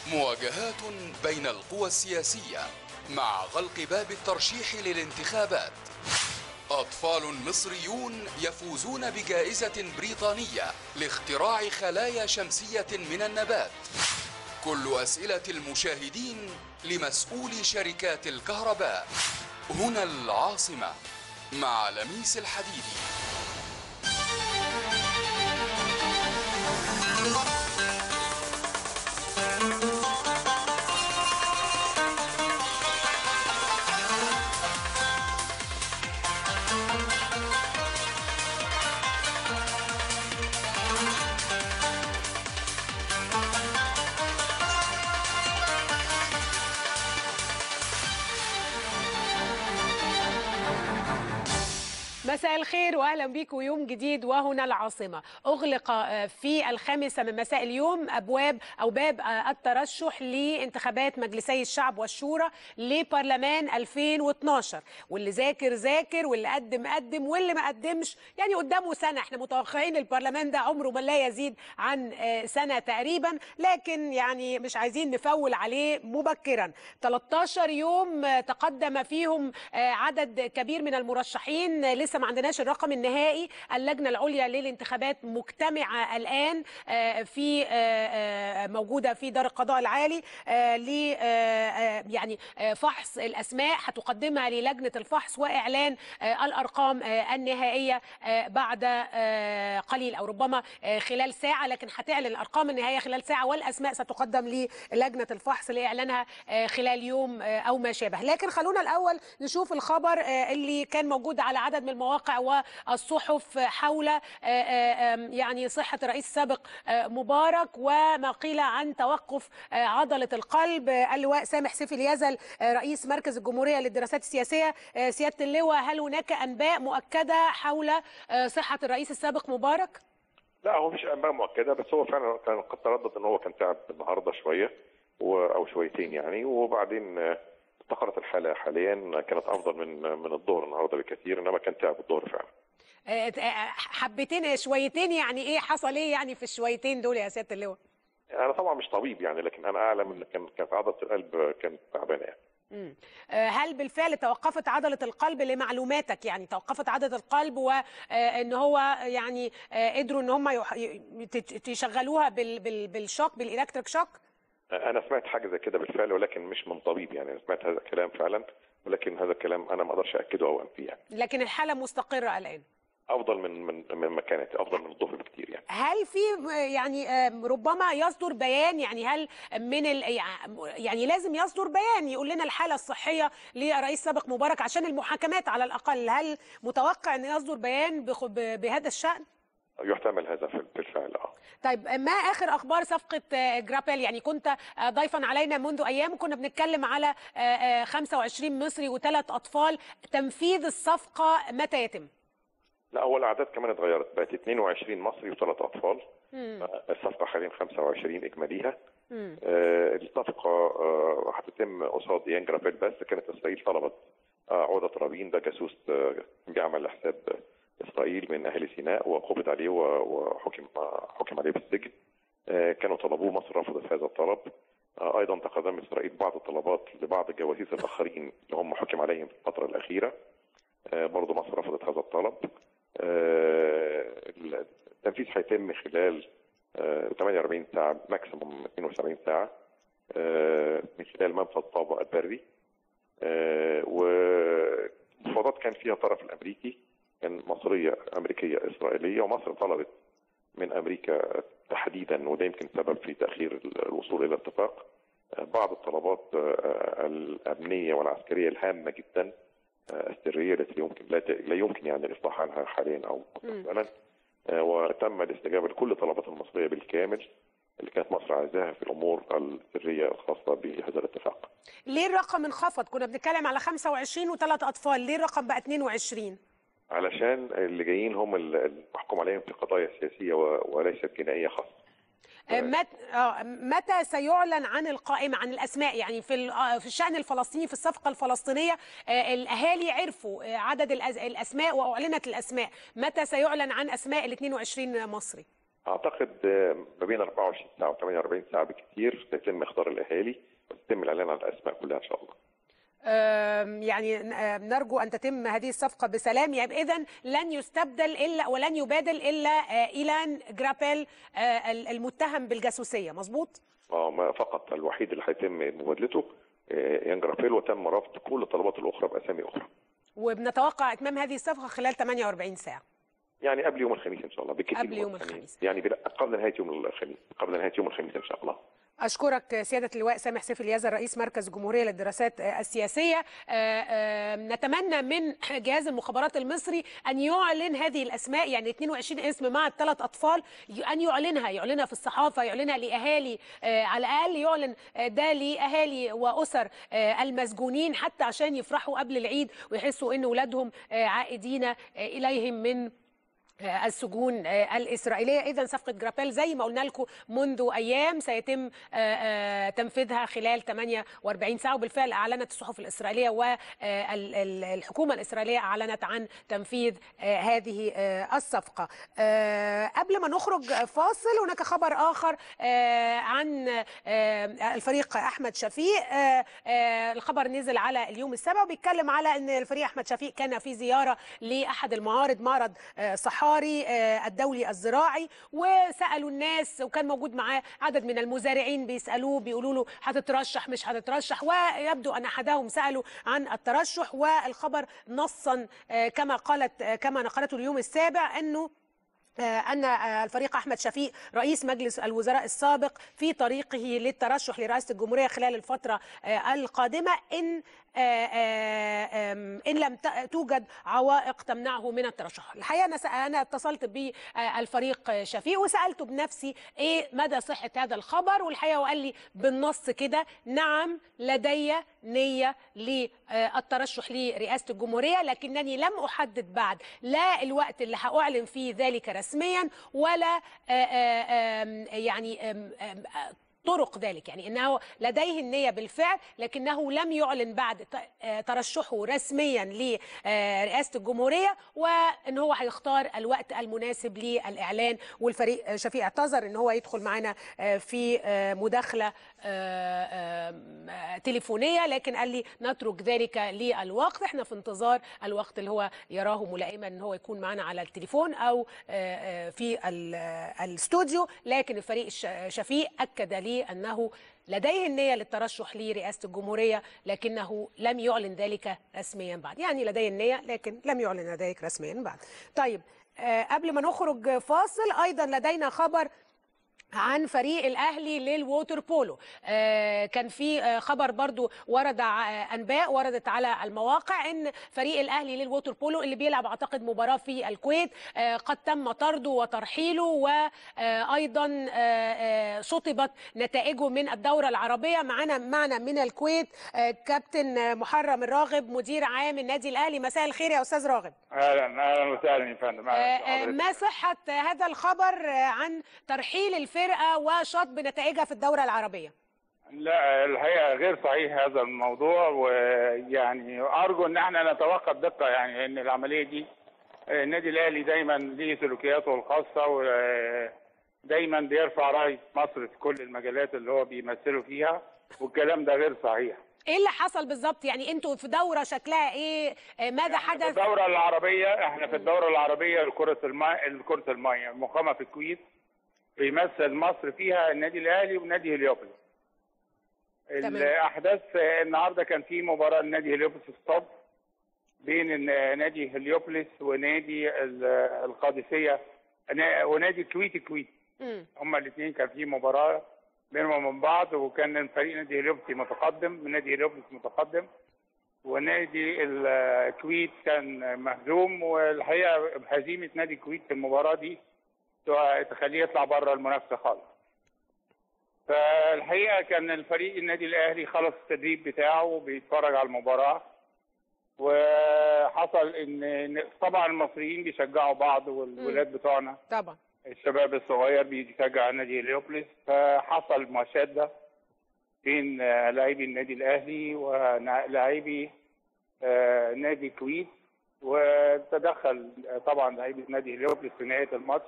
مواجهات بين القوى السياسية مع غلق باب الترشيح للانتخابات أطفال مصريون يفوزون بجائزة بريطانية لاختراع خلايا شمسية من النبات كل أسئلة المشاهدين لمسؤولي شركات الكهرباء هنا العاصمة مع لميس الحديدي مساء الخير واهلا بكم يوم جديد وهنا العاصمه اغلق في الخامسه من مساء اليوم ابواب او باب الترشح لانتخابات مجلسي الشعب والشورى لبرلمان 2012 واللي ذاكر ذاكر واللي قدم قدم واللي ما قدمش يعني قدامه سنه احنا متوقعين البرلمان ده عمره ما لا يزيد عن سنه تقريبا لكن يعني مش عايزين نفول عليه مبكرا 13 يوم تقدم فيهم عدد كبير من المرشحين لسه ما عندناش الرقم النهائي اللجنه العليا للانتخابات مجتمعه الان في موجوده في دار القضاء العالي ل يعني فحص الاسماء هتقدمها للجنه الفحص واعلان الارقام النهائيه بعد قليل او ربما خلال ساعه لكن هتعلن الارقام النهائيه خلال ساعه والاسماء ستقدم للجنه الفحص لاعلانها خلال يوم او ما شابه لكن خلونا الاول نشوف الخبر اللي كان موجود على عدد من المواقع والصحف حول يعني صحة الرئيس السابق مبارك وما قيل عن توقف عضلة القلب اللواء سامح سيف اليزل رئيس مركز الجمهورية للدراسات السياسية سيادة اللواء هل هناك أنباء مؤكدة حول صحة الرئيس السابق مبارك؟ لا هو مفيش انباء مؤكده بس هو فعلا كان قد تردد ان هو كان تعب النهارده شويه او شويتين يعني وبعدين استقرت الحاله حاليا كانت افضل من من الظهر النهارده بكثير انما كان تعب الظهر فعلا حبتين شويتين يعني ايه حصل ايه يعني في الشويتين دول يا سياده اللواء؟ انا طبعا مش طبيب يعني لكن انا اعلم ان كان كانت عضله القلب كانت تعبانه يعني هل بالفعل توقفت عضلة القلب لمعلوماتك يعني توقفت عضلة القلب وان هو يعني قدروا ان هم يشغلوها بالشوك بالالكتريك شوك؟ انا سمعت حاجه زي كده بالفعل ولكن مش من طبيب يعني انا سمعت هذا الكلام فعلا ولكن هذا الكلام انا ما اقدرش اكده او انفيه يعني. لكن الحاله مستقره الان افضل من من من ما كانت افضل من الظهر بكتير يعني هل في يعني ربما يصدر بيان يعني هل من ال يعني لازم يصدر بيان يقول لنا الحاله الصحيه لرئيس سابق مبارك عشان المحاكمات على الاقل هل متوقع ان يصدر بيان بهذا الشان؟ يحتمل هذا بالفعل اه طيب ما اخر اخبار صفقه جرابيل يعني كنت ضيفا علينا منذ ايام وكنا بنتكلم على 25 مصري وثلاث اطفال تنفيذ الصفقه متى يتم؟ لا هو الاعداد كمان اتغيرت بقت 22 مصري وثلاث اطفال مم. الصفقه حاليا 25 اجماليها مم. آه الصفقه آه هتتم قصاد ايان جرابيل بس كانت اسرائيل طلبت آه عوده رابين ده جاسوس آه بيعمل لحساب اسرائيل من اهل سيناء وقبض عليه وحكم حكم عليه بالسجن آه كانوا طلبوه مصر رفضت هذا الطلب آه ايضا تقدم اسرائيل بعض الطلبات لبعض الجواسيس الاخرين اللي هم حكم عليهم في الفتره الاخيره آه برضه مصر رفضت هذا الطلب التنفيذ هيتم خلال 48 ساعه ماكسيموم 72 ساعه من خلال منفذ طابا البري والمفاوضات كان فيها الطرف الامريكي كان مصريه امريكيه اسرائيليه ومصر طلبت من امريكا تحديدا وده يمكن سبب في تاخير الوصول الى اتفاق بعض الطلبات الامنيه والعسكريه الهامه جدا السريه التي يمكن لا, لا يمكن يعني الاصلاح عنها حاليا او مستقبلا وتم الاستجابه لكل الطلبات المصريه بالكامل اللي كانت مصر عايزاها في الامور السريه الخاصه بهذا الاتفاق. ليه الرقم انخفض؟ كنا بنتكلم على 25 وثلاث اطفال، ليه الرقم بقى 22؟ علشان اللي جايين هم المحكوم عليهم في قضايا سياسيه وليست جنائيه خاصه. مت... متى سيعلن عن القائمة عن الأسماء يعني في في الشأن الفلسطيني في الصفقة الفلسطينية الأهالي عرفوا عدد الأسماء وأعلنت الأسماء متى سيعلن عن أسماء ال 22 مصري؟ اعتقد آه، ما بين 24 ساعه و 48 ساعه بالكثير سيتم اختار الاهالي وسيتم الاعلان عن الاسماء كلها ان شاء الله آم، يعني آم، نرجو ان تتم هذه الصفقه بسلام يعني اذا لن يستبدل الا ولن يبادل الا آه، ايلان جرابيل آه، المتهم بالجاسوسيه مظبوط اه ما فقط الوحيد اللي هيتم مبادلته آه، يان جرافيل وتم رفض كل الطلبات الاخرى باسامي اخرى وبنتوقع اتمام هذه الصفقه خلال 48 ساعه يعني قبل يوم الخميس ان شاء الله بالكثير قبل يوم الخميس. يعني بلا- قبل نهايه يوم الخميس قبل نهايه يوم الخميس ان شاء الله أشكرك سيادة اللواء سامح سيف اليزر رئيس مركز الجمهورية للدراسات السياسية آه، آه، نتمنى من جهاز المخابرات المصري أن يعلن هذه الأسماء يعني 22 اسم مع الثلاث أطفال ي- أن يعلنها يعلنها في الصحافة يعلنها لأهالي آه، على الأقل يعلن آه، ده لأهالي وأسر آه، المسجونين حتى عشان يفرحوا قبل العيد ويحسوا أن أولادهم آه، عائدين آه، إليهم من آه، السجون آه، الإسرائيلية إذا صفقة جرابيل زي ما قلنا لكم منذ أيام سيتم آه، آه، تنفيذها خلال 48 ساعة وبالفعل أعلنت الصحف الإسرائيلية والحكومة الإسرائيلية أعلنت عن تنفيذ آه، هذه آه، الصفقة آه، قبل ما نخرج فاصل هناك خبر آخر آه، عن آه، الفريق أحمد شفيق آه، آه، الخبر نزل على اليوم السابع وبيتكلم على أن الفريق أحمد شفيق كان في زيارة لأحد المعارض معرض آه، صحاري آه، الدولي الزراعي وسألوا الناس وكان موجود معاه عدد من المزارعين بيسألوه بيقولوا له هتترشح مش هتترشح ويبدو أن أحدهم سألوا عن الترشح والخبر نصا آه، كما قالت آه، كما نقلته اليوم السابع أنه آه، أن آه، الفريق أحمد شفيق رئيس مجلس الوزراء السابق في طريقه للترشح لرئاسة الجمهورية خلال الفترة آه، القادمة إن آه، آه، آم، إن لم ت- توجد عوائق تمنعه من الترشح الحقيقة أنا سأ- أنا اتصلت بالفريق شفيق وسألته بنفسي إيه مدى صحة هذا الخبر والحقيقة وقال لي بالنص كده نعم لدي نية للترشح لرئاسة الجمهورية لكنني لم أحدد بعد لا الوقت اللي هأعلن فيه ذلك رسميا ولا آه، آه، آم، يعني آم، آم، آه، طرق ذلك يعني انه لديه النيه بالفعل لكنه لم يعلن بعد ت- آه، ترشحه رسميا لرئاسه الجمهوريه وان هو هيختار الوقت المناسب للاعلان والفريق آه، شفيق اعتذر ان هو يدخل معنا آه، في آه، مداخله آه، آم، آه، تليفونيه لكن قال لي نترك ذلك للوقت احنا في انتظار الوقت اللي هو يراه ملائما ان هو يكون معنا على التليفون او آه، آه، في ال- آه، الاستوديو لكن الفريق الش- شفيق اكد لي انه لديه النية للترشح لرئاسة الجمهورية لكنه لم يعلن ذلك رسميا بعد يعني لديه النية لكن لم يعلن ذلك رسميا بعد طيب آه، قبل ما نخرج فاصل أيضا لدينا خبر عن فريق الاهلي للووتر بولو آه كان في آه خبر برضو ورد ع- انباء وردت على المواقع ان فريق الاهلي للووتر بولو اللي بيلعب اعتقد مباراه في الكويت آه قد تم طرده وترحيله وايضا شطبت نتائجه من الدوره العربيه معنا معنا من الكويت آه كابتن محرم الراغب مدير عام النادي الاهلي مساء الخير يا استاذ راغب اهلا اهلا وسهلا يا فندم آه، أهلاً آه، بحضرتك. ما صحة هذا الخبر آه، عن ترحيل الفرقة وشطب نتائجها في الدورة العربية لا الحقيقه غير صحيح هذا الموضوع ويعني ارجو ان احنا نتوقع بدقه يعني ان العمليه دي آه، النادي الاهلي دايما ليه سلوكياته الخاصه ودايما بيرفع رايه مصر في كل المجالات اللي هو بيمثله فيها والكلام ده غير صحيح ايه اللي حصل بالظبط يعني انتوا في دورة شكلها ايه آه، ماذا في حدث الدورة العربية احنا في الدورة العربية لكرة الماء كرة المية المقامة في الكويت بيمثل مصر فيها النادي الأهلي ونادي هليوبوليس. تمام. الأحداث النهارده كان في مباراة لنادي هليوبوليس ستوب بين الن- نادي هليوبوليس ونادي ال- القادسية نا- ونادي الكويت الكويت مم. هما الاثنين كان في مباراة بينهم وبين بعض وكان فريق نادي هليوبوليس متقدم نادي هليوبوليس متقدم ونادي الكويت كان مهزوم والحقيقه هزيمه نادي الكويت في المباراه دي تخليه يطلع بره المنافسه خالص. فالحقيقه كان الفريق النادي الاهلي خلص التدريب بتاعه وبيتفرج على المباراه وحصل ان إن طبعا المصريين بيشجعوا بعض والولاد بتوعنا طبعا الشباب الصغير بيشجع نادي هليوبوليس فحصل مشاده بين آه، لاعبي النادي الاهلي ولاعبي آه، نادي الكويت وتدخل آه، طبعا لاعبي نادي هليوبوليس في نهايه الماتش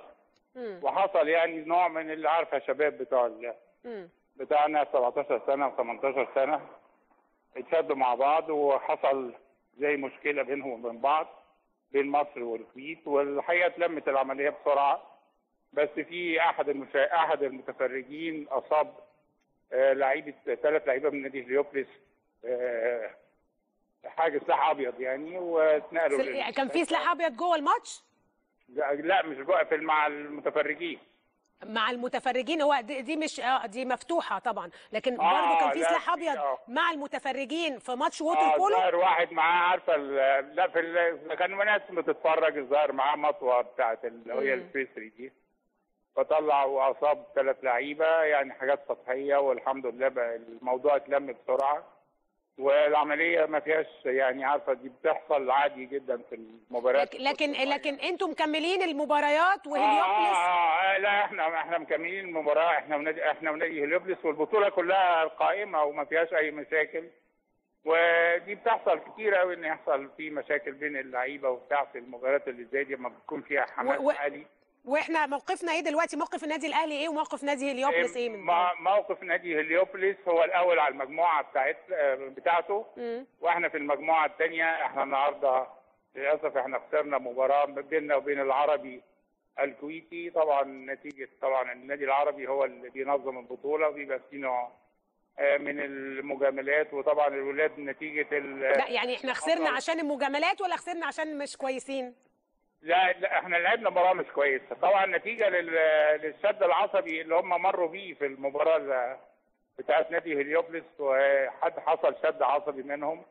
مم. وحصل يعني نوع من اللي عارفه الشباب بتوع ال- مم. بتاعنا 17 سنه و18 سنه اتشدوا مع بعض وحصل زي مشكله بينهم وبين بعض بين مصر والكويت والحقيقه اتلمت العمليه بسرعه بس في احد المشا... احد المتفرجين اصاب آه لعيبه ثلاث لعيبه من نادي هليوبلس آه حاجه سلاح ابيض يعني واتنقلوا سل- لل- كان في سلاح ابيض جوه الماتش لا لا، مش جوه في مع المتفرجين مع المتفرجين هو دي, دي مش اه دي مفتوحه طبعا لكن آه، برضه كان في لا، سلاح في- ابيض آه. مع المتفرجين في ماتش ووتر اه بولو ظاهر واحد معاه عارفه ال- لا في ال- كان ناس بتتفرج الظاهر معاه مطوه بتاعت اللي هي مم. البيسري دي فطلع واصاب ثلاث لعيبه يعني حاجات سطحيه والحمد لله بقى الموضوع اتلم بسرعه والعمليه ما فيهاش يعني عارفه دي بتحصل عادي جدا في المباريات لكن لكن, لكن انتم مكملين المباريات آه, وهليوبلس آه, آه لا احنا احنا مكملين المباراه احنا ونادي احنا ونادي هليوبلس والبطوله كلها قائمه وما فيهاش اي مشاكل ودي بتحصل كتير قوي ان يحصل في مشاكل بين اللعيبه وبتاع في المباريات اللي زي دي لما بتكون فيها حماس و- و- عالي واحنا موقفنا ايه دلوقتي موقف النادي الاهلي ايه وموقف نادي هليوبلس ايه من مع- موقف نادي هليوبلس هو الاول على المجموعه بتاعت بتاعته مم. واحنا في المجموعه الثانيه احنا النهارده للاسف احنا خسرنا مباراه بيننا وبين العربي الكويتي طبعا نتيجه طبعا النادي العربي هو اللي بينظم البطوله وبيبقى فيه نوع آه، من المجاملات وطبعا الولاد نتيجه ال- لا يعني احنا خسرنا حصل- عشان المجاملات ولا خسرنا عشان مش كويسين لا, لا احنا لعبنا مباراه مش كويسه طبعا نتيجه لل- للشد العصبي اللي هم مروا بيه في المباراه ال- بتاعت نادي هليوبلس وحد حصل شد عصبي منهم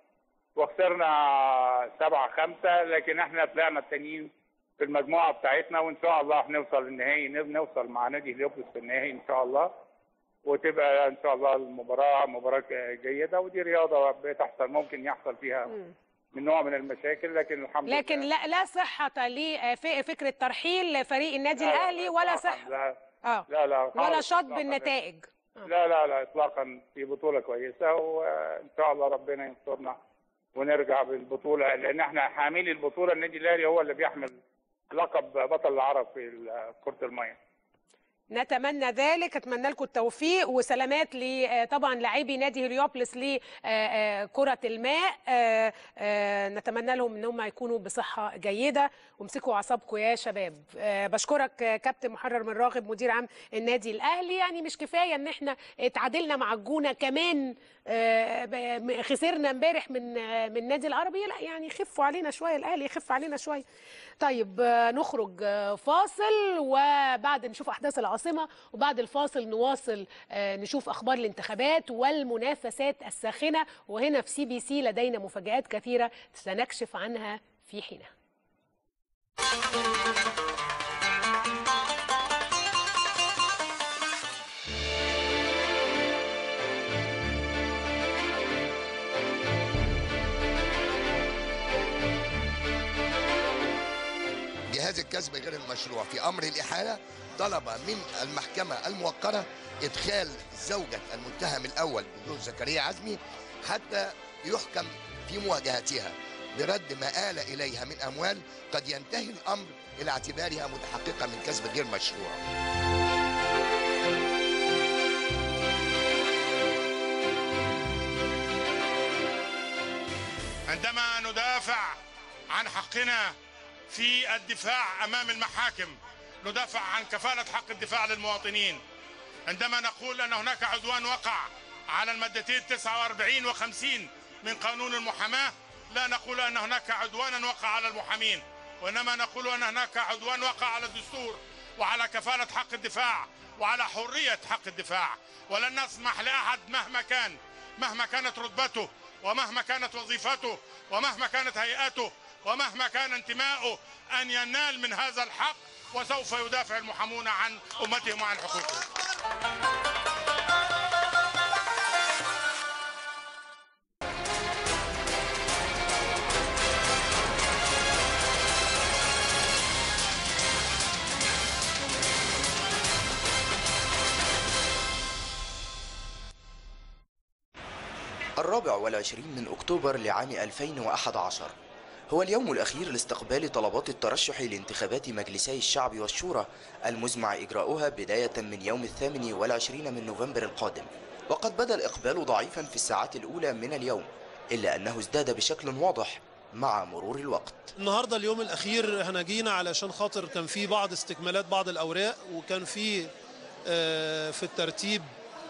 وخسرنا سبعة خمسة لكن احنا طلعنا التانيين في المجموعة بتاعتنا وان شاء الله هنوصل للنهائي نوصل مع نادي هليوبلس في النهائي ان شاء الله وتبقى ان شاء الله المباراة مباراة جيدة ودي رياضة بتحصل ممكن يحصل فيها من نوع من المشاكل لكن الحمد لكن لله لا لا صحة لفكرة ترحيل فريق النادي لا، لا، الاهلي ولا إطلاقاً، صح لا اه لا لا ولا خالص شاط إطلاقاً. بالنتائج لا لا لا اطلاقا في بطوله كويسه وان شاء الله ربنا ينصرنا ونرجع بالبطوله لان احنا حاملي البطوله النادي الاهلي هو اللي بيحمل لقب بطل العرب في كره الميه نتمنى ذلك اتمنى لكم التوفيق وسلامات ل طبعا لاعبي نادي هليوبلس لكره الماء آه، آه، نتمنى لهم ان هم يكونوا بصحه جيده وامسكوا اعصابكم يا شباب آه، بشكرك آه، كابتن محرر من راغب مدير عام النادي الاهلي يعني مش كفايه ان احنا اتعادلنا مع الجونه كمان آه، ب- خسرنا امبارح من آه، من النادي العربي لا يعني خفوا علينا شويه الاهلي يخف علينا شويه طيب آه، نخرج آه، فاصل وبعد نشوف احداث العاصمه وبعد الفاصل نواصل آه، نشوف اخبار الانتخابات والمنافسات الساخنه وهنا في سي بي سي لدينا مفاجات كثيره سنكشف عنها في حينها جهاز الكسب غير المشروع في امر الاحاله طلب من المحكمه الموقره ادخال زوجه المتهم الاول بدون زكريا عزمي حتى يحكم في مواجهتها برد ما آل إليها من أموال قد ينتهي الأمر إلى اعتبارها متحققة من كسب غير مشروع عندما ندافع عن حقنا في الدفاع امام المحاكم ندافع عن كفاله حق الدفاع للمواطنين عندما نقول ان هناك عدوان وقع على المادتين 49 و50 من قانون المحاماه لا نقول ان هناك عدوانا وقع على المحامين وانما نقول ان هناك عدوان وقع على الدستور وعلى كفاله حق الدفاع وعلى حريه حق الدفاع ولن نسمح لاحد مهما كان مهما كانت رتبته ومهما كانت وظيفته ومهما كانت هيئته ومهما كان انتماؤه ان ينال من هذا الحق وسوف يدافع المحامون عن امتهم وعن حقوقهم الرابع والعشرين من أكتوبر لعام 2011 هو اليوم الأخير لاستقبال طلبات الترشح لانتخابات مجلسي الشعب والشورى المزمع إجراؤها بداية من يوم الثامن والعشرين من نوفمبر القادم وقد بدا الإقبال ضعيفا في الساعات الأولى من اليوم إلا أنه ازداد بشكل واضح مع مرور الوقت النهارده اليوم الاخير احنا جينا علشان خاطر كان في بعض استكمالات بعض الاوراق وكان في آه، في الترتيب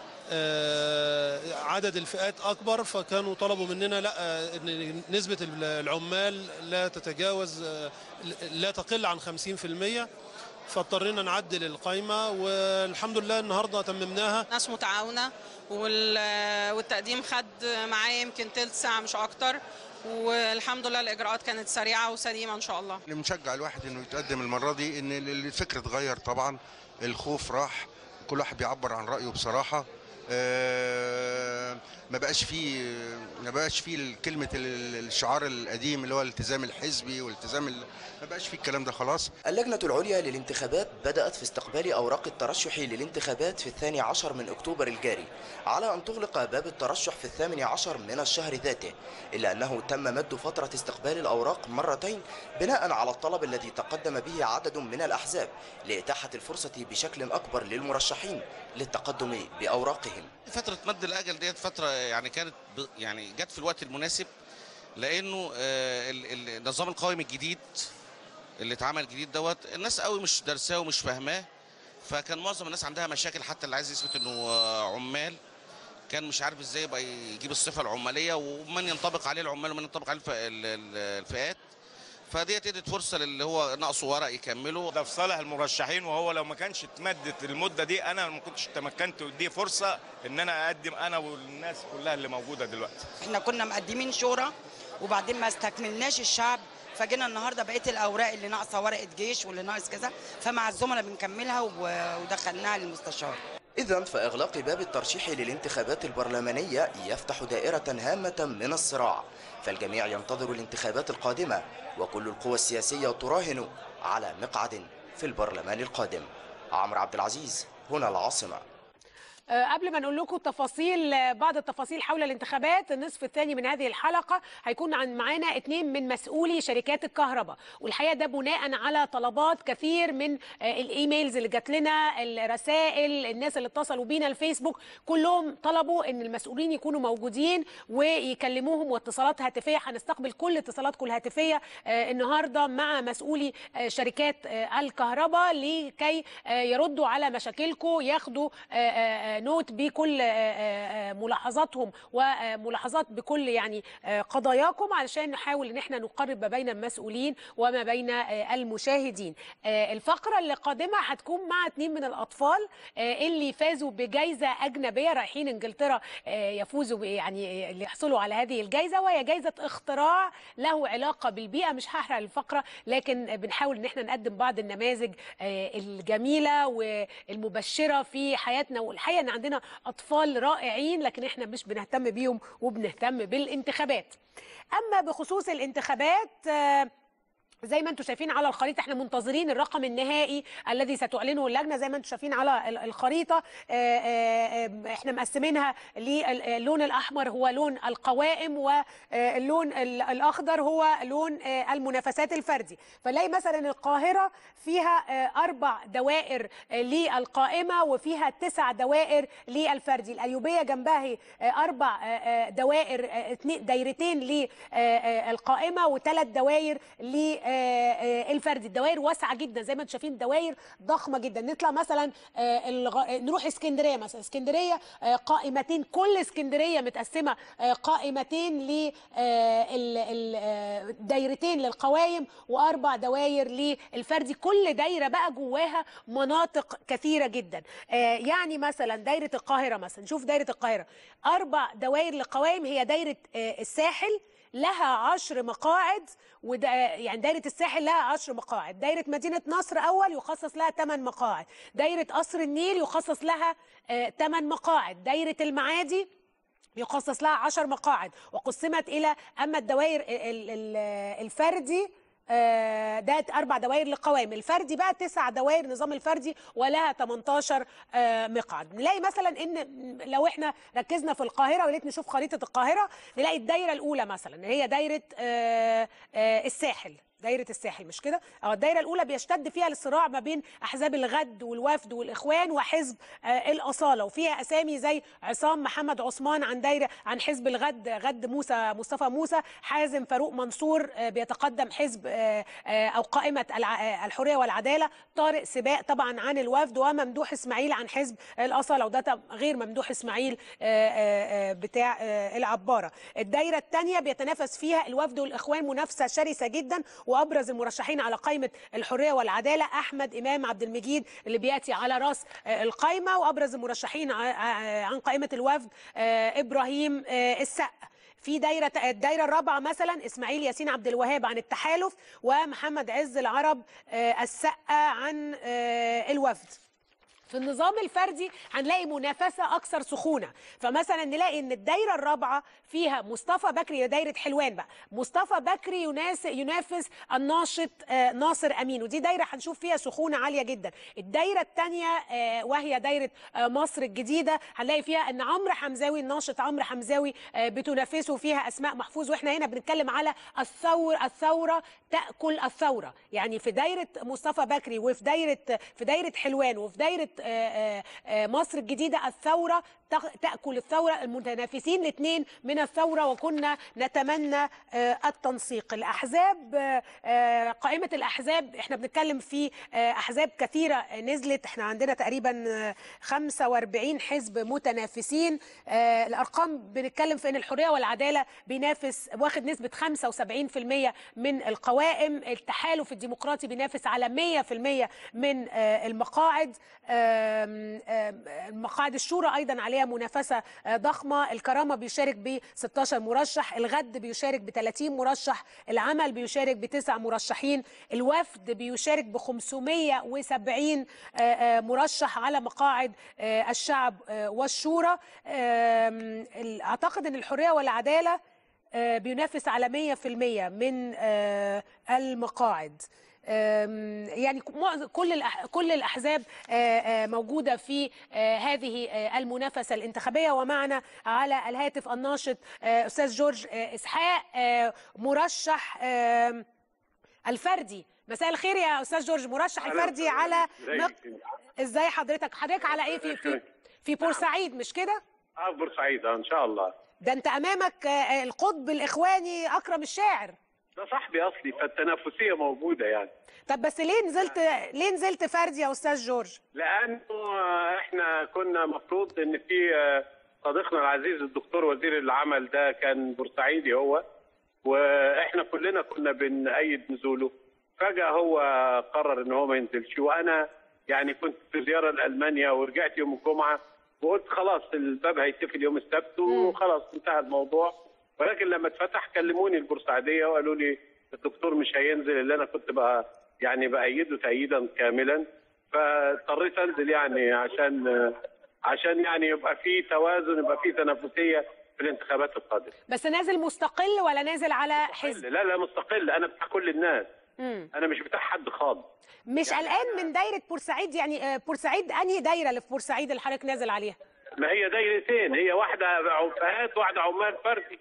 آه، عدد الفئات اكبر فكانوا طلبوا مننا لا آه، ان نسبه العمال لا تتجاوز آه، لا تقل عن 50% فاضطرينا نعدل القائمه والحمد لله النهارده تممناها ناس متعاونه وال- والتقديم خد معايا يمكن تلت ساعه مش اكتر والحمد لله الاجراءات كانت سريعه وسليمه ان شاء الله اللي مشجع الواحد انه يتقدم المره دي ان الفكر اتغير طبعا الخوف راح كل واحد بيعبر عن رايه بصراحه آه، ما بقاش فيه ما بقاش فيه كلمه ال- الشعار القديم اللي هو الالتزام الحزبي والالتزام ال- ما بقاش فيه الكلام ده خلاص اللجنة العليا للانتخابات بدأت في استقبال أوراق الترشح للانتخابات في الثاني عشر من أكتوبر الجاري على أن تغلق باب الترشح في الثامن عشر من الشهر ذاته إلا أنه تم مد فترة استقبال الأوراق مرتين بناء على الطلب الذي تقدم به عدد من الأحزاب لإتاحة الفرصة بشكل أكبر للمرشحين للتقدم بأوراقهم فترة مد الأجل ديت فترة يعني كانت ب- يعني جت في الوقت المناسب لأنه آه، ال- ال- النظام القومي الجديد اللي اتعمل جديد دوت الناس قوي مش دارساه ومش فاهماه فكان معظم الناس عندها مشاكل حتى اللي عايز يثبت انه آه، عمال كان مش عارف ازاي يبقى يجيب الصفه العماليه ومن ينطبق عليه العمال ومن ينطبق عليه الف- ال- ال- الفئات فديت ادت فرصه للي هو ناقصه ورق يكمله ده في صالح المرشحين وهو لو ما كانش اتمدت المده دي انا ما كنتش تمكنت ودي فرصه ان انا اقدم انا والناس كلها اللي موجوده دلوقتي احنا كنا مقدمين شورى وبعدين ما استكملناش الشعب فجينا النهارده بقيه الاوراق اللي ناقصه ورقه جيش واللي ناقص كذا فمع الزملاء بنكملها و- ودخلناها للمستشار إذا فإغلاق باب الترشيح للانتخابات البرلمانية يفتح دائرة هامة من الصراع فالجميع ينتظر الانتخابات القادمة وكل القوى السياسية تراهن على مقعد في البرلمان القادم عمرو عبد العزيز هنا العاصمة آه، قبل ما نقول لكم تفاصيل آه، بعض التفاصيل حول الانتخابات النصف الثاني من هذه الحلقه هيكون عن معانا اثنين من مسؤولي شركات الكهرباء والحقيقه ده بناء على طلبات كثير من آه، الايميلز اللي جات لنا الرسائل الناس اللي اتصلوا بينا الفيسبوك كلهم طلبوا ان المسؤولين يكونوا موجودين ويكلموهم واتصالات هاتفيه هنستقبل كل اتصالاتكم الهاتفيه آه، النهارده مع مسؤولي آه، شركات آه، الكهرباء لكي آه، يردوا على مشاكلكم ياخدوا آه، آه، نوت بكل آه، آه، آه، ملاحظاتهم وملاحظات بكل يعني آه، قضاياكم علشان نحاول ان احنا نقرب ما بين المسؤولين وما بين آه، المشاهدين آه، الفقره اللي قادمه هتكون مع اتنين من الاطفال آه، اللي فازوا بجائزه اجنبيه رايحين انجلترا آه، يفوزوا ب- يعني اللي يحصلوا على هذه الجائزه وهي جائزه اختراع له علاقه بالبيئه مش هحرق الفقره لكن بنحاول ان احنا نقدم بعض النماذج آه، الجميله والمبشره في حياتنا والحقيقه ان عندنا اطفال رائعين لكن احنا مش بنهتم بيهم وبنهتم بالانتخابات اما بخصوص الانتخابات آه، زي ما انتم شايفين على الخريطه احنا منتظرين الرقم النهائي الذي ستعلنه اللجنه زي ما انتم شايفين على ال- الخريطه آه، آه، آه، احنا مقسمينها للون الاحمر هو لون القوائم واللون ال- الاخضر هو لون آه، المنافسات الفردي فنلاقي مثلا القاهره فيها آه، اربع دوائر آه، للقائمه وفيها تسع دوائر للفردي الايوبيه جنبها هي، آه، اربع آه، آه، دوائر آه، اتنين- دايرتين للقائمه وثلاث دوائر للفردي الدوائر واسعه جدا زي ما انتم شايفين دوائر ضخمه جدا نطلع مثلا آه، الغ- نروح اسكندريه مثلا اسكندريه آه، قائمتين كل اسكندريه متقسمه آه، قائمتين ل آه، ال- ال- آه، دايرتين للقوائم واربع دوائر للفردي كل دايره بقى جواها مناطق كثيره جدا آه، يعني مثلا دايره القاهره مثلا نشوف دايره القاهره اربع دوائر للقوائم هي دايره آه، الساحل لها عشر مقاعد وده يعني دايرة الساحل لها عشر مقاعد دايرة مدينة نصر أول يخصص لها 8 مقاعد دايرة قصر النيل يخصص لها 8 مقاعد دايرة المعادي يخصص لها 10 مقاعد وقسمت إلى أما الدوائر ال- ال- الفردي آه، ده اربع دوائر للقوائم الفردي بقى تسع دوائر نظام الفردي ولها 18 آه، مقعد نلاقي مثلا ان لو احنا ركزنا في القاهره وليت نشوف خريطه القاهره نلاقي الدايره الاولى مثلا هي دايره آه، آه، الساحل دايرة الساحل مش كده؟ اه الدايرة الأولى بيشتد فيها الصراع ما بين أحزاب الغد والوفد والإخوان وحزب آه الأصالة وفيها أسامي زي عصام محمد عثمان عن دايرة عن حزب الغد غد موسى مصطفى موسى حازم فاروق منصور آه بيتقدم حزب آه آه أو قائمة الع- آه، الحرية والعدالة طارق سباق طبعا عن الوفد وممدوح إسماعيل عن حزب الأصالة وده طب- غير ممدوح إسماعيل آه آه آه، بتاع آه العبارة الدايرة الثانية بيتنافس فيها الوفد والإخوان منافسة شرسة جدا وابرز المرشحين على قائمه الحريه والعداله احمد امام عبد المجيد اللي بياتي على راس آه، القائمه وابرز المرشحين ع- ع- عن قائمه الوفد آه، ابراهيم آه، السقا في دايرة الدايرة الرابعة مثلا إسماعيل ياسين عبد الوهاب عن التحالف ومحمد عز العرب آه، السقا عن آه، الوفد في النظام الفردي هنلاقي منافسه اكثر سخونه فمثلا نلاقي ان الدايره الرابعه فيها مصطفى بكري دايره حلوان بقى مصطفى بكري يناس ينافس الناشط آه، ناصر امين ودي دايره هنشوف فيها سخونه عاليه جدا الدايره الثانيه وهي دايره آه، مصر الجديده هنلاقي فيها ان عمرو حمزاوي الناشط عمرو حمزاوي آه، بتنافسه فيها اسماء محفوظ واحنا هنا بنتكلم على الثور الثوره تاكل الثوره يعني في دايره مصطفى بكري وفي دايره في دايره حلوان وفي دايره آه، آه، آه، مصر الجديده الثوره تغ- تاكل الثوره المتنافسين الاثنين من الثوره وكنا نتمنى آه، التنسيق الاحزاب آه، آه، قائمه الاحزاب احنا بنتكلم في آه، احزاب كثيره نزلت احنا عندنا تقريبا آه، 45 حزب متنافسين آه، الارقام بنتكلم في ان الحريه والعداله بينافس واخد نسبه 75% من القوائم التحالف الديمقراطي بينافس على 100% من آه، المقاعد آم، آم، مقاعد الشورى ايضا عليها منافسه آه، ضخمه الكرامه بيشارك ب 16 مرشح الغد بيشارك ب 30 مرشح العمل بيشارك بتسع مرشحين الوفد بيشارك ب 570 آه، آه، مرشح على مقاعد آه، الشعب آه، والشورى آم، ال- اعتقد ان الحريه والعداله آه، بينافس على 100% من آه، المقاعد آم، يعني معظم- كل الأح- كل الاحزاب آه، آه، موجوده في آه، هذه آه، المنافسه الانتخابيه ومعنا على الهاتف الناشط آه، استاذ جورج آه، اسحاق آه، مرشح آم، الفردي مساء الخير يا استاذ جورج مرشح أهلا الفردي وسهلا. على ازيك؟ مق... ازاي حضرتك حضرتك على ايه في في في بورسعيد مش كده اه بورسعيد آه، ان شاء الله ده انت امامك آه، القطب الاخواني اكرم الشاعر ده صاحبي اصلي فالتنافسيه موجوده يعني طب بس ليه نزلت ليه نزلت فردي يا استاذ جورج لانه آه، احنا كنا مفروض ان في آه، صديقنا العزيز الدكتور وزير العمل ده كان بورسعيدي هو واحنا كلنا كنا بنأيد نزوله فجأة هو قرر ان هو ما ينزلش وانا يعني كنت في زيارة لألمانيا ورجعت يوم الجمعة وقلت خلاص الباب هيتقفل يوم السبت وخلاص انتهى الموضوع ولكن لما اتفتح كلموني البورسعيدية وقالوا لي الدكتور مش هينزل اللي انا كنت بقى يعني بأيده تأييدا كاملا فاضطريت انزل يعني عشان عشان يعني يبقى في توازن يبقى في تنافسيه في الانتخابات القادمه. بس نازل مستقل ولا نازل على حزب لا لا مستقل انا بتاع كل الناس مم. انا مش بتاع حد خالص. مش قلقان من دايره بورسعيد يعني آه، بورسعيد انهي دايره اللي في بورسعيد اللي حضرتك نازل عليها ما هي دايرتين هي واحده عفاهات واحده عمال فردي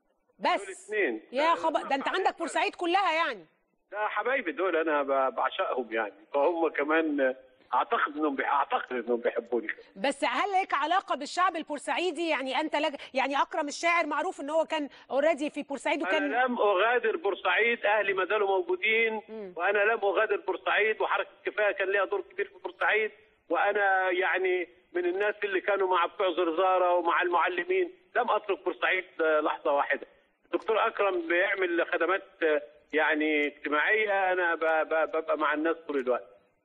بس اثنين يا خبر ده انت عندك بورسعيد كلها يعني ده حبايبي دول انا ب- بعشقهم يعني فهم كمان اعتقد انهم بيح- اعتقد انهم بيحبوني بس هل لك علاقه بالشعب البورسعيدي يعني انت لك يعني اكرم الشاعر معروف ان هو كان اوريدي في بورسعيد وكان انا لم اغادر بورسعيد اهلي ما زالوا موجودين وانا لم اغادر بورسعيد وحركه كفايه كان ليها دور كبير في بورسعيد وانا يعني من الناس اللي كانوا مع بتوع زرزاره ومع المعلمين لم اترك بورسعيد آه، لحظه واحده الدكتور اكرم بيعمل خدمات آه، يعني اجتماعيه انا ب- ب- ببقى مع الناس طول الوقت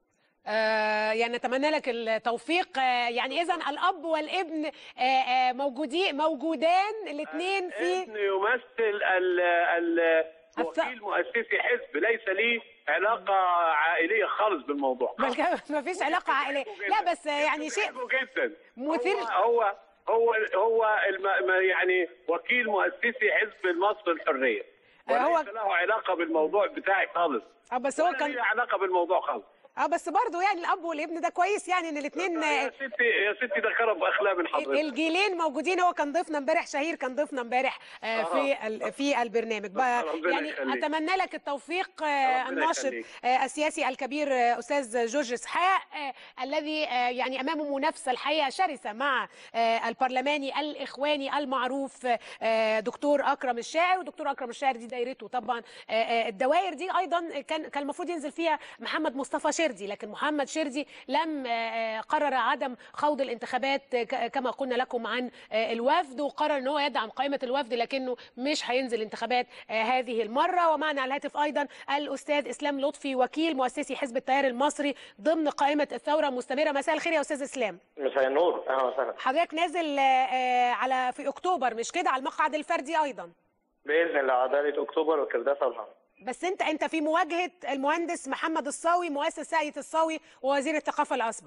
آه يعني نتمنى لك التوفيق آه يعني اذا الاب والابن آه آه موجودين موجودان الاثنين في ابن يمثل ال ال وكيل مؤسسي حزب ليس لي علاقه عائليه خالص بالموضوع ما فيش علاقه عائليه لا بس آه، يعني شيء جدا مثير هو هو هو الم... ما- يعني وكيل مؤسسي حزب مصر الحريه هو- وليس له علاقه بالموضوع بتاعي خالص اه بس هو ولا كان ليه علاقه بالموضوع خالص اه بس برضه يعني الاب والابن ده كويس يعني ان الاثنين يا ستي يا ستي ده خرب اخلاق من حضرتك الجيلين موجودين هو كان ضيفنا امبارح شهير كان ضيفنا امبارح آه، في ال- في البرنامج بقى ربنا يعني يخليك. اتمنى لك التوفيق آه، ربنا الناشط يخليك. آه، السياسي الكبير آه، استاذ جورج اسحاق آه، الذي آه، يعني امامه منافسه الحقيقه شرسه مع آه، البرلماني الاخواني المعروف آه، دكتور اكرم الشاعر ودكتور اكرم الشاعر دي دايرته طبعا آه، آه، الدوائر دي ايضا كان كان المفروض ينزل فيها محمد مصطفى شردي لكن محمد شردي لم آه، آه، قرر عدم خوض الانتخابات آه، ك- كما قلنا لكم عن آه، الوفد وقرر ان هو يدعم قائمه الوفد لكنه مش هينزل انتخابات آه، هذه المره ومعنا على الهاتف ايضا الاستاذ اسلام لطفي وكيل مؤسسي حزب التيار المصري ضمن قائمه الثوره المستمره مساء الخير يا استاذ اسلام مساء النور اهلا وسهلا حضرتك نازل آه، آه، على في اكتوبر مش كده على المقعد الفردي ايضا باذن الله عداله اكتوبر والكرداسه والهم بس انت انت في مواجهه المهندس محمد الصاوي مؤسس ساقية الصاوي ووزير الثقافه الاسبق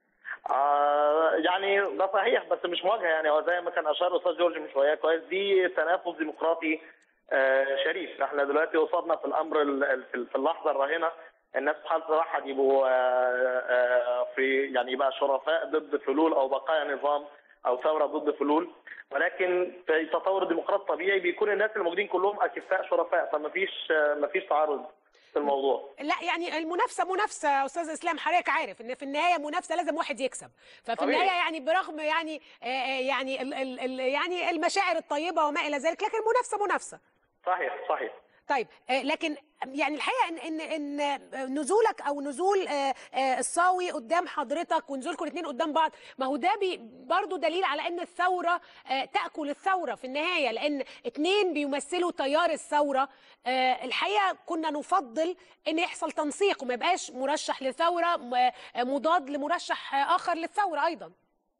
آه يعني ده صحيح بس مش مواجهه يعني هو زي ما كان اشار الاستاذ جورج من شويه كويس دي تنافس ديمقراطي آه شريف احنا دلوقتي وصلنا في الامر ال- ال- في في اللحظه الراهنه الناس في حاله واحد يبقوا آه، آه، في يعني يبقى شرفاء ضد فلول او بقايا نظام او ثوره ضد فلول ولكن في تطور ديمقراطي طبيعي بيكون الناس الموجودين كلهم اكفاء شرفاء فما فيش ما فيش تعارض في الموضوع لا يعني المنافسه منافسه يا استاذ اسلام حضرتك عارف ان في النهايه منافسه لازم واحد يكسب ففي طبيعي. النهايه يعني برغم يعني آه، آه، يعني ال ال ال يعني المشاعر الطيبه وما الى ذلك لكن المنافسه منافسه صحيح صحيح طيب آه، لكن يعني الحقيقه ان ان ان نزولك او نزول آه، آه، الصاوي قدام حضرتك ونزولكم الاثنين قدام بعض ما هو ده بي- برضو دليل على ان الثوره آه، تاكل الثوره في النهايه لان اثنين بيمثلوا تيار الثوره آه، الحقيقه كنا نفضل ان يحصل تنسيق وما يبقاش مرشح لثوره م- آه، مضاد لمرشح آه، اخر للثوره ايضا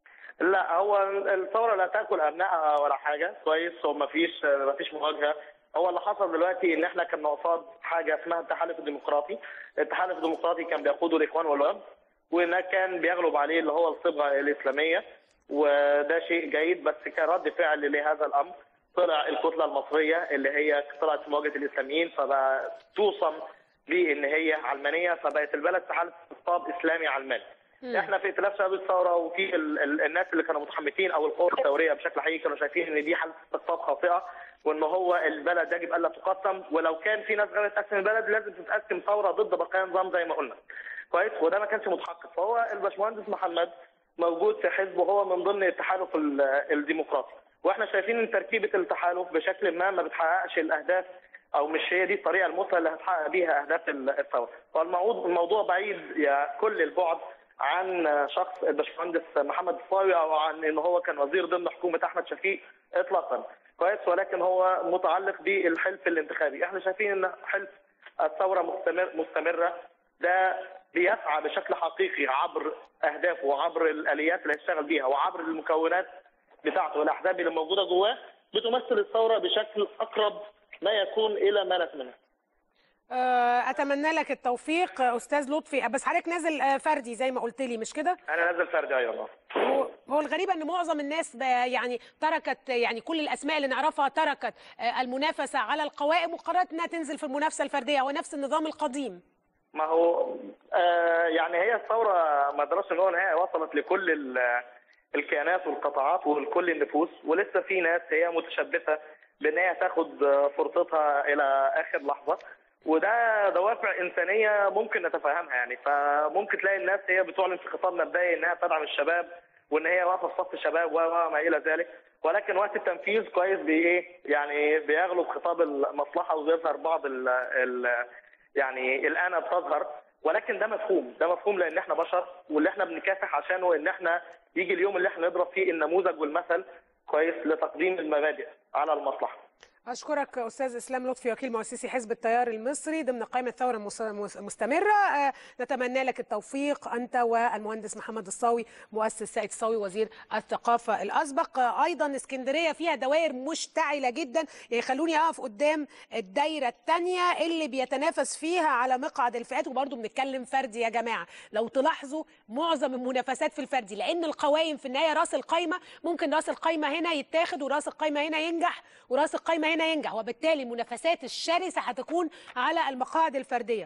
لا هو الثوره لا تاكل ابنائها ولا حاجه كويس هو ما فيش ما فيش مواجهه هو اللي حصل دلوقتي ان احنا كنا قصاد حاجه اسمها التحالف الديمقراطي التحالف الديمقراطي كان بيقوده الاخوان والوفد وده كان بيغلب عليه اللي هو الصبغه الاسلاميه وده شيء جيد بس كرد فعل لهذا الامر طلع الكتله المصريه اللي هي طلعت في مواجهه الاسلاميين فبقى توصم لان هي علمانيه فبقت البلد في حاله استقطاب اسلامي علماني احنا في ائتلاف شباب الثوره وفي ال ال الناس اللي كانوا متحمسين او القوى الثوريه بشكل حقيقي كانوا شايفين ان دي حاله استقطاب خاطئه وان هو البلد يجب الا تقسم ولو كان في ناس غير تقسم البلد لازم تتقسم ثوره ضد بقايا نظام زي ما قلنا كويس وده ما كانش متحقق فهو الباشمهندس محمد موجود في حزب وهو من ضمن التحالف ال- الديمقراطي واحنا شايفين ان تركيبه التحالف بشكل ما ما بتحققش الاهداف او مش هي دي الطريقه المثلى اللي هتحقق بيها اهداف ال- الثوره فالموضوع الموضوع بعيد يا كل البعد عن شخص الباشمهندس محمد الصاوي او عن ان هو كان وزير ضمن حكومه احمد شفيق اطلاقا كويس ولكن هو متعلق بالحلف الانتخابي احنا شايفين ان حلف الثوره مستمر مستمره ده بيسعى بشكل حقيقي عبر اهدافه وعبر الاليات اللي هيشتغل بيها وعبر المكونات بتاعته والاحزاب اللي موجوده جواه بتمثل الثوره بشكل اقرب ما يكون الى ما نتمنى آه، اتمنى لك التوفيق آه، استاذ لطفي بس حضرتك نازل آه، فردي زي ما قلت لي مش كده انا نازل فردي ايضا هو- هو الغريب ان معظم الناس ب- يعني تركت يعني كل الاسماء اللي نعرفها تركت آه، المنافسه على القوائم وقررت انها تنزل في المنافسه الفرديه هو نفس النظام القديم ما هو آه يعني هي الثوره ما اقدرش نقول ان هي وصلت لكل ال- الكيانات والقطاعات ولكل النفوس ولسه في ناس هي متشبثه بان هي تاخد آه، فرصتها الى اخر لحظه وده دوافع انسانيه ممكن نتفهمها يعني فممكن تلاقي الناس هي بتعلن في خطاب مبدئي انها تدعم الشباب وان هي واقفه في صف الشباب وما الى ذلك ولكن وقت التنفيذ كويس بايه يعني بيغلب خطاب المصلحه وبيظهر بعض ال ال يعني الانا بتظهر ولكن ده مفهوم ده مفهوم لان احنا بشر واللي احنا بنكافح عشانه ان احنا يجي اليوم اللي احنا نضرب فيه النموذج والمثل كويس لتقديم المبادئ على المصلحه اشكرك استاذ اسلام لطفي وكيل مؤسسي حزب التيار المصري ضمن قائمه الثوره المس- مس- المستمره آه، نتمنى لك التوفيق انت والمهندس محمد الصاوي مؤسس ساقية الصاوي وزير الثقافه الاسبق آه، ايضا اسكندريه فيها دوائر مشتعله جدا يعني خلوني اقف قدام الدايره الثانيه اللي بيتنافس فيها على مقعد الفئات وبرضه بنتكلم فردي يا جماعه لو تلاحظوا معظم المنافسات في الفردي لان القوائم في النهايه راس القايمه ممكن راس القايمه هنا يتاخد وراس القايمه هنا ينجح وراس القايمه هنا ينجح وبالتالي المنافسات الشرسه هتكون على المقاعد الفرديه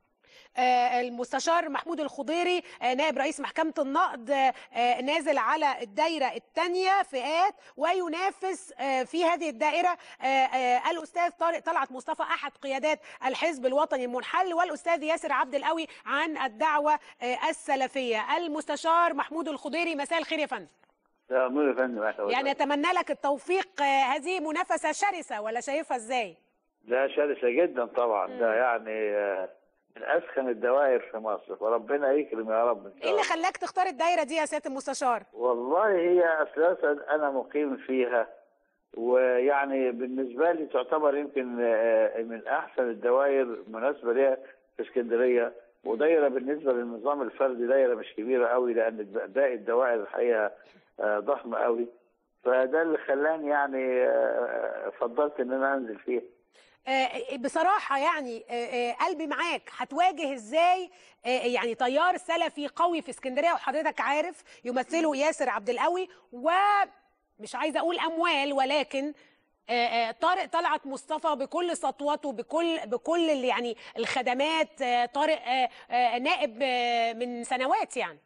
آه، المستشار محمود الخضيري آه، نائب رئيس محكمة النقد آه، آه، نازل على الدايرة الثانية فئات وينافس آه، في هذه الدائرة آه، آه، الأستاذ طارق طلعت مصطفى أحد قيادات الحزب الوطني المنحل والأستاذ ياسر عبد القوي عن الدعوة آه، السلفية المستشار محمود الخضيري مساء الخير يا فندم لا مو يا فندم أهلا وسهلا. يعني أتمنى لك التوفيق آه، هذه منافسة شرسة ولا شايفها إزاي؟ لا شرسة جدا طبعا ده يعني آه، من أسخن الدوائر في مصر فربنا يكرم يا رب إن شاء إيه اللي الله. خلاك تختار الدايرة دي يا سيادة المستشار؟ والله هي أساسا أنا مقيم فيها ويعني بالنسبة لي تعتبر يمكن آه، من أحسن الدوائر مناسبة ليها في اسكندرية ودايرة بالنسبة للنظام الفردي دايرة مش كبيرة قوي لأن باقي الدوائر الحقيقة آه، ضخمة قوي فده اللي خلاني يعني آه، فضلت إن أنا أنزل فيها آه، بصراحة يعني آه، آه، قلبي معاك هتواجه ازاي آه، يعني تيار سلفي قوي في اسكندرية وحضرتك عارف يمثله ياسر عبد القوي ومش عايزة اقول اموال ولكن آه، آه، طارق طلعت مصطفى بكل سطوته بكل بكل اللي يعني الخدمات آه، طارق آه، آه، نائب آه، من سنوات يعني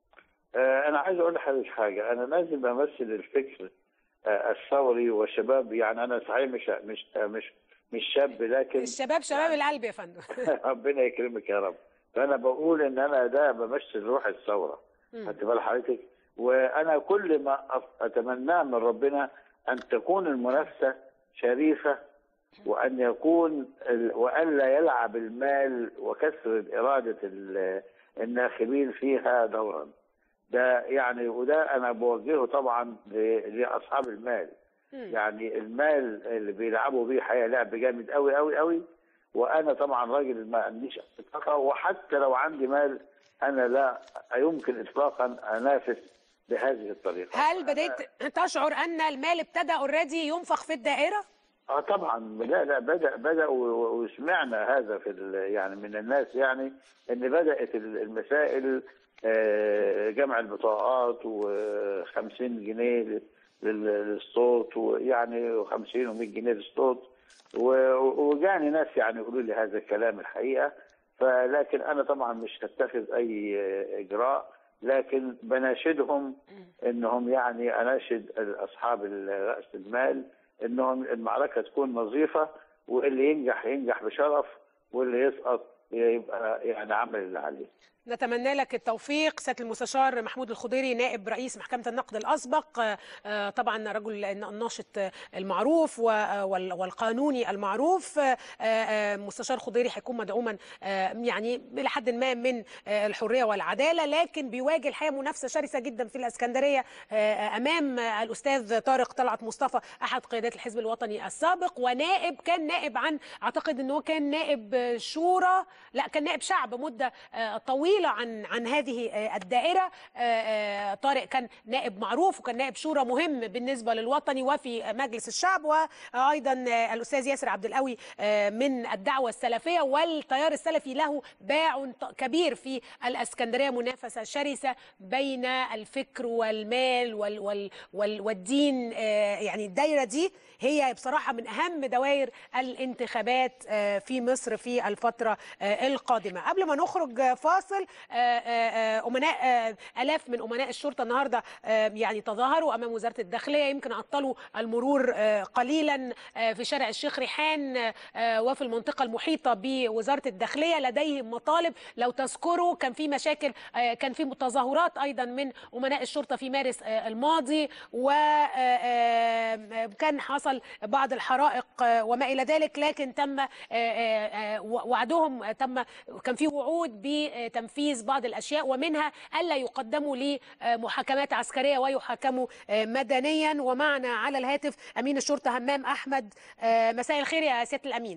آه، أنا عايز أقول لحضرتك حاجة أنا لازم أمثل الفكر آه، الثوري وشباب يعني أنا صحيح مش مش آه، مش مش شاب لكن الشباب شباب القلب يا فندم ربنا يكرمك يا رب فأنا بقول إن أنا ده بمثل روح الثورة مم. خدت بال حضرتك وأنا كل ما أف- أتمناه من ربنا أن تكون المنافسة شريفة وأن يكون ال- وأن لا يلعب المال وكسر إرادة ال- الناخبين فيها دورا ده يعني وده أنا بوجهه طبعا ل- لأصحاب المال يعني المال اللي بيلعبوا بيه حقيقة لعب جامد قوي قوي قوي وانا طبعا راجل ما عنديش طاقه وحتى لو عندي مال انا لا يمكن اطلاقا انافس بهذه الطريقه هل بدأت تشعر ان المال ابتدى اوريدي ينفخ في الدائرة؟ اه طبعا لا لا بدا بدا و- و- وسمعنا هذا في ال- يعني من الناس يعني ان بدات ال- المسائل آه، جمع البطاقات و50 جنيه لل- لل- للصوت ويعني 50 و100 جنيه للصوت و- وجاني ناس يعني يقولوا لي هذا الكلام الحقيقه فلكن انا طبعا مش هتخذ اي اجراء لكن بناشدهم انهم يعني اناشد اصحاب راس المال انهم المعركه تكون نظيفه واللي ينجح ينجح بشرف واللي يسقط يبقى يعني عمل اللي عليه نتمنى لك التوفيق سياده المستشار محمود الخضيري نائب رئيس محكمه النقد الاسبق آه، آه، طبعا رجل الناشط آه، المعروف و- آه، وال- والقانوني المعروف آه، آه، مستشار خضيري هيكون مدعوما آه، يعني الى حد ما من آه، الحريه والعداله لكن بيواجه الحقيقه منافسه شرسه جدا في الاسكندريه آه، امام آه، الاستاذ طارق طلعت مصطفى احد قيادات الحزب الوطني السابق ونائب كان نائب عن اعتقد ان هو كان نائب آه، شورى لا كان نائب شعب مده آه، طويله عن عن هذه آه، الدائره آه، آه، طارق كان نائب معروف وكان نائب شورى مهم بالنسبه للوطني وفي مجلس الشعب وايضا آه، الاستاذ ياسر عبد القوي آه، من الدعوه السلفيه والتيار السلفي له باع ط- كبير في الاسكندريه منافسه شرسه بين الفكر والمال وال وال وال والدين آه، يعني الدايره دي هي بصراحه من اهم دوائر الانتخابات آه، في مصر في الفتره آه، القادمه قبل ما نخرج آه، فاصل آه، آه، آه، امناء آه، الاف من امناء الشرطه النهارده آه، يعني تظاهروا امام وزاره الداخليه يمكن عطلوا المرور آه، قليلا آه، في شارع الشيخ ريحان آه، آه، وفي المنطقه المحيطه بوزاره الداخليه لديهم مطالب لو تذكروا كان في مشاكل آه، كان في تظاهرات ايضا من امناء الشرطه في مارس آه، الماضي وكان حصل بعض الحرائق آه، وما الى ذلك لكن تم آه، آه، آه، وعدهم آه، تم كان في وعود بتنفيذ بعض الاشياء ومنها الا يقدموا لمحاكمات عسكريه ويحاكموا آه، مدنيا ومعنا على الهاتف امين الشرطه همام احمد آه، مساء الخير يا سياده الامين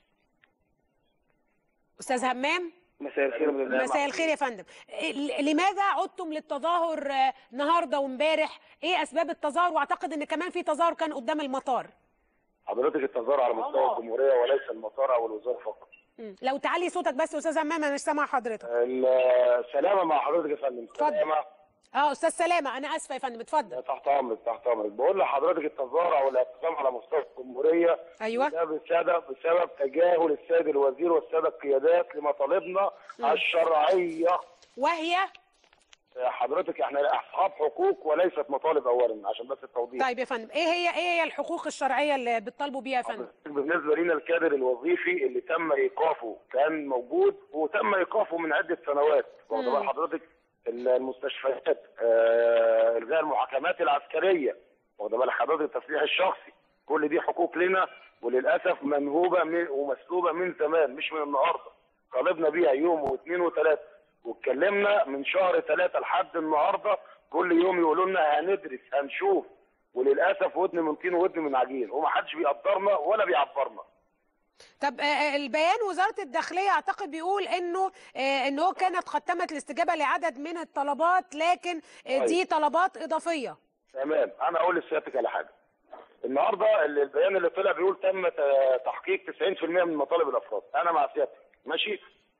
استاذ همام مساء الخير مساء الخير يا فندم ل- لماذا عدتم للتظاهر آه، النهارده وامبارح ايه اسباب التظاهر واعتقد ان كمان في تظاهر كان قدام المطار حضرتك التظاهر على مستوى الجمهوريه وليس المطار او الوزاره فقط. مم. لو تعلي صوتك بس يا استاذ همام انا مش سامع حضرتك السلامه مع حضرتك يا فندم اتفضل. سلامه اه استاذ سلامه انا اسفه يا فندم اتفضل تحت امرك تحت امرك بقول لحضرتك التظاهر والاعتصام على مستوى الجمهوريه ايوه ده بسبب بسبب تجاهل السيد الوزير والساده القيادات لمطالبنا الشرعيه وهي حضرتك احنا اصحاب حقوق وليست مطالب اولا عشان بس التوضيح طيب يا فندم ايه هي ايه هي الحقوق الشرعيه اللي بتطالبوا بيها يا فندم بالنسبه لنا الكادر الوظيفي اللي تم ايقافه كان موجود وتم ايقافه من عده سنوات واخد بال حضرتك المستشفيات آه، الغاء المحاكمات العسكريه واخد بال حضرتك التسليح الشخصي كل دي حقوق لنا وللاسف منهوبه من ومسلوبه من زمان مش من النهارده طالبنا بيها يوم واثنين وثلاثه واتكلمنا من شهر ثلاثه لحد النهارده كل يوم يقولوا لنا هندرس هنشوف وللاسف ودن من طين وودن من عجين ومحدش بيقدرنا ولا بيعبرنا طب آه، آه، البيان وزاره الداخليه اعتقد بيقول انه آه، انه كانت قد تمت الاستجابه لعدد من الطلبات لكن آه، دي طيب. طلبات اضافيه تمام انا اقول لسيادتك على حاجه النهارده ال- البيان اللي طلع بيقول تم ت- تحقيق 90% من مطالب الافراد انا مع سيادتك ماشي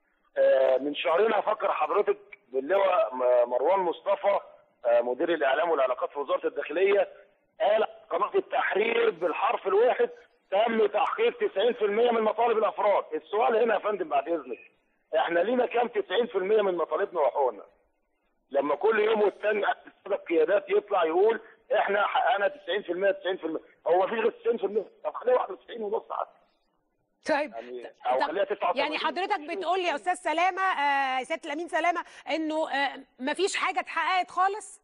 آه من شهرين هفكر حضرتك باللواء م- مروان مصطفى آه مدير الاعلام والعلاقات في وزاره الداخليه قال قناه التحرير بالحرف الواحد تم تحقيق 90% من مطالب الافراد السؤال هنا يا فندم بعد اذنك احنا لينا كام 90% من مطالبنا وحقوقنا لما كل يوم والتاني السادة القيادات يطلع يقول احنا حققنا 90% 90% هو ما فيش غير 90% طب خليها 91 ونص حتى طيب يعني او خليها 89 يعني حضرتك بتقول لي يا استاذ سلامه آه، يا سياده الامين سلامه انه آه، مفيش حاجه اتحققت خالص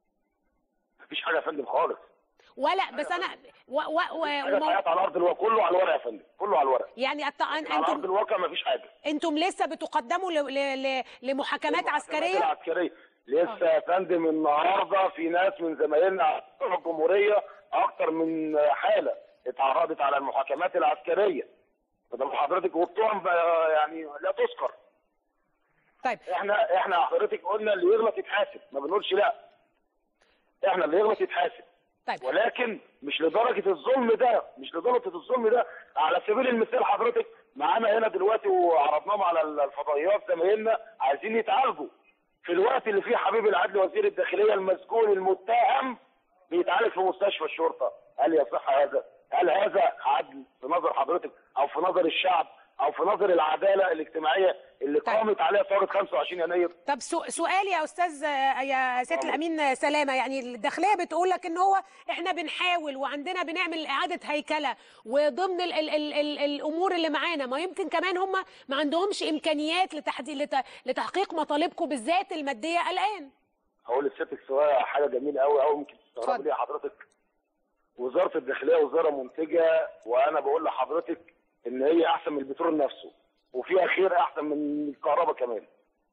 مفيش حاجه يا فندم خالص ولا بس انا و و و حاجه ومو- اتحققت على ارض الواقع كله على الورق يا فندم كله على الورق يعني أت... أن- على ارض انتم الواقع مفيش حاجه انتم لسه بتقدموا ل... ل... ل... لمحاكمات عسكريه العسكريه لسه يا فندم النهارده في ناس من زمايلنا على مستوى الجمهوريه اكتر من حاله اتعرضت على المحاكمات العسكريه فده حضرتك وبتوعهم بقى يعني لا تذكر طيب احنا احنا حضرتك قلنا اللي يغلط يتحاسب ما بنقولش لا احنا اللي يغلط يتحاسب طيب. ولكن مش لدرجه الظلم ده مش لدرجه الظلم ده على سبيل المثال حضرتك معانا هنا دلوقتي وعرضناهم على الفضائيات زمايلنا عايزين يتعالجوا في الوقت اللي فيه حبيب العدل وزير الداخليه المسجون المتهم بيتعالج في مستشفى الشرطه هل يصح هذا؟ هل هذا عدل في نظر حضرتك او في نظر الشعب او في نظر العداله الاجتماعيه اللي قامت عليها ثوره 25 يناير طب سو- سؤال يا استاذ آه، يا سياده الامين سلامه يعني الداخليه بتقول لك ان هو احنا بنحاول وعندنا بنعمل اعاده هيكله وضمن ال ال ال ال الامور اللي معانا ما يمكن كمان هم ما عندهمش امكانيات لتحديد لت- لتحقيق مطالبكم بالذات الماديه الان هقول لسيادتك سؤال حاجه جميله قوي قوي ممكن تستغربي ليها حضرتك وزاره الداخليه وزاره منتجه وانا بقول لحضرتك ان هي احسن من البترول نفسه وفيها خير احسن من الكهرباء كمان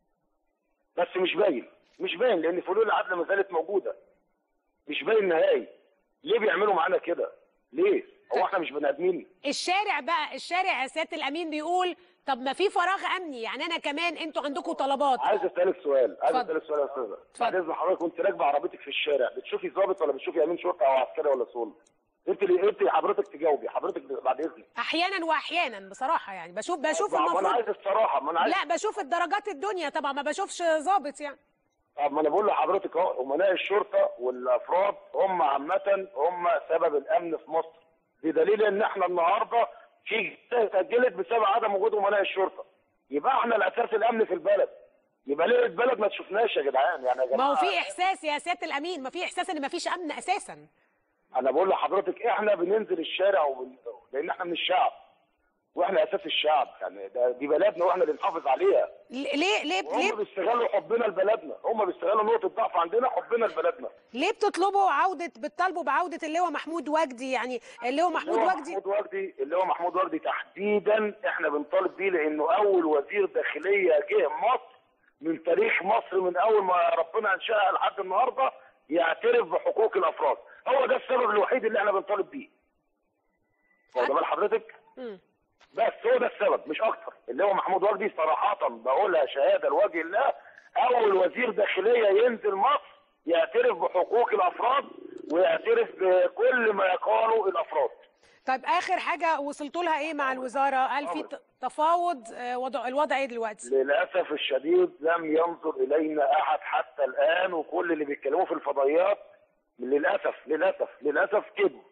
بس مش باين مش باين لان فلول العدل ما زالت موجوده مش باين نهائي ليه بيعملوا معانا كده ليه هو احنا مش بني ادمين الشارع بقى الشارع يا سياده الامين بيقول طب ما في فراغ امني يعني انا كمان انتوا عندكم طلبات عايز اسالك سؤال عايز اتفضل. اسالك سؤال يا استاذه بعد اذن حضرتك وانت راكبه عربيتك في الشارع بتشوفي ضابط ولا بتشوفي امين شرطه او عسكري ولا صول انت اللي انت حضرتك تجاوبي حضرتك بعد اذنك احيانا واحيانا بصراحه يعني بشوف بشوف ما انا المفروض عايز الصراحه ما انا عايز لا بشوف الدرجات الدنيا طبعا ما بشوفش ظابط يعني طب ما انا بقول لحضرتك اهو امناء الشرطه والافراد هم عامه هم سبب الامن في مصر بدليل ان احنا النهارده في جثة اتاجلت بسبب عدم وجود امناء الشرطه يبقى احنا الاساس الامن في البلد يبقى ليه البلد ما تشوفناش يا جدعان يعني يا ما جماعه هو في احساس يا سياده الامين ما في احساس ان ما فيش امن اساسا انا بقول لحضرتك احنا بننزل الشارع وبن... لان احنا من الشعب واحنا اساس الشعب يعني ده دي بلدنا واحنا اللي نحافظ عليها ليه ليه هم ليه بيستغلوا حبنا لبلدنا هم بيستغلوا نقطه ضعف عندنا حبنا لبلدنا ليه بتطلبوا عوده بتطالبوا بعوده اللواء محمود وجدي يعني اللواء محمود اللي هو وجدي محمود وجدي اللي هو محمود وجدي تحديدا احنا بنطالب بيه لانه اول وزير داخليه جه مصر من تاريخ مصر من اول ما ربنا انشاها لحد النهارده يعترف بحقوق الافراد هو ده السبب الوحيد اللي احنا بنطالب بيه واخد بال حضرتك بس هو ده السبب مش اكتر اللي هو محمود وجدي صراحه بقولها شهاده لوجه الله اول وزير داخليه ينزل مصر يعترف بحقوق الافراد ويعترف بكل ما يقاله الافراد طيب اخر حاجه وصلتوا لها ايه مع الوزاره هل في ت- تفاوض آه، وضع الوضع ايه دلوقتي للاسف الشديد لم ينظر الينا احد حتى الان وكل اللي بيتكلموا في الفضائيات للاسف للاسف للاسف كذب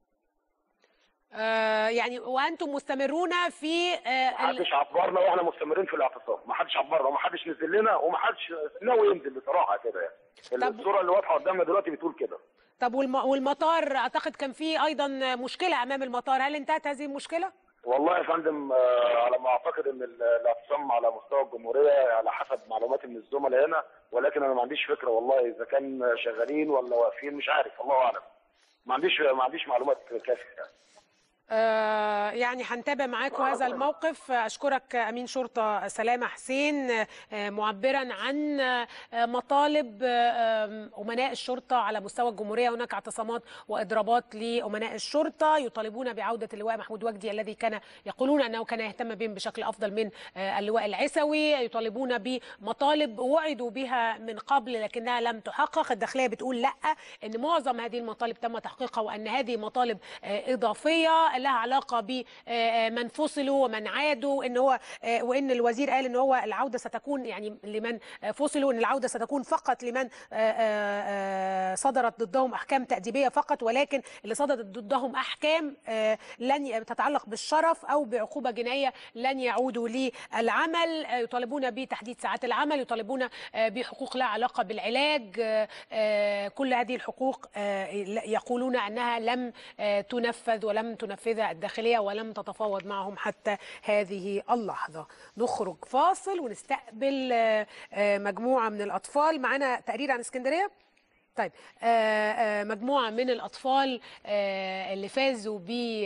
آه يعني وانتم مستمرون في آه ال- محدش عبرنا واحنا مستمرين في الاعتصام محدش عبرنا ومحدش نزل لنا ومحدش ناوي ينزل بصراحه كده يعني طب- الصوره اللي واضحه قدامنا دلوقتي بتقول كده طب والم... والمطار اعتقد كان في ايضا مشكله امام المطار هل انتهت هذه المشكله والله يا فندم آه، على ما اعتقد ان ال- الاعتصام على مستوى الجمهوريه على حسب معلوماتي من الزملاء هنا ولكن انا ما عنديش فكره والله اذا كان شغالين ولا واقفين مش عارف الله اعلم ما عنديش ما عنديش معلومات كافيه يعني. آه، يعني هنتابع معاكم هذا الموقف أشكرك أمين شرطة سلامة حسين آه، معبرا عن آه، مطالب آه، أمناء الشرطة على مستوى الجمهورية هناك اعتصامات وإضرابات لأمناء الشرطة يطالبون بعودة اللواء محمود وجدي الذي كان يقولون أنه كان يهتم بهم بشكل أفضل من آه، اللواء العسوي يطالبون بمطالب وعدوا بها من قبل لكنها لم تحقق الداخلية بتقول لا أن معظم هذه المطالب تم تحقيقها وأن هذه مطالب آه، إضافية لها علاقة بمن فصلوا ومن عادوا ان هو آه، وان الوزير قال ان هو العودة ستكون يعني لمن آه، فصلوا ان العودة ستكون فقط لمن آه، آه، آه، صدرت ضدهم احكام تأديبية فقط ولكن اللي صدرت ضدهم احكام آه، لن ي- تتعلق بالشرف او بعقوبة جنائية لن يعودوا للعمل آه، يطالبون بتحديد ساعات العمل يطالبون آه، بحقوق لها علاقة بالعلاج آه، آه، كل هذه الحقوق آه، يقولون انها لم آه، تنفذ ولم تنفذها الداخليه ولم تتفاوض معهم حتى هذه اللحظه. نخرج فاصل ونستقبل آه، آه، مجموعه من الاطفال معانا تقرير عن اسكندريه. طيب آه، آه، مجموعة من الأطفال آه، اللي فازوا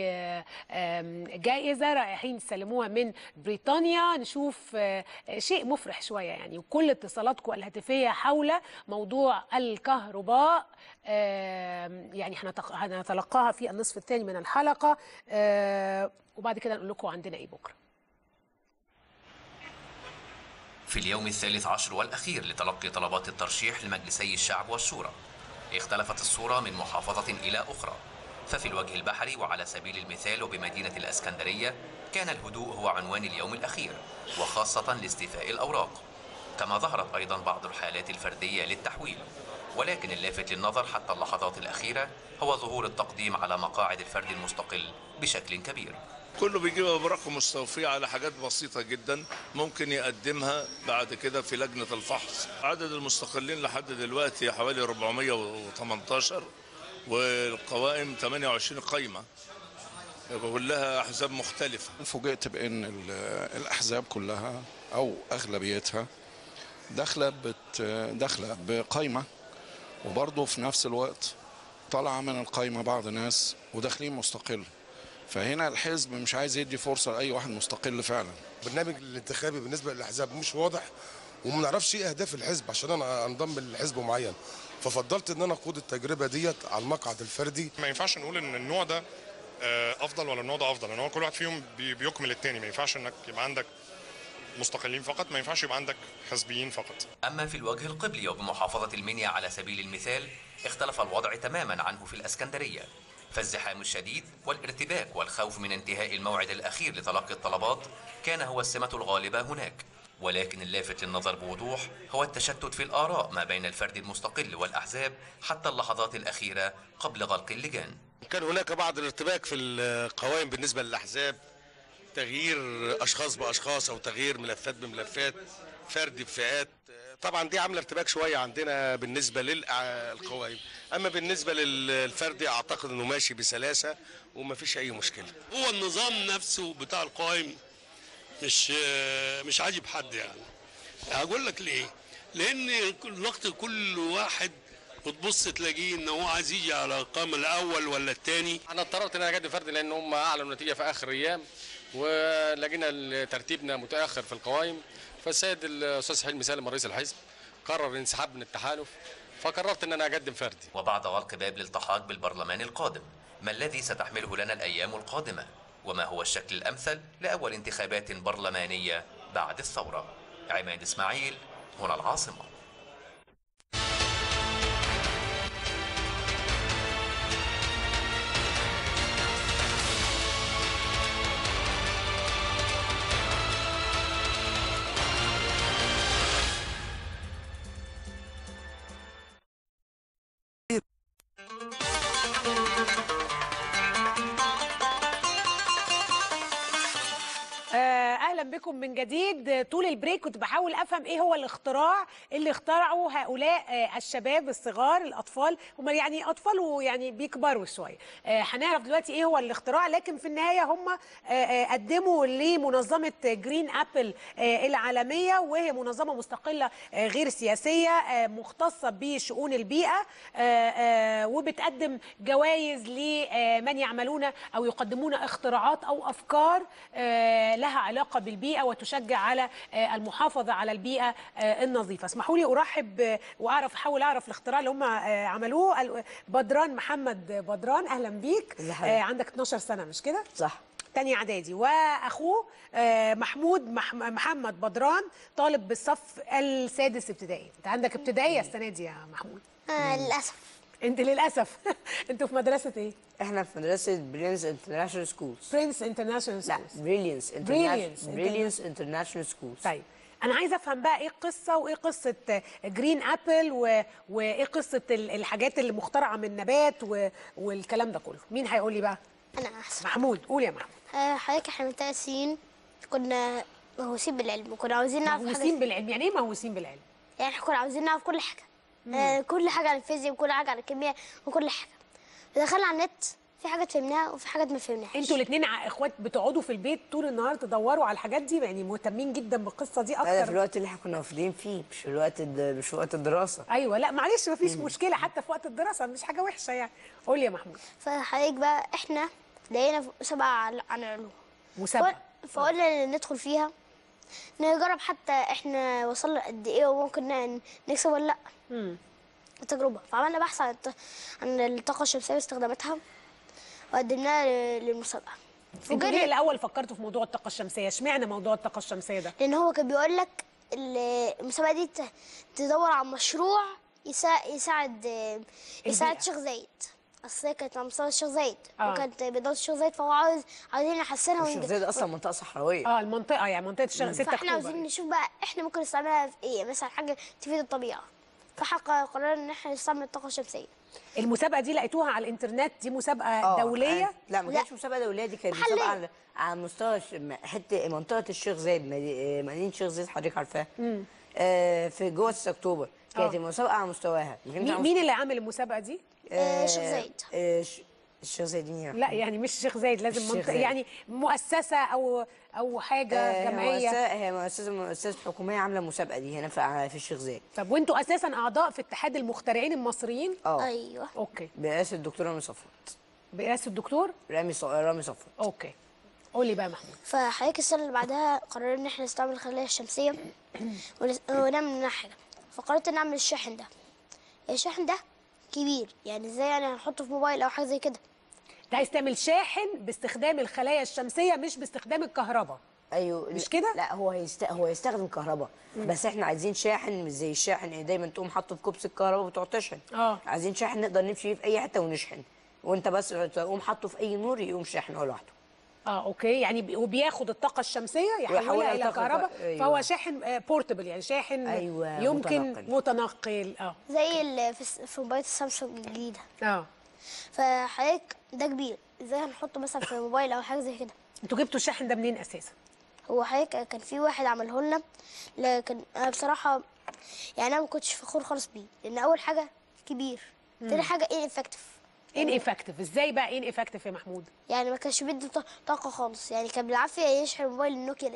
بجائزة رايحين يسلموها من بريطانيا نشوف آه، شيء مفرح شوية يعني وكل اتصالاتكم الهاتفية حول موضوع الكهرباء آه، يعني هنتق- هنتلقاها في النصف الثاني من الحلقة آه، وبعد كده نقول لكم عندنا ايه بكرة في اليوم الثالث عشر والأخير لتلقي طلبات الترشيح لمجلسي الشعب والشورى اختلفت الصورة من محافظة إلى أخرى ففي الوجه البحري وعلى سبيل المثال وبمدينة الأسكندرية كان الهدوء هو عنوان اليوم الأخير وخاصة لاستيفاء الأوراق كما ظهرت أيضا بعض الحالات الفردية للتحويل ولكن اللافت للنظر حتى اللحظات الأخيرة هو ظهور التقديم على مقاعد الفرد المستقل بشكل كبير كله بيجيب اوراقه مستوفيه على حاجات بسيطه جدا ممكن يقدمها بعد كده في لجنه الفحص عدد المستقلين لحد دلوقتي حوالي 418 والقوائم 28 قايمه كلها احزاب مختلفه فوجئت بان ال- الاحزاب كلها او اغلبيتها داخله بت داخله بقايمه وبرضه في نفس الوقت طالعه من القايمه بعض ناس وداخلين مستقل فهنا الحزب مش عايز يدي فرصه لاي واحد مستقل فعلا البرنامج الانتخابي بالنسبه للاحزاب مش واضح وما نعرفش ايه اهداف الحزب عشان انا انضم لحزب معين ففضلت ان انا اخوض التجربه ديت على المقعد الفردي ما ينفعش نقول ان النوع ده آه، افضل ولا النوع ده افضل لان هو كل واحد فيهم بي- بيكمل التاني ما ينفعش انك يبقى عندك مستقلين فقط ما ينفعش يبقى عندك حزبيين فقط أما في الوجه القبلي وبمحافظة المنيا على سبيل المثال اختلف الوضع تماما عنه في الأسكندرية فالزحام الشديد والارتباك والخوف من انتهاء الموعد الأخير لتلقي الطلبات كان هو السمة الغالبة هناك ولكن اللافت للنظر بوضوح هو التشتت في الآراء ما بين الفرد المستقل والأحزاب حتى اللحظات الأخيرة قبل غلق اللجان كان هناك بعض الارتباك في القوائم بالنسبه للاحزاب تغيير اشخاص باشخاص او تغيير ملفات بملفات فرد بفئات طبعا دي عامله ارتباك شويه عندنا بالنسبه للقوائم اما بالنسبه للفردي اعتقد انه ماشي بسلاسه وما فيش اي مشكله هو النظام نفسه بتاع القوائم مش مش عاجب حد يعني هقول لك ليه لان كل وقت كل واحد بتبص تلاقيه ان هو عايز يجي على القام الاول ولا الثاني انا اضطررت ان انا اقدم فردي لان هم اعلنوا النتيجه في اخر ايام ولقينا ترتيبنا متاخر في القوائم فالسيد الاستاذ حلمي سالم رئيس الحزب قرر الانسحاب من التحالف فقررت ان انا اقدم فردي وبعد غلق باب الالتحاق بالبرلمان القادم ما الذي ستحمله لنا الأيام القادمة وما هو الشكل الأمثل لأول انتخابات برلمانية بعد الثورة عماد إسماعيل هنا العاصمة بكم من جديد طول البريك كنت بحاول افهم ايه هو الاختراع اللي اخترعه هؤلاء آه، الشباب الصغار الاطفال هم يعني اطفال ويعني بيكبروا شويه آه، هنعرف دلوقتي ايه هو الاختراع لكن في النهايه هم آه، آه، قدموا لمنظمه جرين ابل آه، العالميه وهي منظمه مستقله آه، غير سياسيه آه، مختصه بشؤون البيئه آه، آه، وبتقدم جوائز لمن يعملون او يقدمون اختراعات او افكار آه، لها علاقه بالبيئه وتشجع على آه، المحافظه على البيئه آه، النظيفه اسمحوا لي ارحب آه، واعرف احاول اعرف الاختراع اللي هم آه، عملوه ال- بدران محمد بدران اهلا بيك ازي حضرتك؟ آه، عندك 12 سنه مش كده صح تاني اعدادي واخوه آه، محمود مح- محمد بدران طالب بالصف السادس ابتدائي انت عندك ابتدائيه السنه دي يا محمود آه للأسف انت للاسف انتوا في مدرسه ايه احنا في مدرسة برينس انترناشونال سكولز برنس انترناشونال لا بريليانس Brilliance بريليانس انترناشونال سكولز طيب انا عايزه افهم بقى ايه القصه وايه قصه جرين ابل و... وايه قصه ال- الحاجات اللي مخترعه من نبات و... والكلام ده كله مين هيقول لي بقى أنا أحسن محمود قول يا محمود آه حضرتك احنا من ثلاث سنين كنا مهووسين بالعلم وكنا عاوزين نعرف مهووسين بالعلم يعني ايه مهووسين بالعلم يعني احنا كنا عاوزين نعرف كل حاجة آه كل حاجة عن الفيزياء وكل حاجة عن الكيمياء وكل حاجة دخلنا على النت في حاجات فهمناها وفي حاجات ما فهمناهاش انتوا الاثنين اخوات بتقعدوا في البيت طول النهار تدوروا على الحاجات دي يعني مهتمين جدا بالقصه دي هذا في اكتر الوقت اللي احنا كنا واخدين فيه مش في الوقت الد- مش في وقت الدراسة ايوه لا معلش مفيش مشكله حتى في وقت الدراسه مش حاجه وحشه يعني قول لي يا محمود فحضرتك بقى احنا لقينا مسابقة عن عن العلوم مسابقة. فقل- فقلنا ندخل فيها نجرب حتى احنا وصلنا قد ايه وممكن ن- نكسب ولا لا امم التجربة فعملنا بحث عن الط- عن الطاقة الشمسية واستخداماتها وقدمناها ل- للمسابقة انتوا ليه وجري الاول فكرتوا في موضوع الطاقه الشمسيه اشمعنى موضوع الطاقه الشمسيه ده لان هو كان بيقول لك ال- المسابقة دي ت- تدور على مشروع يسا- يساعد يساعد الشيخ زايد اصل هي كانت مع مستوى الشيخ زايد آه. وكانت بإدارة الشيخ زايد فهو عاوز عاوزين نحسنها الشيخ ونج- زايد اصلا منطقة صحراوية اه المنطقه يعني منطقه الشغ... 6 فاحنا اكتوبر عاوزين نشوف بقى احنا ممكن نستعملها في ايه مثلا حاجة تفيد الطبيعة فحقا قررنا ان احنا نستعمل الطاقة الشمسية المسابقه دي لقيتوها على الانترنت دي مسابقه آه، دوليه أنا- لا ما كانتش مسابقة دولية دي كانت مسابقة على على مستوى الش- م- حتة منطقة الشيخ زايد مدي- مدينة الشيخ زايد حضرتك عارفاها مم. آه، في جوه 6 اكتوبر كانت آه. المسابقة على مستواها ما كانتش مين على مين اللي عامل المسابقه دي آه، الشيخ زايد. آه، ش- الشيخ زايد مين لا يعني مش الشيخ زايد لازم الشيخ منطقه زايد. يعني مؤسسه او او حاجه آه، جمعيه مؤسسة هي مؤسسة مؤسسة حكومية عاملة المسابقة دي هنا في في الشيخ زايد طب وانتوا اساسا اعضاء في اتحاد المخترعين المصريين اه ايوه اوكي برئاسة الدكتور رامي صفوت برئاسه الدكتور رامي ص- رامي صفوت اوكي قول لي بقى يا محمود فحضرتك السنة اللي بعدها قررنا ان احنا نستعمل الخلايا الشمسية ونس- ونعمل منها حاجة فقررت نعمل الشاحن ده الشاحن ده كبير يعني ازاي يعني هنحطه في موبايل او حاجة زي كده انت عايز تعمل شاحن باستخدام الخلايا الشمسيه مش باستخدام الكهرباء ايوه مش كده؟ لا هو هيست... هو هيستخدم كهرباء بس احنا عايزين شاحن مش زي الشاحن اللي دايما تقوم حاطه في كوبس الكهرباء وتقعد تشحن اه عايزين شاحن نقدر نمشي فيه في اي حته ونشحن وانت بس تقوم حاطه في اي نور يقوم شاحن هو لوحده اه اوكي يعني بي- وبياخد الطاقه الشمسيه يحولها ويحولها الى لطاقة كهرباء ف- أيوة. فهو شاحن بورتبل يعني شاحن أيوة، يمكن متنقل. متنقل اه زي ال- في الس- في موبايلات السامسونج الجديدة اه فحضرتك ده كبير ازاي هنحطه مثلا في موبايل او حاجة زي كده انتوا جبتوا الشاحن ده منين اساسا هو حضرتك كان في واحد عمله لنا لكن انا بصراحة يعني انا ما كنتش فخور خالص بيه لان اول حاجة كبير تاني حاجة ايه افكتيف ان افكتيف ازاي بقى ان افكتيف يا محمود يعني ما كانش بيدي ط- طاقة خالص يعني كان بالعافية يشحن موبايل النوكيا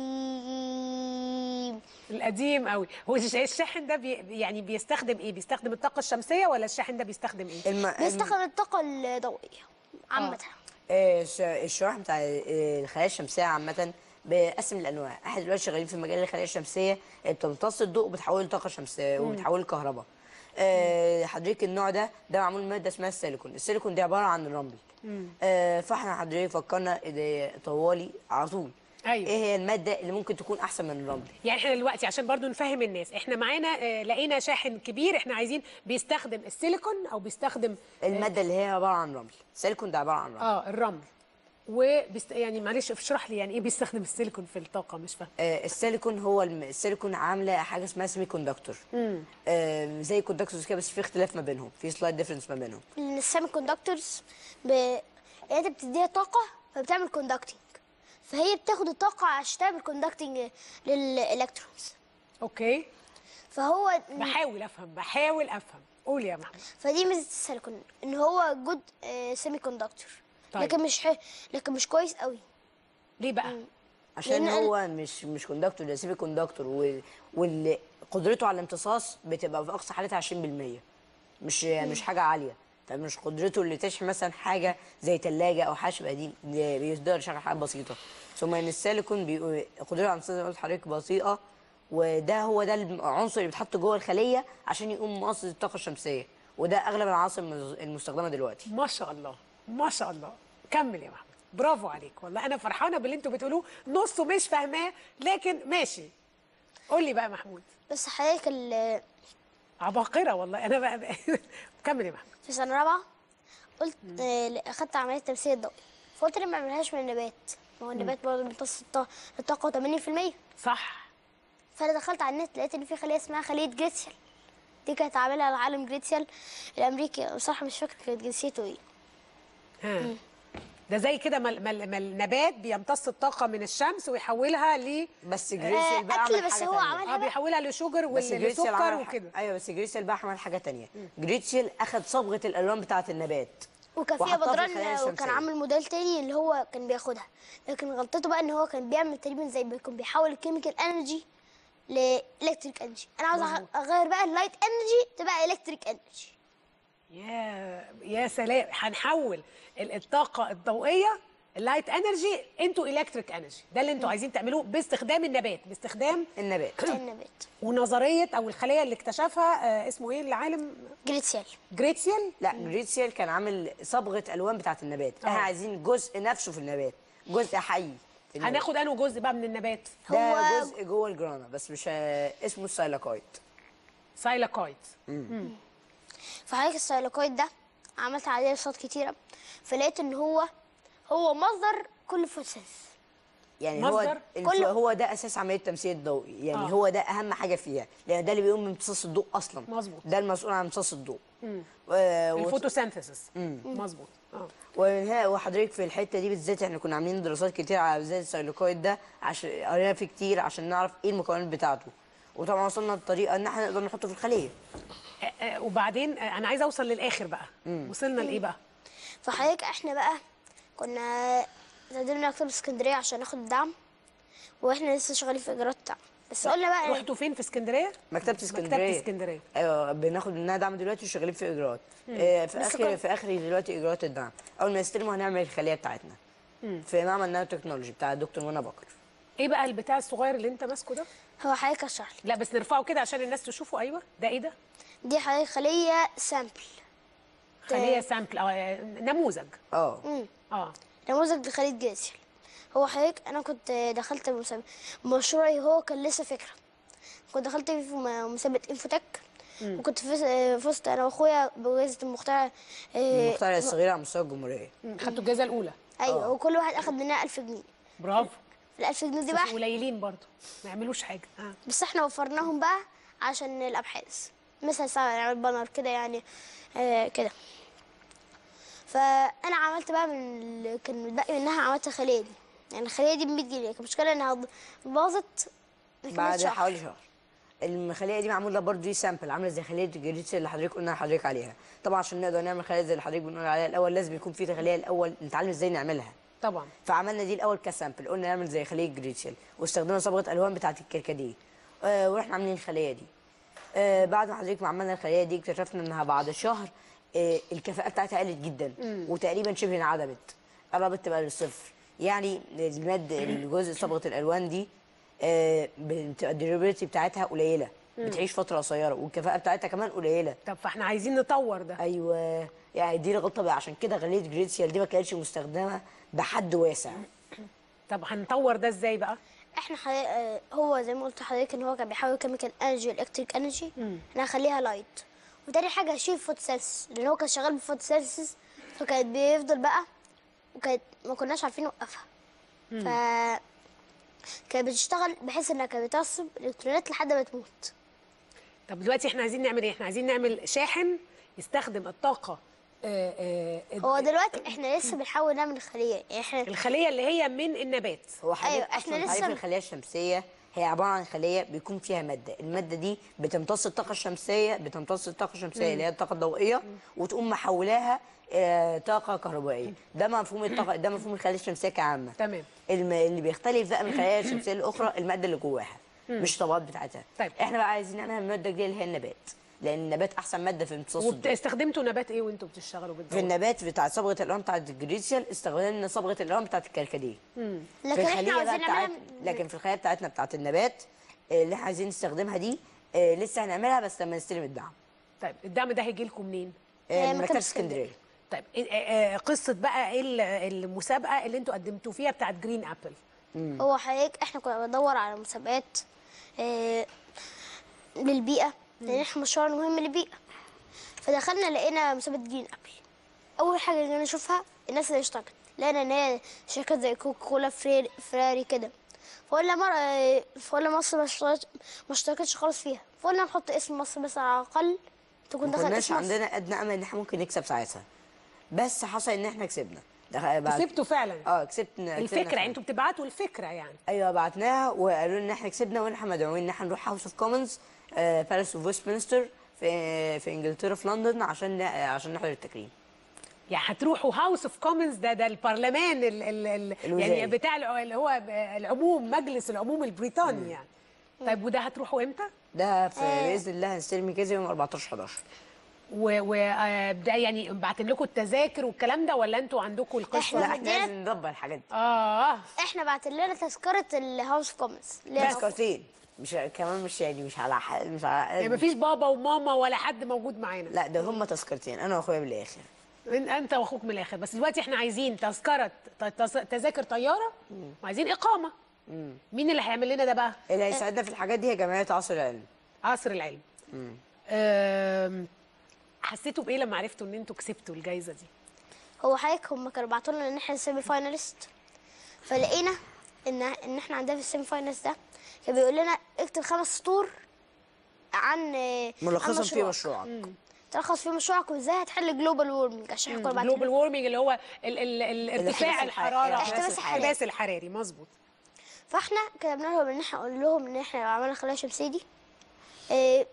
القديم القديم قوي هو الش- الشاحن ده بي يعني بيستخدم ايه بيستخدم الطاقه الشمسيه ولا الشاحن ده بيستخدم ايه الم... بيستخدم الطاقة الضوئية عامة آه، الش- الشرح بتاع آه، الخلايا الشمسيه عامه بقسم الانواع احنا دلوقتي شغالين في مجال الخلايا الشمسيه بتمتص الضوء وبتحوله لطاقه شمسيه مم. وبتحوله لكهرباء آه، حضرتك النوع ده ده معمول من ماده اسمها السيليكون السيليكون دي عباره عن الرمل آه، فاحنا حضرتك فكرنا إيه طوالي على طول ايوه ايه هي الماده اللي ممكن تكون احسن من الرمل يعني احنا دلوقتي عشان برضو نفهم الناس احنا معانا آه، لقينا شاحن كبير احنا عايزين بيستخدم السيليكون او بيستخدم آه، الماده اللي هي عباره عن رمل السيليكون ده عباره عن رمل اه الرمل وبيست... يعني معلش اشرح لي يعني ايه بيستخدم السيليكون في الطاقه مش فاهم آه، السيليكون هو الم... السيليكون عامله حاجه اسمها سيمي كوندكتور امم آه، زي كوندكتورز كده بس في اختلاف ما بينهم في سلايد ديفرنس ما بينهم لان السيمي كوندكتورز ب... يعني انت بتديها طاقة فبتعمل كوندكتنج فهي بتاخد الطاقه عشان تعمل كوندكتنج للالكترونز اوكي فهو بحاول افهم بحاول افهم قول يا محمود فدي ميزه السيليكون ان هو جود سيمي كوندكتور طيب. لكن مش ح... لكن مش كويس قوي ليه بقى عشان لأن- هو مش مش كوندكتور ده سيمي كوندكتور و- واللي قدرته على الامتصاص بتبقى في اقصى حالتها 20% مش مش حاجه عاليه فمش قدرته اللي تشحن مثلا حاجه زي ثلاجه او حشوه دي دي بيقدر يشغل حاجه بسيطه ثم ان السيليكون بيبقى قدرته على الامتصاص زي ما قلت لحضرتك بطيئه وده هو ده العنصر اللي بيتحط جوه الخليه عشان يقوم مصدر الطاقه الشمسيه وده اغلب العناصر المستخدمه دلوقتي ما شاء الله ما شاء الله كمل يا محمود برافو عليك والله انا فرحانه باللي انتوا بتقولوه نصه مش فاهماه لكن ماشي قول لي بقى محمود بس حضرتك ال- عباقره والله انا بقى, بقى. كمل يا محمود في سنه رابعه قلت آه، اخدت عمليه تمثيل الضوء فقلت ليه ما اعملهاش من النبات ما هو النبات برضه بيمتص الط- الطاقه 80% صح فانا دخلت على النت لقيت ان في خليه اسمها خليه جريتسيل دي كانت عاملها العالم جريتسيل الامريكي بصراحه مش فاكر كانت جنسيته ايه ها. ده زي كده ما ما- ما النبات بيمتص الطاقه من الشمس ويحولها ل بس آه، جريسيل بقى أكل عمل بس حاجه هو تانية. عملها اه بيحولها لشجر بس جريتسيل ولسكر عمل ح- وكده ايوه بس جريتسيل بقى عمل حاجه تانية جريتسيل اخد صبغه الالوان بتاعه النبات وكان فيها وحطها في بدران الخلايا وكان الشمسية. عامل موديل تاني اللي هو كان بياخدها لكن غلطته بقى ان هو كان بيعمل تقريبا زي بيكون بيحول الكيميكال انرجي لالكتريك انرجي انا عاوز مظبوط. اغير بقى اللايت انرجي تبقى الكتريك انرجي يا يا سلام هنحول ال- الطاقه الضوئيه اللايت انرجي انتو الكتريك انرجي ده اللي انتوا عايزين تعملوه باستخدام النبات باستخدام النبات النبات ونظريه او الخليه اللي اكتشفها آه اسمه ايه العالم جريتسيل جريتسيال لا جريتسيل كان عامل صبغه الوان بتاعه النبات احنا عايزين جزء نفسه في النبات جزء حي في النبات. هناخد انه جزء بقى من النبات ده هو- جزء جوه الجرانا بس مش آه، اسمه السايلاكايت سايلاكايت فحضرتك السيلوكويد ده عملت عليه دراسات كتيره فلقيت ان هو هو مصدر كل فوتوسينث يعني مصدر هو الف... كل- هو ده اساس عمليه التمثيل الضوئي يعني آه. آه. هو ده اهم حاجه فيها لان ده اللي بيقوم بامتصاص الضوء اصلا مظبوط. ده المسؤول عن امتصاص الضوء مم. و... و... الفوتوسينثيسيس مظبوط اه وها- وحضرتك في الحته دي بالذات احنا كنا عاملين دراسات كتير على بالذات السيلوكويد ده عشان قرينا فيه كتير عشان نعرف ايه المكونات بتاعته وطبعا وصلنا لطريقه ان احنا نقدر نحطه في الخليه آه، آه، وبعدين آه، انا عايزه اوصل للاخر بقى وصلنا لايه بقى فحضرتك احنا بقى كنا قدمنا مكتبة اسكندريه عشان ناخد الدعم واحنا لسه شغالين في اجراءات الدعم بس قلنا بقى رحتوا فين في اسكندريه مكتبه اسكندريه مكتبه اسكندريه ايوه بناخد منها دعم دلوقتي وشغالين في اجراءات آه، في بس اخر كل- في اخر دلوقتي اجراءات الدعم اول ما يستلموا هنعمل الخليه بتاعتنا في معمل نانو تكنولوجي بتاع الدكتور منى بكر ايه بقى البتاع الصغير اللي انت ماسكه ده هو حضرتك اشرح لي لا بس نرفعه كده عشان الناس تشوفه ايوه ده ايه ده دي حضرتك خليه سامبل خليه سامبل او آه، نموذج اه امم اه نموذج لخليه جريسيل هو حضرتك انا كنت دخلت مسابقة مشروعي هو كان لسه فكره كنت دخلت في م- مسابقه انفوتك وكنت فز- فزت انا واخويا بجائزه المخترع آه، المخترع الصغير على مستوى الجمهوريه مم، خدتوا الجائزه الاولى ايوه وكل واحد اخد منها 1000 جنيه برافو ال 1000 جنيه دي بس بقى قليلين برضو ما يعملوش حاجه آه. بس احنا وفرناهم بقى عشان الابحاث مثلا سوا نعمل بانر كده يعني آه كده فانا عملت بقى من اللي كان متبقي منها عملت الخليه دي يعني الخليه دي ب 100 جنيه كان المشكله انها باظت ما كملتش بعد شهر. حوالي شهر الخليه دي معموله برضه دي سامبل عامله زي خليه الجريتس اللي حضرتك قلنا لحضرتك عليها طبعا عشان نقدر نعمل خليه زي اللي حضرتك بنقول عليها الاول لازم يكون في خليه الاول نتعلم ازاي نعملها طبعا فعملنا دي الاول كسامبل قلنا نعمل زي خليه جريتشل واستخدمنا صبغه الوان بتاعه الكركديه آه ورحنا عاملين الخليه دي آه بعد ما حضرتك ما عملنا الخليه دي اكتشفنا انها بعد شهر آه الكفاءه بتاعتها قلت جدا مم. وتقريبا شبه انعدمت قربت تبقى للصفر يعني الماده الجزء صبغه الالوان دي آه بتبقى الديورابيلتي بتاعتها قليله مم. بتعيش فتره قصيره والكفاءه بتاعتها كمان قليله طب فاحنا عايزين نطور ده ايوه يعني دي الغلطه بقى عشان كده خليه جريتسيال دي ما كانتش مستخدمه بحد واسع طب هنطور ده ازاي بقى احنا حي... آه، هو زي ما قلت لحضرتك ان هو كان بيحول كيميكال انرجي الكتريك انرجي انا هخليها لايت وتاني حاجه هشيل فوتوسينثيسيس لان هو كان شغال بالفوتوسينثيسيس فكانت بيفضل بقى وكانت ما كناش عارفين نوقفها ف كانت بتشتغل بحيث انها كانت بتعصب الالكترونات لحد ما تموت طب دلوقتي احنا عايزين نعمل ايه احنا عايزين نعمل شاحن يستخدم الطاقه آه، آه، هو دلوقتي احنا لسه بنحاول نعمل خليه يعني احنا الخليه اللي هي من النبات هو حضرتك أيوة، اصلا إحنا تعريف لسه- الخليه الشمسيه هي عباره عن خليه بيكون فيها ماده الماده دي بتمتص الطاقه الشمسيه بتمتص الطاقه الشمسيه مم. اللي هي الطاقه الضوئيه وتقوم محولاها آه، طاقه كهربائيه ده مفهوم الطاقه ده مفهوم الخليه الشمسيه كعامه تمام الم- اللي بيختلف بقى من الخلايا الشمسيه الاخرى الماده اللي جواها مم. مش الطبقات بتاعتها طيب. احنا بقى عايزين نعمل الماده الجديده اللي هي النبات لان النبات احسن ماده في امتصاص الضوء واستخدمتوا نبات ايه وانتوا بتشتغلوا في بالدواء؟ النبات بتاع صبغه الالوان بتاعت الجريسيال استخدمنا صبغه الالوان بتاعت الكركديه مم. في لكن احنا الخليه بقى عاوزين بتاعت نعمل لكن في الخليه بتاعتنا بتاعت النبات آه، اللي احنا عايزين نستخدمها دي آه، لسه هنعملها بس لما نستلم الدعم طيب الدعم ده هيجي لكم منين؟ آه، من مكتبه اسكندريه طيب إيه- آه، آه، قصه بقى ايه ال- المسابقه اللي انتوا قدمتوا فيها بتاعت جرين ابل هو حضرتك احنا كنا بندور على مسابقات آه، للبيئه لان احنا مشروعنا مهم للبيئه فدخلنا لقينا مسابقه جرين ابل اول حاجه اللي نشوفها الناس اللي اشتركت لقينا ان هي شركات زي كوكا كولا فرير فراري كده فقلنا مرة فقلنا مصر ما اشتركتش ما اشتركتش خالص فيها فقلنا نحط اسم مصر بس على الاقل تكون ما دخل كناش اسم مصر عندنا ادنى امل ان احنا ممكن نكسب ساعتها بس حصل ان احنا كسبنا دخل- بعد- كسبتوا فعلا اه كسبنا الفكره انتوا بتبعتوا الفكره يعني ايوه بعتناها وقالوا لنا ان احنا كسبنا وان احنا مدعوين ان احنا نروح هاوس اوف كومنز بالاس اوف ويستمنستر في في انجلترا في لندن عشان ن- عشان نحضر التكريم يعني هتروحوا هاوس اوف كومنز ده ده البرلمان ال ال ال الوزاري. يعني بتاع الع- اللي هو العموم مجلس العموم البريطاني يعني طيب وده هتروحوا امتى؟ ده في باذن الله هنستلم كذا يوم 14 11 و, و آه، ده يعني بعتن لكم التذاكر والكلام ده ولا انتوا عندكم القصه لا احنا لازم ندبر الحاجات دي اه احنا بعت لنا تذكره الهاوس اوف كومنز تذكرتين مش كمان مش يعني مش على ح- مش على يعني مفيش بابا وماما ولا حد موجود معانا لا ده هم تذكرتين انا واخويا بالاخر إن- انت واخوك من الاخر بس دلوقتي احنا عايزين تذكره ت- تز- تذاكر طياره وعايزين اقامه مين اللي هيعمل لنا ده بقى؟ اللي هيساعدنا في الحاجات دي هي جمعيه عصر العلم عصر العلم أم، حسيتوا بايه لما عرفتوا ان انتوا كسبتوا الجائزه دي؟ هو حضرتك هم كانوا بعتوا لنا ان احنا سيمي فاينالست فلقينا ان ان احنا عندنا في السيمي فاينالست ده كان بيقول لنا اكتب خمس سطور عن عن ملخصا في مشروعك. مشروعك تلخص في مشروعك وازاي هتحل جلوبال وورمنج عشان احنا كنا بعتين جلوبال وورمنج اللي هو ال ال ال ارتفاع الاحتباس الح- الحراره الاحتباس الحراري. الاحتباس الحراري مظبوط فاحنا كتبنا لهم ان احنا نقول لهم ان احنا لو عملنا خلايا شمسيه دي اه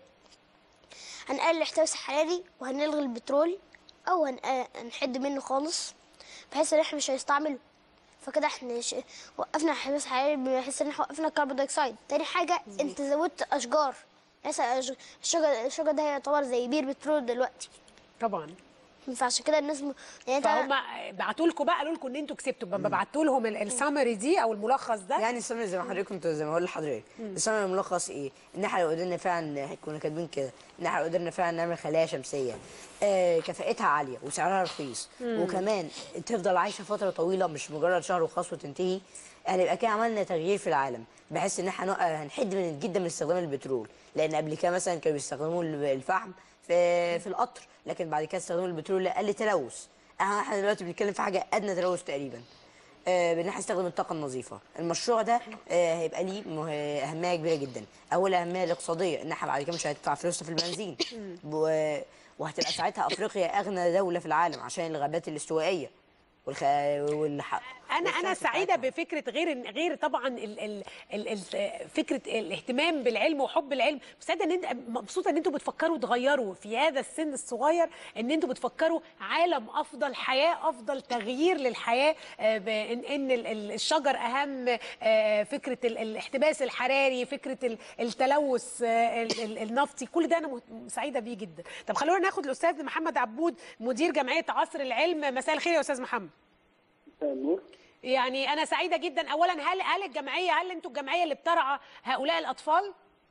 هنقلل الاحتباس الحراري وهنلغي البترول او هن- آه، هنحد منه خالص بحيث ان احنا مش هنستعمله فكده احنا ش... وقفنا الاحتباس الحراري بحيث ان احنا وقفنا الكربون دايوكسيد تاني حاجه انت زودت اشجار مثلا أش- الشجر الشجر ده يعتبر زي بير بترول دلوقتي طبعا فعشان كده الناس م... يعني انت فهم بعتوا لكم بقى قالوا لكم ان انتوا كسبتوا بقى بعتوا لهم السامري دي او الملخص ده يعني السمر زي ما حضرتك كنت زي ما بقول لحضرتك السمر الملخص ايه؟ ان احنا لو قدرنا فعلا كنا كاتبين كده ان احنا لو قدرنا فعلا نعمل خلايا شمسيه آه كفاءتها عاليه وسعرها رخيص مم. وكمان تفضل عايشه فتره طويله مش مجرد شهر وخلاص وتنتهي هنبقى كده عملنا تغيير في العالم بحيث ان احنا نق- هنحد من جدا من استخدام البترول لان قبل كده مثلا كانوا بيستخدموا الفحم في في القطر لكن بعد كده استخدموا البترول لاقل تلوث اه احنا دلوقتي بنتكلم في حاجه ادنى تلوث تقريبا آه، بان احنا نستخدم الطاقه النظيفه المشروع ده آه، هيبقى ليه مه- اهميه كبيره جدا اول اهميه الاقتصاديه ان احنا بعد كده مش هندفع فلوسنا في البنزين و- وهتبقى ساعتها افريقيا اغنى دوله في العالم عشان الغابات الاستوائيه والخ... والح... انا انا سعيده بفكره غير إن- غير طبعا ال ال ال ال فكره الاهتمام بالعلم وحب العلم سعيده ان انت مبسوطه ان انتوا بتفكروا تغيروا في هذا السن الصغير ان انتوا بتفكروا عالم افضل حياه افضل تغيير للحياه آه، بان ان ال- ال- الشجر اهم آه، فكره ال- الاحتباس الحراري فكره ال- التلوث آه، ال- ال- النفطي كل ده انا مه- سعيده بيه جدا طب خلونا ناخد الاستاذ محمد عبود مدير جمعيه عصر العلم مساء الخير يا استاذ محمد النور يعني انا سعيده جدا اولا هل هل الجمعيه هل انتوا الجمعيه اللي بترعى هؤلاء الاطفال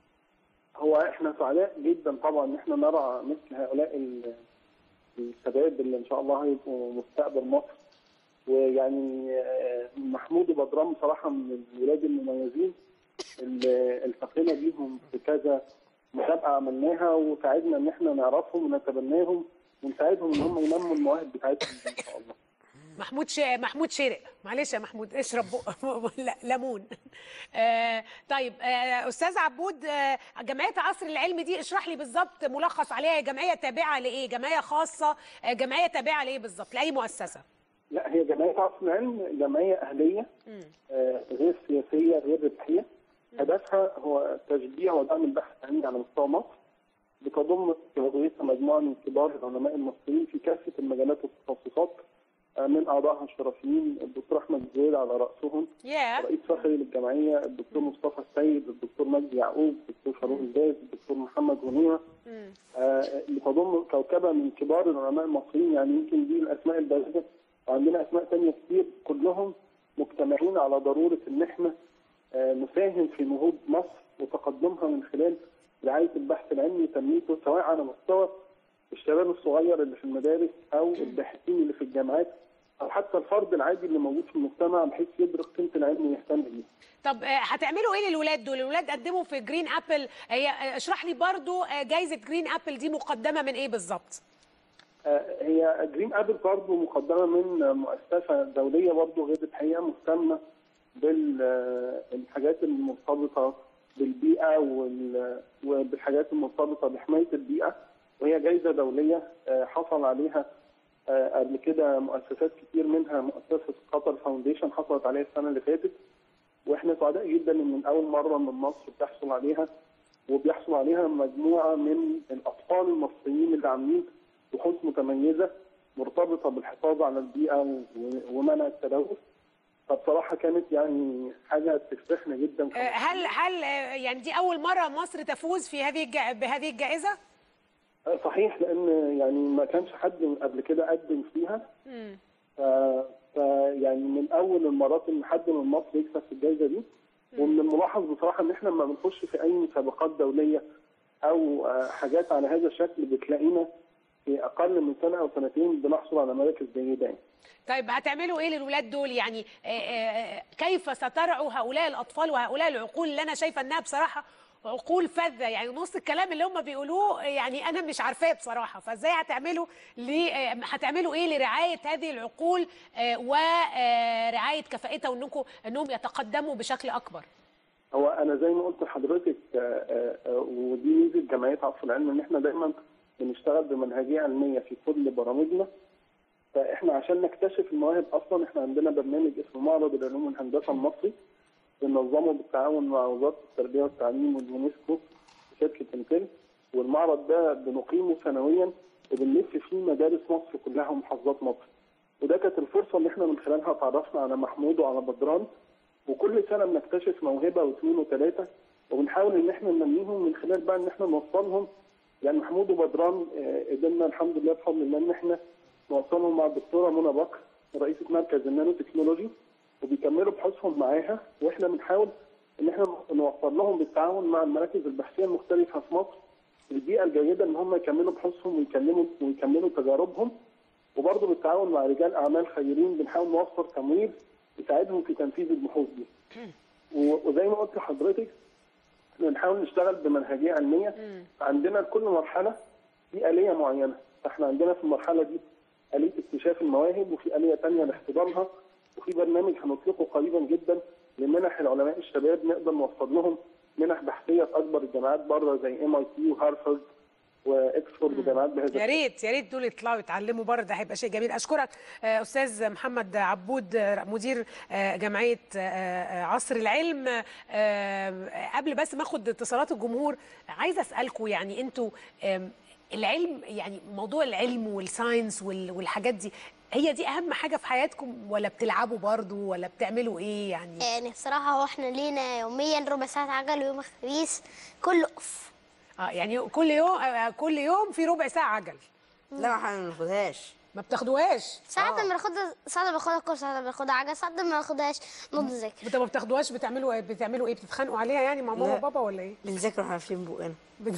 هو احنا سعداء جدا طبعا ان احنا نرعى مثل هؤلاء ال- الشباب اللي ان شاء الله هيبقوا مستقبل مصر ويعني آه، محمود وبدران بصراحه من الولاد المميزين اللي التقينا بيهم في كذا مسابقه عملناها وساعدنا ان احنا نعرفهم ونتبناهم ونساعدهم ان هم ينموا المواهب بتاعتهم ان شاء الله محمود ش... محمود شرق معلش يا محمود اشرب بق... لا ليمون آه طيب آه استاذ عبود آه جمعيه عصر العلم دي اشرح لي بالظبط ملخص عليها هي جمعيه تابعه لايه جمعيه خاصه آه جمعيه تابعه لايه بالظبط لاي مؤسسه لا هي جمعيه عصر العلم جمعيه اهليه آه، غير سياسيه غير ربحيه هدفها هو تشجيع ودعم البحث العلمي على مستوى مصر بتضم في عضويتها مجموعه من كبار العلماء المصريين في كافه المجالات والتخصصات آه، من اعضائها الشرفيين الدكتور احمد زويل على راسهم ياه رئيس فخري للجمعيه الدكتور مصطفى السيد الدكتور مجدي يعقوب الدكتور فاروق الباز الدكتور محمد غنيمه آه، بتضم كوكبه من كبار العلماء المصريين يعني يمكن دي الاسماء البارزه وعندنا اسماء ثانيه كتير كلهم مجتمعين على ضروره ان احنا آه، نساهم في نهوض مصر وتقدمها من خلال رعايه البحث العلمي وتنميته سواء على مستوى الشباب الصغير اللي في المدارس او الباحثين اللي في الجامعات او حتى الفرد العادي اللي موجود في المجتمع بحيث يدرك قيمه العلم ويهتم بيه. طب آه، هتعملوا ايه للولاد دول الولاد قدموا في جرين ابل هي آه، اشرح لي برضو آه، جايزه جرين ابل دي مقدمه من ايه بالظبط آه، هي جرين ابل برضه مقدمه من مؤسسه دوليه برضه غير ربحيه مهتمه بالحاجات المرتبطه بالبيئه وال- وبالحاجات المرتبطه بحمايه البيئه وهي جائزه دوليه آه، حصل عليها آه، قبل كده مؤسسات كتير منها مؤسسه قطر فاونديشن حصلت عليها السنه اللي فاتت واحنا سعداء جدا ان من اول مره من مصر بتحصل عليها وبيحصل عليها مجموعه من الاطفال المصريين اللي عاملين بحوث متميزه مرتبطه بالحفاظ على البيئه و- ومنع التلوث فبصراحه كانت يعني حاجه تفرحنا جدا آه، هل هل آه، يعني دي اول مره مصر تفوز في هذه الج... بهذه الجائزه صحيح لان يعني ما كانش حد قبل كده قدم فيها مم. ف... ف يعني من اول المرات ان حد من مصر يكسب في الجائزه دي ومن الملاحظ بصراحه ان احنا لما بنخش في اي مسابقات دوليه او آه، حاجات على هذا الشكل بتلاقينا في اقل من سنه او سنتين بنحصل على مراكز جيده يعني. طيب هتعملوا ايه للولاد دول يعني آه، آه، كيف سترعوا هؤلاء الاطفال وهؤلاء العقول اللي انا شايفه انها بصراحه عقول فذه يعني نص الكلام اللي هم بيقولوه يعني انا مش عارفاه بصراحه فازاي هتعملوا لي آه، هتعملوا ايه لرعايه هذه العقول ورعايه كفاءتها وانكم انهم يتقدموا بشكل اكبر هو انا زي ما قلت لحضرتك آه، آه، آه، ودي ميزه جمعيه عصر العلم ان احنا دايما بنشتغل بمنهجيه علميه في كل برامجنا فاحنا عشان نكتشف المواهب اصلا احنا عندنا برنامج اسمه معرض العلوم والهندسه المصري بننظمه بالتعاون مع وزاره التربيه والتعليم واليونسكو وشركه انتل والمعرض ده بنقيمه سنويا وبنلف فيه مدارس مصر كلها ومحافظات مصر وده كانت الفرصه اللي احنا من خلالها اتعرفنا على محمود وعلى بدران وكل سنه بنكتشف موهبه واثنين وثلاثه وبنحاول ان احنا ننميهم من خلال بقى ان احنا نوصلهم يعني محمود وبدران آه، قدرنا الحمد لله بفضل الله ان احنا نوصلهم مع الدكتوره منى بكر رئيسه مركز النانو تكنولوجي وبيكملوا بحوثهم معاها واحنا بنحاول ان احنا نوفر لهم بالتعاون مع المراكز البحثيه المختلفه في مصر البيئه الجيده ان هم يكملوا بحوثهم ويكملوا ويكملوا تجاربهم وبرضه بالتعاون مع رجال اعمال خيرين بنحاول نوفر تمويل يساعدهم في تنفيذ البحوث دي. و- وزي ما قلت لحضرتك احنا بنحاول نشتغل بمنهجيه علميه عندنا لكل مرحله في اليه معينه فاحنا عندنا في المرحله دي اليه اكتشاف المواهب وفي اليه ثانيه لاحتضانها وفي برنامج هنطلقه قريبا جدا لمنح العلماء الشباب نقدر نوفر لهم منح بحثيه في اكبر الجامعات بره زي ام اي تي وهارفارد واكسفورد وجامعات بهذا يا ريت يا ريت دول يطلعوا يتعلموا بره ده هيبقى شيء جميل اشكرك آه، استاذ محمد عبود آه، مدير آه، جمعيه آه، آه، عصر العلم آه، قبل بس ما اخد اتصالات الجمهور عايزه اسالكم يعني انتوا آم، العلم يعني موضوع العلم والساينس وال- والحاجات دي هي دي اهم حاجه في حياتكم ولا بتلعبوا برضو ولا بتعملوا ايه يعني يعني بصراحة هو احنا لينا يوميا ربع ساعة عجل ويوم الخميس كله اوف اه يعني كل يوم آه، كل يوم في ربع ساعه عجل لا احنا ما بناخدهاش ما بتاخدوهاش ساعات بناخدها ساعات بناخدها كورس ساعات بناخدها عجل ساعات ما بناخدهاش نقعد نذاكر انتوا ما بتاخدوهاش بتعملوا ايه بتعملوا ايه بتتخانقوا عليها يعني مع ماما لا. وبابا ولا ايه بنذاكر واحنا قافلين بقنا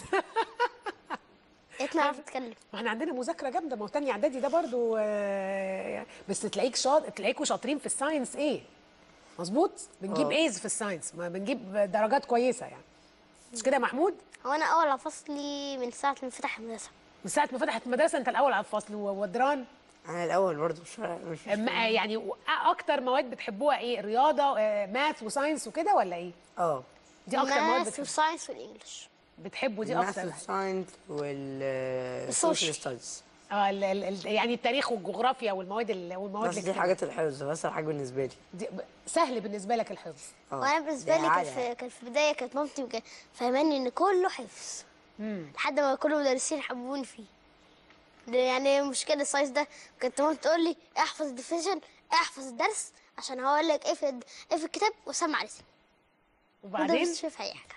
احنا عارف نتكلم ما احنا عندنا مذاكره جامده ما هو تاني اعدادي ده برضو آه، بس تلاقيك شاطر تلاقيكوا شاطرين في الساينس ايه مظبوط بنجيب اه. ايز في الساينس ما بنجيب درجات كويسه يعني مش كده يا محمود هو انا اول على فصلي من ساعة ما فتح المدرسة من ساعه ما فتحت المدرسه انت الاول على الفصل و- ودران انا الاول برضه مش مش أم- يعني و- اكتر مواد بتحبوها ايه رياضه آه، ماث وساينس وكده ولا ايه اه دي اكتر مواد ماث بتحب- والساينس والانجلش بتحبوا دي الماث اكتر والساينس وال السوشيال. ستاديز اه ال- ال- ال- يعني التاريخ والجغرافيا والمواد ال- والمواد بس دي الاجتماعية. حاجات الحفظ بس حاجه بالنسبه لي دي ب- سهل بالنسبه لك الحفظ اه وانا بالنسبه دي لي كان عادة في كان في البدايه كانت مامتي وكان فهماني ان كله حفظ لحد ما كل المدرسين حبوني فيه ده يعني مشكلة الساينس ده كانت مامتي تقول لي احفظ الديفينيشن احفظ الدرس عشان هقول لك ايه في الد- ايه في الكتاب وسمع لسه وبعدين مش شايف اي حاجه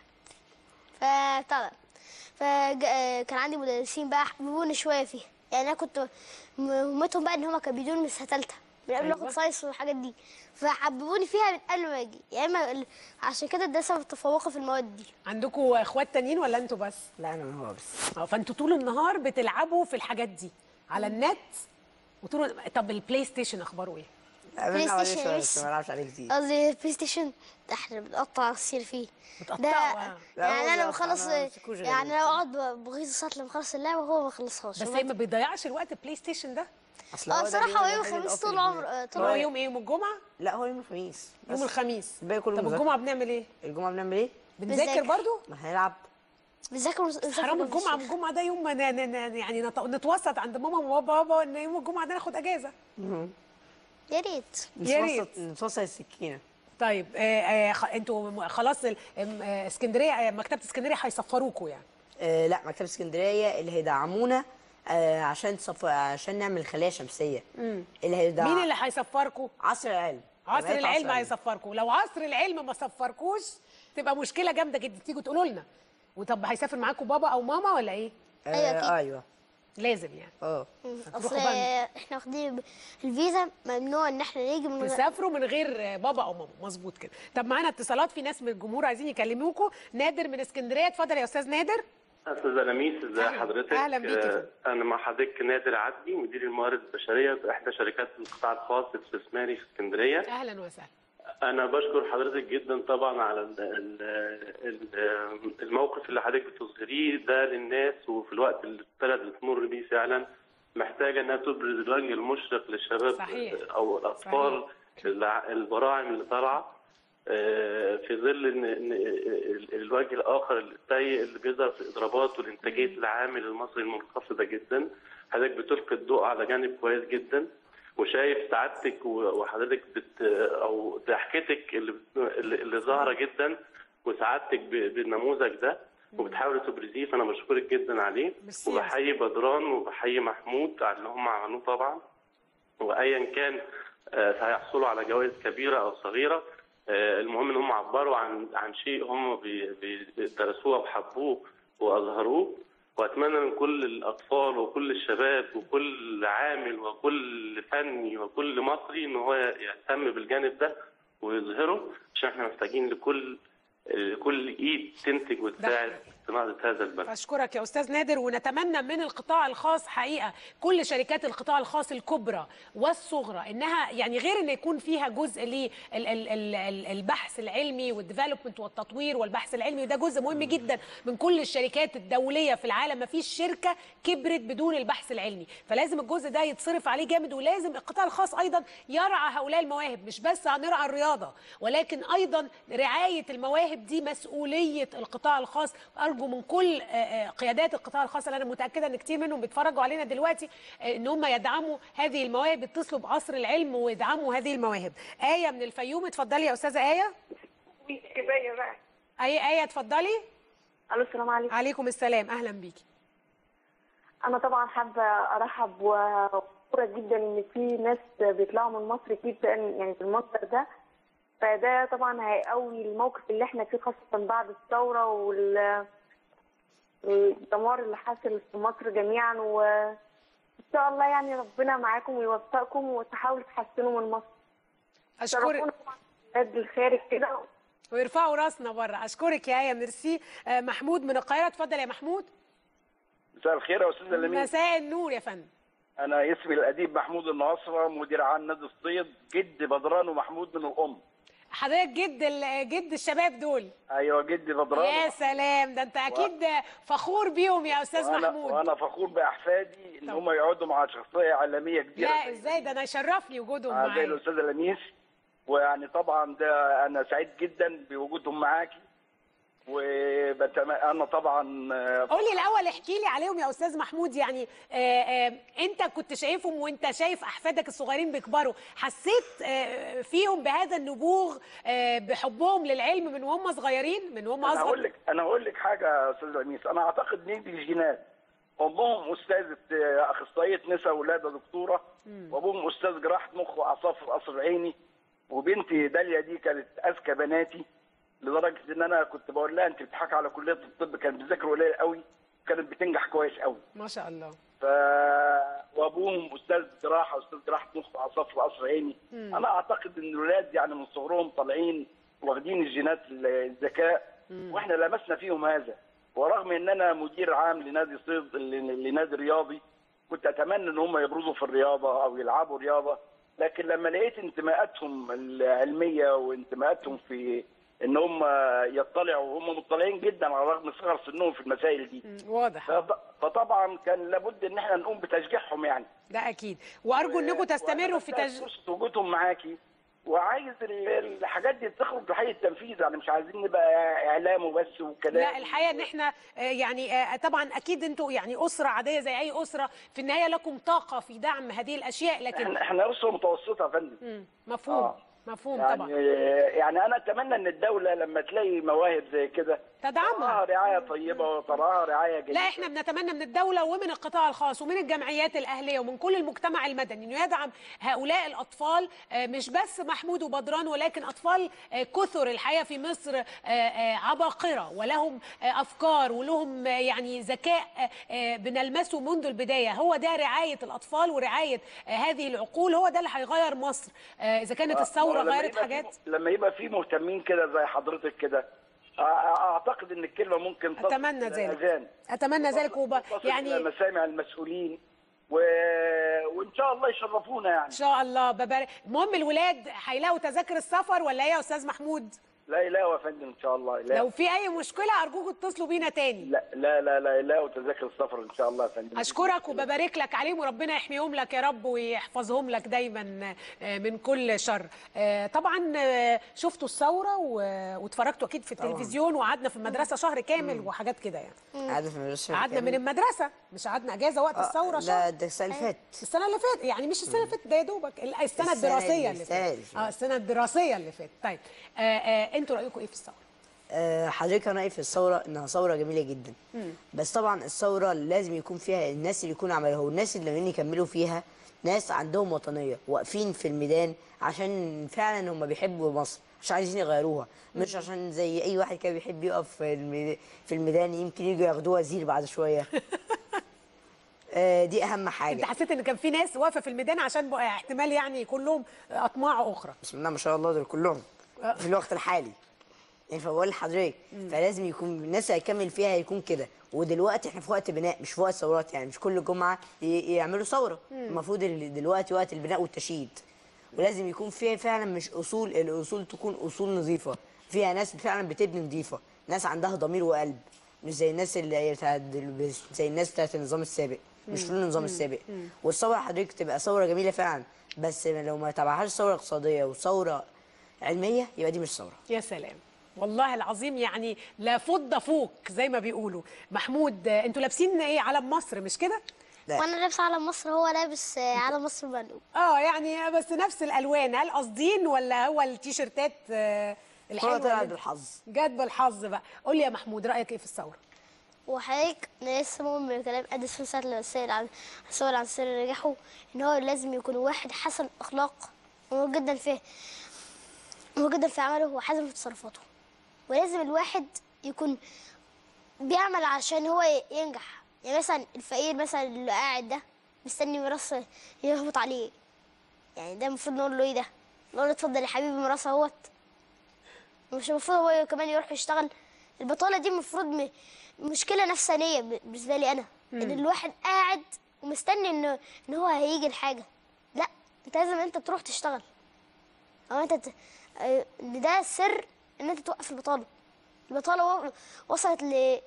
فطبعا فكان عندي مدرسين بقى حببوني شويه فيها يعني انا كنت مهمتهم بقى ان هم كانوا بيدوني من سنه ثالثه من قبل ما أيوة. اخد ساينس والحاجات دي فحببوني فيها من قبل ما اجي يا اما ال- عشان كده ده سبب التفوق في المواد دي عندكم اخوات تانيين ولا انتوا بس لا انا هو بس اه فانتوا طول النهار بتلعبوا في الحاجات دي على النت وطول طب البلاي ستيشن اخباره ايه لا بلاي بنلعب عليه ستيشن شويه بس. بس ما بلعبش عليه كتير قصدي البلاي ستيشن ده احنا بنقطع السير فيه بتقطعوا، ده آه. لا، هو يعني انا بيقطع، بخلص أنا بمسكوش غير يعني انا اقعد بغيظ ساعه لما اخلص اللعبه وهو ما يخلصهاش بس هي ما بيضيعش الوقت البلاي ستيشن ده اصل اه هو ده الصراحه اليوم هو يوم الوحيد اللي الخميس أقف طول فيه. عمر آه، طول هو عمر يوم ايه يوم الجمعه لا هو يوم الخميس يوم بس. الخميس الباقي كله طب مذاكرة. الجمعه بنعمل ايه الجمعه بنعمل ايه بنذاكر بنذاكر. برضو ما هنلعب بنذاكر ونس- بس حرام نذاكر الجمعه ونشوف. الجمعه ده يوم ما ن- ن- ن- يعني نت- نتوسط عند ماما وبابا ان يوم الجمعه ده ناخد اجازه يا ريت يا نتوسط ريت. نتوسط السكينه طيب آه آه خ- انتوا م- خلاص ال- آم، آه، اسكندريه آه، مكتبه اسكندريه هيسفروكوا يعني آه لا مكتبه اسكندريه اللي هيدعمونا آه عشان تصف... عشان نعمل خلايا شمسيه مم. اللي هيدعم مين اللي هيسفركوا عصر العلم عصر جمعية العلم هيسفركوا لو عصر العلم ما سفركوش تبقى مشكله جامده جدا تيجوا تقولوا لنا وطب هيسافر معاكم بابا او ماما ولا ايه أيوة أكيد. آه ايوه لازم يعني اه اصل هتروحوا بنك. احنا واخدين ب- الفيزا ممنوع ان احنا نيجي من غير تسافروا من غير بابا او ماما مظبوط كده طب معانا اتصالات في ناس من الجمهور عايزين يكلموكوا نادر من اسكندريه اتفضل يا استاذ نادر استاذ لميس ازي أهلاً. حضرتك أهلاً بيك يا آه، انا مع حضرتك نادر عدلي مدير الموارد البشريه باحدى شركات القطاع الخاص الاستثماري في اسكندريه اهلا وسهلا انا بشكر حضرتك جدا طبعا على ال- ال- ال- الموقف اللي حضرتك بتظهريه ده للناس وفي الوقت اللي البلد بتمر بيه فعلا محتاجه انها تبرز الوجه المشرق للشباب صحيح. او الاطفال الع- البراعم اللي طالعه آه، في ظل ان إن ال- الوجه الاخر السيء اللي بيظهر في الاضرابات والانتاجيه العامل المصري المنخفضه جدا حضرتك بتلقي الضوء على جانب كويس جدا وشايف سعادتك و- وحضرتك بت او ضحكتك اللي اللي اللي ظاهره جدا وسعادتك ب- بالنموذج ده وبتحاولي تبرزيه فانا بشكرك جدا عليه ميرسي يا وبحيي بدران وبحيي محمود على اللي هم عملوه طبعا وايا كان آه، هيحصلوا على جوائز كبيره او صغيره آه، المهم ان هم عبروا عن عن شيء هم بي- بي- درسوه وحبوه واظهروه واتمنى من كل الاطفال وكل الشباب وكل عامل وكل فني وكل مصري ان هو يهتم بالجانب ده ويظهره عشان احنا محتاجين لكل لكل ايد تنتج وتساعد في نهضه هذا البلد اشكرك يا استاذ نادر ونتمنى من القطاع الخاص حقيقه كل شركات القطاع الخاص الكبرى والصغرى انها يعني غير ان يكون فيها جزء للبحث العلمي والديفلوبمنت والتطوير والبحث العلمي وده جزء مهم جدا من كل الشركات الدوليه في العالم ما فيش شركه كبرت بدون البحث العلمي فلازم الجزء ده يتصرف عليه جامد ولازم القطاع الخاص ايضا يرعى هؤلاء المواهب مش بس هنرعى الرياضه ولكن ايضا رعايه المواهب دي مسؤوليه القطاع الخاص ارجو من كل آه، آه، قيادات القطاع الخاص اللي انا متاكده ان كتير منهم بيتفرجوا علينا دلوقتي آه، ان هم يدعموا هذه المواهب يتصلوا بعصر العلم ويدعموا هذه المواهب ايه من الفيوم اتفضلي يا استاذه ايه كفايه بقى ايه ايه اتفضلي الو السلام عليكم عليكم السلام اهلا بيكي انا طبعا حابه ارحب وفخوره جدا ان في ناس بيطلعوا من مصر جدا يعني في المصدر ده فده طبعا هيقوي الموقف اللي احنا فيه خاصه بعد الثوره وال الدمار اللي حاصل في مصر جميعا وان شاء الله يعني ربنا معاكم ويوفقكم وتحاولوا تحسنوا من مصر اشكرك شرفونا طبعا بلاد الخارج كده ويرفعوا راسنا بره اشكرك يا ايه ميرسي آه، محمود من القاهره اتفضل يا محمود مساء الخير يا استاذ لمين مساء النور يا فندم انا اسمي الاديب محمود الناصره مدير عام نادي الصيد جد بدران ومحمود من الام حضرتك جد ال- جد الشباب دول ايوه جدي بدران يا سلام ده انت اكيد فخور بيهم يا استاذ وانا محمود وانا فخور باحفادي ان هم يقعدوا مع شخصيه عالميه كبيره لا ازاي ده انا يشرفني وجودهم آه، زي معايا الاستاذه لميس ويعني طبعا ده انا سعيد جدا بوجودهم معاكي وبتم... انا طبعا آه، قولي الاول احكي لي عليهم يا استاذ محمود يعني آه آه انت كنت شايفهم وانت شايف احفادك الصغيرين بيكبروا حسيت آه فيهم بهذا النبوغ آه بحبهم للعلم من وهم صغيرين من وهم انا هقول اصغر لك انا هقول لك حاجه يا استاذ لميس انا اعتقد ان دي الجينات امهم استاذه آه، اخصائيه نساء ولاده دكتوره وابوهم استاذ جراحه مخ واعصاب في القصر العيني وبنتي داليا دي كانت اذكى بناتي لدرجه ان انا كنت بقول لها انت بتضحكي على كليه الطب كانت بتذاكر قليل قوي كانت بتنجح كويس قوي ما شاء الله ف وابوهم استاذ جراحه استاذ جراحه مخ واعصاب في القصر العيني مم. انا اعتقد ان الولاد يعني من صغرهم طالعين واخدين الجينات الذكاء واحنا لمسنا فيهم هذا ورغم ان انا مدير عام لنادي صيد لنادي رياضي كنت اتمنى ان هم يبرزوا في الرياضه او يلعبوا رياضه لكن لما لقيت انتماءاتهم العلميه وانتماءاتهم في ان هم يطلعوا وهم مطلعين جدا على رغم صغر سنهم في المسائل دي واضح فط- فطبعا كان لابد ان احنا نقوم بتشجيعهم يعني ده اكيد وارجو انكم تستمروا في تج... فرصه وجودهم معاكي وعايز ال- الحاجات دي تخرج لحي التنفيذ يعني مش عايزين نبقى اعلام وبس وكلام لا الحقيقه ان احنا آه، يعني آه، طبعا اكيد انتوا يعني اسره عاديه زي اي اسره في النهايه لكم طاقه في دعم هذه الاشياء لكن احنا احنا اسره متوسطه يا فندم مم، مفهوم آه. مفهوم يعني طبعا يعني انا اتمنى ان الدوله لما تلاقي مواهب زي كده تدعمها تراها رعايه طيبه وتراها رعايه جيده لا احنا بنتمنى من الدولة ومن القطاع الخاص ومن الجمعيات الأهلية ومن كل المجتمع المدني انه يدعم هؤلاء الأطفال آه، مش بس محمود وبدران ولكن أطفال آه، كثر الحقيقة في مصر آه، آه، عباقرة ولهم آه، أفكار ولهم آه، يعني ذكاء آه، آه، بنلمسه منذ البداية هو ده رعاية الأطفال ورعاية آه، هذه العقول هو ده اللي هيغير مصر آه، إذا كانت آه، الثورة لما غيرت يبقى حاجات في لما يبقى في مهتمين كده زي حضرتك كده أع- اعتقد ان الكلمه ممكن تصل أتمنى إلى ذلك. الأذان. أتمنى ذلك وب... تصل يعني الى مسامع المسؤولين و... وان شاء الله يشرفونا يعني ان شاء الله ببارك المهم الولاد هيلاقوا تذاكر السفر ولا ايه يا استاذ محمود لا لا يا فندم ان شاء الله لا لو في اي مشكله ارجوكم اتصلوا بينا تاني لا لا لا لا, لا وتذاكر السفر ان شاء الله يا فندم اشكرك وببارك لك عليهم وربنا يحميهم لك يا رب ويحفظهم لك دايما آه، من كل شر آه، طبعا آه، شفتوا الثوره و- واتفرجتوا اكيد في طبعاً. التلفزيون وقعدنا في المدرسه شهر كامل وحاجات كده يعني قعدنا في المدرسه قعدنا من المدرسه مش قعدنا اجازه وقت آه، الثوره لا، شهر ده السنة اللي فاتت. السنه اللي فاتت يعني مش السنه اللي فاتت ده يا دوبك ال- السنه السنة الدراسيه اللي اللي فاتت فاتت. اه السنه الدراسيه اللي فاتت طيب آه، آه، انتوا رايكم ايه في الثوره آه، حضرتك انا رايي في الثوره انها ثوره جميله جدا مم. بس طبعا الثوره لازم يكون فيها الناس اللي يكونوا عملوها والناس اللي ناويين يكملوا فيها ناس عندهم وطنيه واقفين في الميدان عشان فعلا هم بيحبوا مصر مش عايزين يغيروها مش عشان زي اي واحد كان بيحب يقف في الميد- في الميدان يمكن يجوا ياخدوه وزير بعد شويه آه، دي اهم انت حاجه حسيت ان كان في ناس واقفه في الميدان عشان بقى احتمال يعني يكون لهم اطماع اخرى بسم الله ما شاء الله دول كلهم في الوقت الحالي يعني فبقول لحضرتك فلازم يكون الناس اللي هيكمل فيها يكون كده ودلوقتي احنا في وقت بناء مش في وقت ثورات يعني مش كل جمعه ي- يعملوا ثوره مم. المفروض ال- دلوقتي وقت البناء والتشييد ولازم يكون فيها فعلا مش اصول الاصول تكون اصول نظيفه فيها ناس فعلا بتبني نظيفه ناس عندها ضمير وقلب مش زي الناس اللي هي بتاعت دل- زي الناس بتاعت النظام السابق مش مم. في النظام مم. السابق مم. والثوره حضرتك تبقى ثوره جميله فعلا بس لو ما تبعهاش ثوره اقتصاديه وثوره علميه يبقى دي مش ثوره يا سلام والله العظيم يعني لا فض فوق زي ما بيقولوا محمود آه، انتوا لابسين ايه علم مصر مش كده وانا لابس علم مصر هو لابس آه، علم مصر منقوب اه يعني بس نفس الالوان هل قاصدين ولا هو التيشيرتات آه، الحلوه طلعت اللي- بالحظ. جت بالحظ بقى قول لي يا محمود رايك ايه في الثوره وحضرتك انا لسه مؤمن بكلام اديسون ساعه لما سأل عن سؤال عن سر نجاحه ان هو لازم يكون واحد حسن اخلاق مهم جدا في مهم جدا في عمله وحازم في تصرفاته ولازم الواحد يكون بيعمل عشان هو ي- ينجح يعني مثلا الفقير مثلا اللي قاعد ده مستني ميراث يهبط عليه يعني ده المفروض نقول له ايه ده نقول له اتفضل يا حبيبي ميراث اهوت مش المفروض هو كمان يروح يشتغل البطالة دي المفروض م... مشكلة نفسانية ب- بالنسبة لي أنا مم. إن الواحد قاعد ومستني إن إن هو هيجي الحاجة لا أنت لازم أنت تروح تشتغل أو أنت ت... آه، ان ده السر ان انت توقف البطاله البطاله و- وصلت ل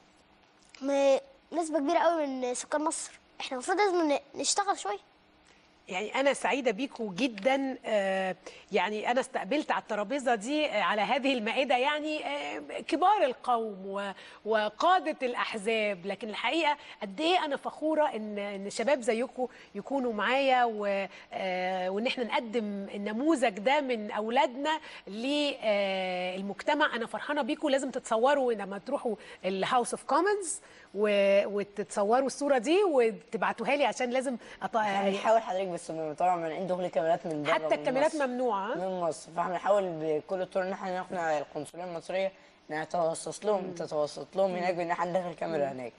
م- نسبه كبيره قوي من سكان مصر احنا المفروض لازم ن- نشتغل شويه يعني انا سعيده بيكم جدا آه، يعني انا استقبلت على الترابيزه دي آه، على هذه المائده يعني آه، كبار القوم و- وقاده الاحزاب لكن الحقيقه قد ايه انا فخوره ان ان شباب زيكم يكونوا معايا و- آه، وان احنا نقدم النموذج ده من اولادنا للمجتمع انا فرحانه بيكم لازم تتصوروا لما تروحوا الهاوس اوف كومنز وتتصوروا الصوره دي وتبعتوها لي عشان لازم أط... هنحاول حضرتك بس م- طبعا من عند دخول كاميرات من بره حتى من الكاميرات مصر. ممنوعه من مصر فاحنا بنحاول بكل الطرق ان احنا نقنع القنصليه المصريه انها تتوسط لهم تتوسط لهم هناك بان احنا ندخل كاميرا هناك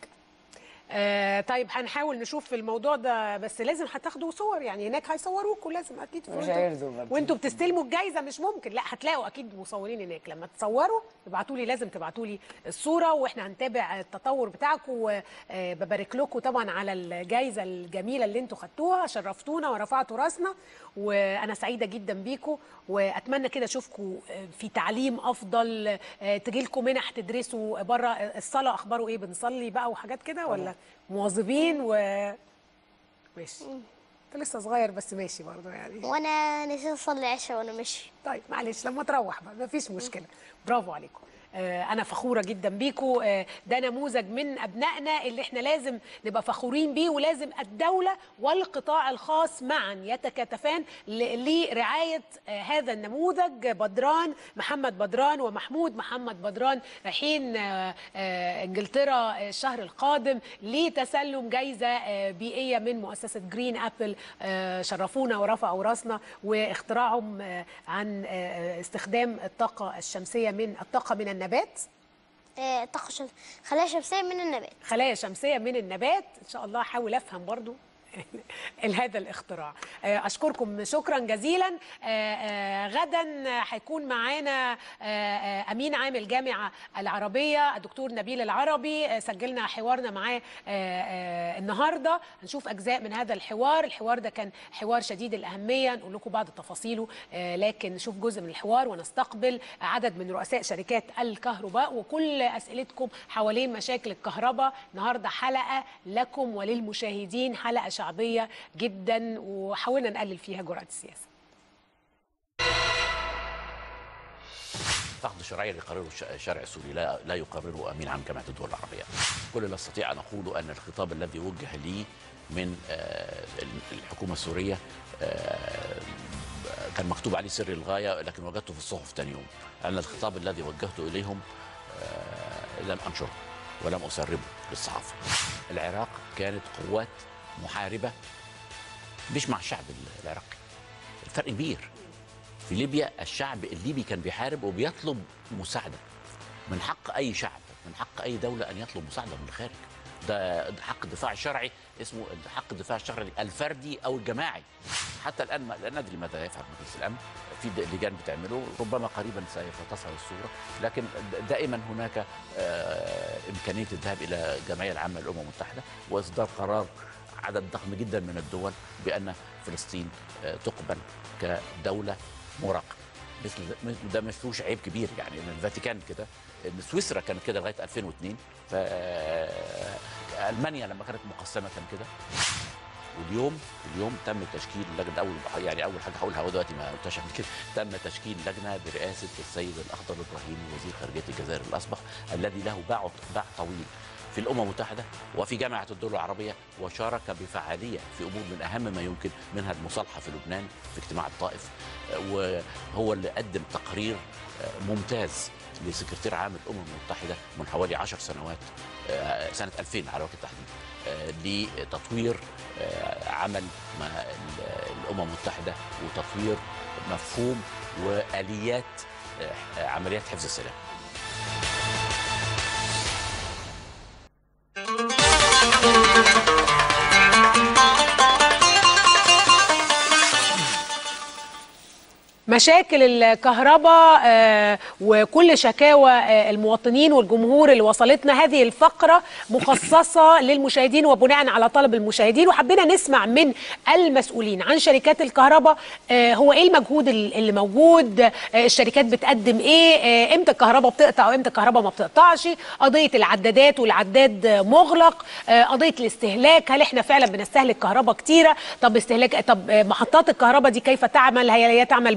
آه طيب هنحاول نشوف في الموضوع ده بس لازم هتاخدوا صور يعني هناك هيصوروكوا لازم اكيد مش وانتوا- هيرضوا برضه. وانتوا بتستلموا الجايزه مش ممكن لا هتلاقوا اكيد مصورين هناك لما تصوروا ابعتوا لي لازم تبعتوا لي الصوره واحنا هنتابع التطور بتاعكم وببارك لكم طبعا على الجايزه الجميله اللي انتوا خدتوها شرفتونا ورفعتوا راسنا وانا سعيده جدا بيكم واتمنى كده اشوفكم في تعليم افضل تجي لكم منح تدرسوا بره الصلاه اخباره ايه بنصلي بقى وحاجات كده ولا مواظبين و ماشي انت لسه صغير بس ماشي برضه يعني وانا نسيت اصلي عشاء وانا ماشي طيب معلش لما تروح بقى مفيش مشكله برافو عليكم آه، انا فخوره جدا بيكم آه، ده نموذج من ابنائنا اللي احنا لازم نبقى فخورين بيه ولازم الدوله والقطاع الخاص معا يتكاتفان ل- لرعايه آه، هذا النموذج بدران محمد بدران ومحمود محمد بدران رايحين آه، آه، انجلترا الشهر القادم لتسلم جائزه آه، بيئيه من مؤسسه جرين ابل آه، شرفونا ورفعوا راسنا واختراعهم آه، عن آه، استخدام الطاقه الشمسيه من الطاقه من النبات آه، طاقه شمس خلايا شمسيه من النبات خلايا شمسيه من النبات ان شاء الله احاول افهم برضو هذا الاختراع آه، اشكركم شكرا جزيلا آه، آه، غدا هيكون معانا آه، آه، امين عام الجامعه العربيه الدكتور نبيل العربي آه، سجلنا حوارنا معاه آه، آه، النهارده هنشوف اجزاء من هذا الحوار الحوار ده كان حوار شديد الاهميه نقول لكم بعض تفاصيله آه، لكن نشوف جزء من الحوار ونستقبل عدد من رؤساء شركات الكهرباء وكل اسئلتكم حوالين مشاكل الكهرباء النهارده حلقه لكم وللمشاهدين حلقه شعبيه جدا وحاولنا نقلل فيها جرأه السياسه فقد الشرعيه اللي يقرره الش- الشارع السوري لا لا يقرره امين عام جامعه الدول العربيه. كل اللي استطيع ان اقوله ان الخطاب الذي وجه لي من آه، الحكومه السوريه آه، كان مكتوب عليه سر الغايه لكن وجدته في الصحف ثاني يوم. ان الخطاب الذي وجهته اليهم آه، لم انشره ولم اسربه للصحافه. العراق كانت قوات محاربه مش مع الشعب العراقي. الفرق كبير. في ليبيا الشعب الليبي كان بيحارب وبيطلب مساعده من حق اي شعب من حق اي دوله ان يطلب مساعده من الخارج ده ده حق الدفاع الشرعي اسمه حق الدفاع الشرعي الفردي او الجماعي حتى الان ما- لا ندري ماذا يفعل مجلس الامن في د- لجان بتعمله ربما قريبا سوف تظهر الصوره لكن د- دائما هناك آه، امكانيه الذهاب الى الجمعيه العامه للامم المتحده واصدار قرار عدد ضخم جدا من الدول بان فلسطين آه، تقبل كدوله مراقبه مثل مثل ده ما فيهوش عيب كبير يعني ان الفاتيكان كده ان سويسرا كانت كده لغايه 2002 ف المانيا لما كانت مقسمه كان كده واليوم اليوم تم تشكيل لجنه اول يعني اول حاجه هقولها هو دلوقتي ما قلتهاش قبل كده تم تشكيل لجنه برئاسه السيد الاخضر الابراهيمي وزير خارجيه الجزائر الاسبق الذي له باع باع طويل في الامم المتحده وفي جامعه الدول العربيه وشارك بفعاليه في امور من اهم ما يمكن منها المصالحه في لبنان في اجتماع الطائف آه، وهو اللي قدم تقرير آه، ممتاز لسكرتير عام الامم المتحده من حوالي 10 سنوات آه، سنه 2000 على وجه التحديد آه، لتطوير آه، عمل مع ال- الامم المتحده وتطوير مفهوم واليات آه، عمليات حفظ السلام مشاكل الكهرباء آه، وكل شكاوى آه، المواطنين والجمهور اللي وصلتنا هذه الفقرة مخصصة للمشاهدين وبناء على طلب المشاهدين وحبينا نسمع من المسؤولين عن شركات الكهرباء آه، هو ايه المجهود ال- اللي موجود آه، الشركات بتقدم ايه آه، امتى الكهرباء بتقطع وامتى الكهرباء ما بتقطعش قضية العدادات والعداد آه، مغلق آه، قضية الاستهلاك هل احنا فعلا بنستهلك كهرباء كتيرة طب استهلاك طب آه، محطات الكهرباء دي كيف تعمل هي هي تعمل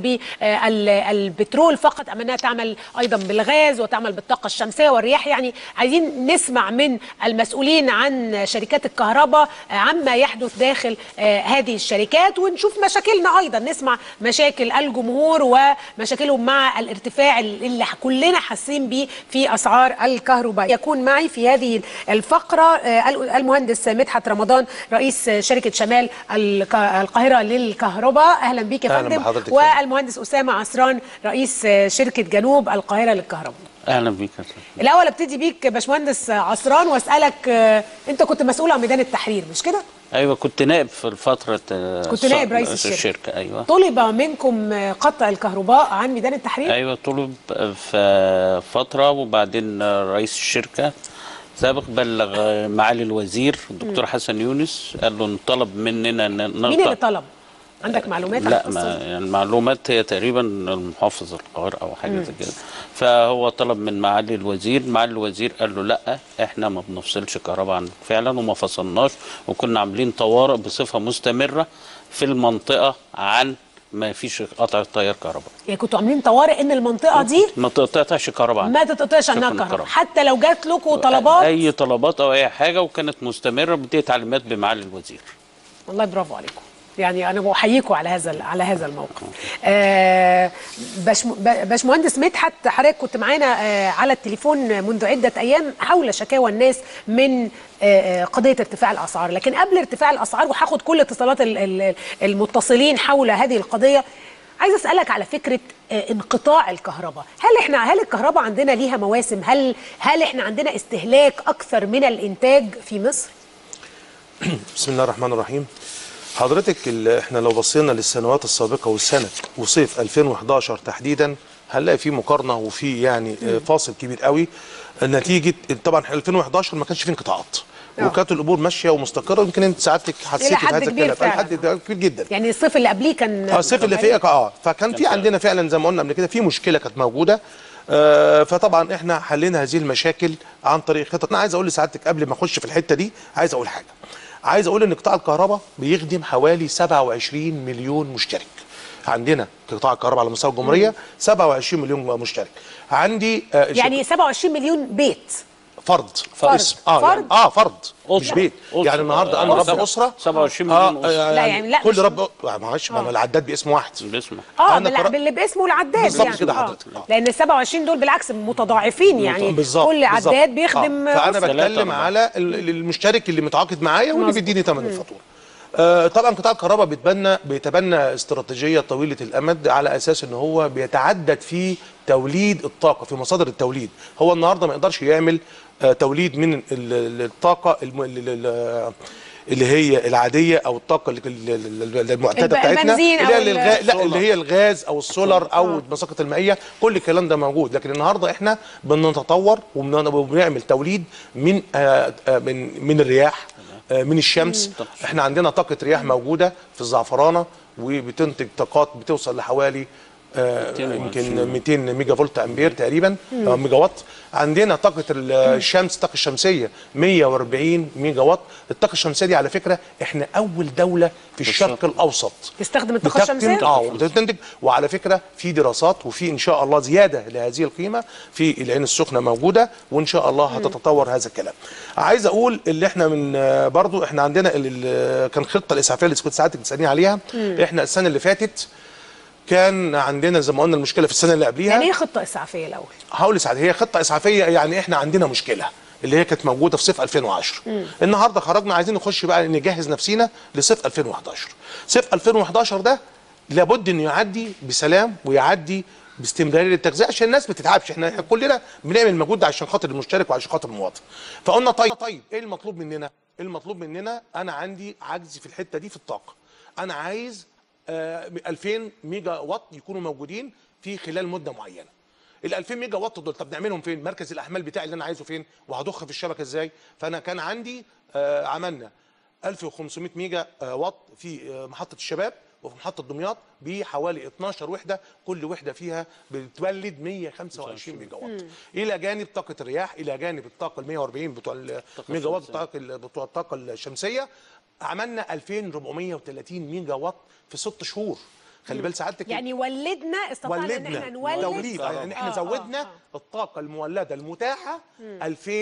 بالبترول فقط ام انها تعمل ايضا بالغاز وتعمل بالطاقه الشمسيه والرياح يعني عايزين نسمع من المسؤولين عن شركات الكهرباء آه، عما يحدث داخل آه، هذه الشركات ونشوف مشاكلنا ايضا نسمع مشاكل الجمهور ومشاكلهم مع الارتفاع اللي كلنا حاسين بيه في اسعار الكهرباء يكون معي في هذه الفقره آه، المهندس مدحت رمضان رئيس شركه شمال الك- القاهره للكهرباء اهلا بيك يا أهلاً فندم بحضرتك. والمهندس اسامه عصران رئيس شركه جنوب القاهره للكهرباء اهلا بيك يا أستاذ. الاول ابتدي بيك يا باشمهندس عصران واسالك آه، انت كنت مسؤول عن ميدان التحرير مش كده ايوه كنت نائب في الفتره كنت نائب رئيس الشركة. الشركه ايوه طلب منكم آه، قطع الكهرباء عن ميدان التحرير ايوه طلب في فتره وبعدين رئيس الشركه سابق بلغ معالي الوزير الدكتور حسن يونس قال له طلب مننا ان مين نقطع اللي طلب عندك معلومات عن لا القصة ما دي؟ يعني المعلومات هي تقريبا المحافظ القاهره او حاجه زي كده فهو طلب من معالي الوزير معالي الوزير قال له لا احنا ما بنفصلش كهرباء عنك فعلا وما فصلناش وكنا عاملين طوارئ بصفه مستمره في المنطقه عن ما فيش قطع تيار كهرباء يعني كنتوا عاملين طوارئ ان المنطقه دي ما تقطعش كهرباء عنك ما تتقطعش عنها شكراً كهرباء كهرباء. حتى لو جات لكم طلبات اي طلبات او اي حاجه وكانت مستمره بدي تعليمات بمعالي الوزير والله برافو عليكم يعني انا بحييكم على هذا على هذا الموقف آه باش باشمهندس مدحت حضرتك كنت معانا آه على التليفون منذ عده ايام حول شكاوى الناس من آه، قضيه ارتفاع الاسعار لكن قبل ارتفاع الاسعار وهاخد كل اتصالات ال- ال- المتصلين حول هذه القضيه عايز اسالك على فكره آه، انقطاع الكهرباء هل احنا هل الكهرباء عندنا ليها مواسم هل هل احنا عندنا استهلاك اكثر من الانتاج في مصر بسم الله الرحمن الرحيم حضرتك ال- احنا لو بصينا للسنوات السابقه والسنه وصيف 2011 تحديدا هنلاقي في مقارنه وفي يعني آه، فاصل كبير قوي نتيجه طبعا 2011 ما كانش فيه انقطاعات آه. وكانت الامور ماشيه ومستقره يمكن انت سعادتك حسيتي حد بهذا كبير الكلام فعلا. لحد كبير جدا يعني الصيف اللي قبليه كان اه الصيف اللي فيه اه فكان في عندنا فعلا زي ما قلنا قبل كده في مشكله كانت موجوده آه فطبعا احنا حلينا هذه المشاكل عن طريق خطط انا عايز اقول لسعادتك قبل ما اخش في الحته دي عايز اقول حاجه عايز اقول ان قطاع الكهرباء بيخدم حوالي 27 مليون مشترك عندنا قطاع الكهرباء على مستوى الجمهوريه 27 مليون مشترك عندي آه يعني 27 مليون بيت فرد فرد. اسم اه فرد. يعني اه فرد مش أسرة. بيت أسرة. يعني النهارده انا أسرة. رب اسره 27 آه مليون أسرة. آه لا يعني لا كل مش- رب معلش ما آه. أنا العداد باسم واحد باسمه اه أنا بالع- قرأ- باللي باسمه العداد بالظبط يعني كده آه. حضرتك. آه. لان ال 27 دول بالعكس متضاعفين يعني بالظبط كل بالظبط. عداد بيخدم آه. فانا أسرة. بتكلم على ال- المشترك اللي متعاقد معايا واللي مظبوط. بيديني ثمن الفاتوره آه، طبعا قطاع الكهرباء بيتبنى بيتبنى استراتيجيه طويله الامد على اساس ان هو بيتعدد في توليد الطاقه في مصادر التوليد هو النهارده ما يقدرش يعمل آه، توليد من ال- ال- الطاقه الم- ال- ال- ال- اللي هي العاديه او الطاقه اللي- اللي- اللي- المعتاده الب- بتاعتنا البنزين اللي أو هي ال- الغاز لا اللي هي الغاز او السولار او المساقط المائيه كل الكلام ده موجود لكن النهارده احنا بنتطور وبن- وبنعمل توليد من آه، آه، من من الرياح آه، من الشمس احنا عندنا طاقه رياح موجوده في الزعفرانه وبتنتج طاقات بتوصل لحوالي آه، يمكن 200 ميجا فولت امبير تقريبا مم. أو ميجا وات عندنا طاقه ال- الشمس الطاقه الشمسيه 140 ميجا وات الطاقه الشمسيه دي على فكره احنا اول دوله في الشرق الاوسط تستخدم الطاقه الشمسيه اه وبتنتج وعلى فكره في دراسات وفي ان شاء الله زياده لهذه القيمه في العين السخنه موجوده وان شاء الله هتتطور هذا الكلام. عايز اقول اللي احنا من آه، برضو احنا عندنا ال- ال- كان خطه الاسعافيه اللي كنت ساعتك بتسالني عليها مم. احنا السنه اللي فاتت كان عندنا زي ما قلنا المشكله في السنه اللي قبليها يعني ايه خطه اسعافيه الاول هقول لسعد هي خطه اسعافيه يعني احنا عندنا مشكله اللي هي كانت موجوده في صيف 2010 مم. النهارده خرجنا عايزين نخش بقى نجهز نفسينا لصيف 2011 صيف 2011 ده لابد انه يعدي بسلام ويعدي باستمراريه للتغذيه عشان الناس ما تتعبش احنا إحنا كلنا بنعمل مجهود عشان خاطر المشترك وعشان خاطر المواطن فقلنا طيب طيب ايه المطلوب مننا المطلوب مننا انا عندي عجز في الحته دي في الطاقه انا عايز آه، 2000 ميجا وات يكونوا موجودين في خلال مده معينه ال 2000 ميجا وات دول طب نعملهم فين مركز الاحمال بتاعي اللي انا عايزه فين وهضخ في الشبكه ازاي فانا كان عندي آه، عملنا 1500 ميجا آه، وات في آه، محطه الشباب وفي محطه دمياط بحوالي 12 وحده كل وحده فيها بتولد 125 ميجا وات مم. الى جانب طاقه الرياح الى جانب الطاقه ال 140 بتوع الميجا وات الشمسية. بتوع ال- بتوع الطاقه الشمسيه عملنا 2430 ميجا وات في ست شهور خلي بال سعادتك يعني ولدنا استطعنا ان ولدنا احنا نولد توليد يعني احنا آه، آه، زودنا آه. الطاقه المولده المتاحه مم.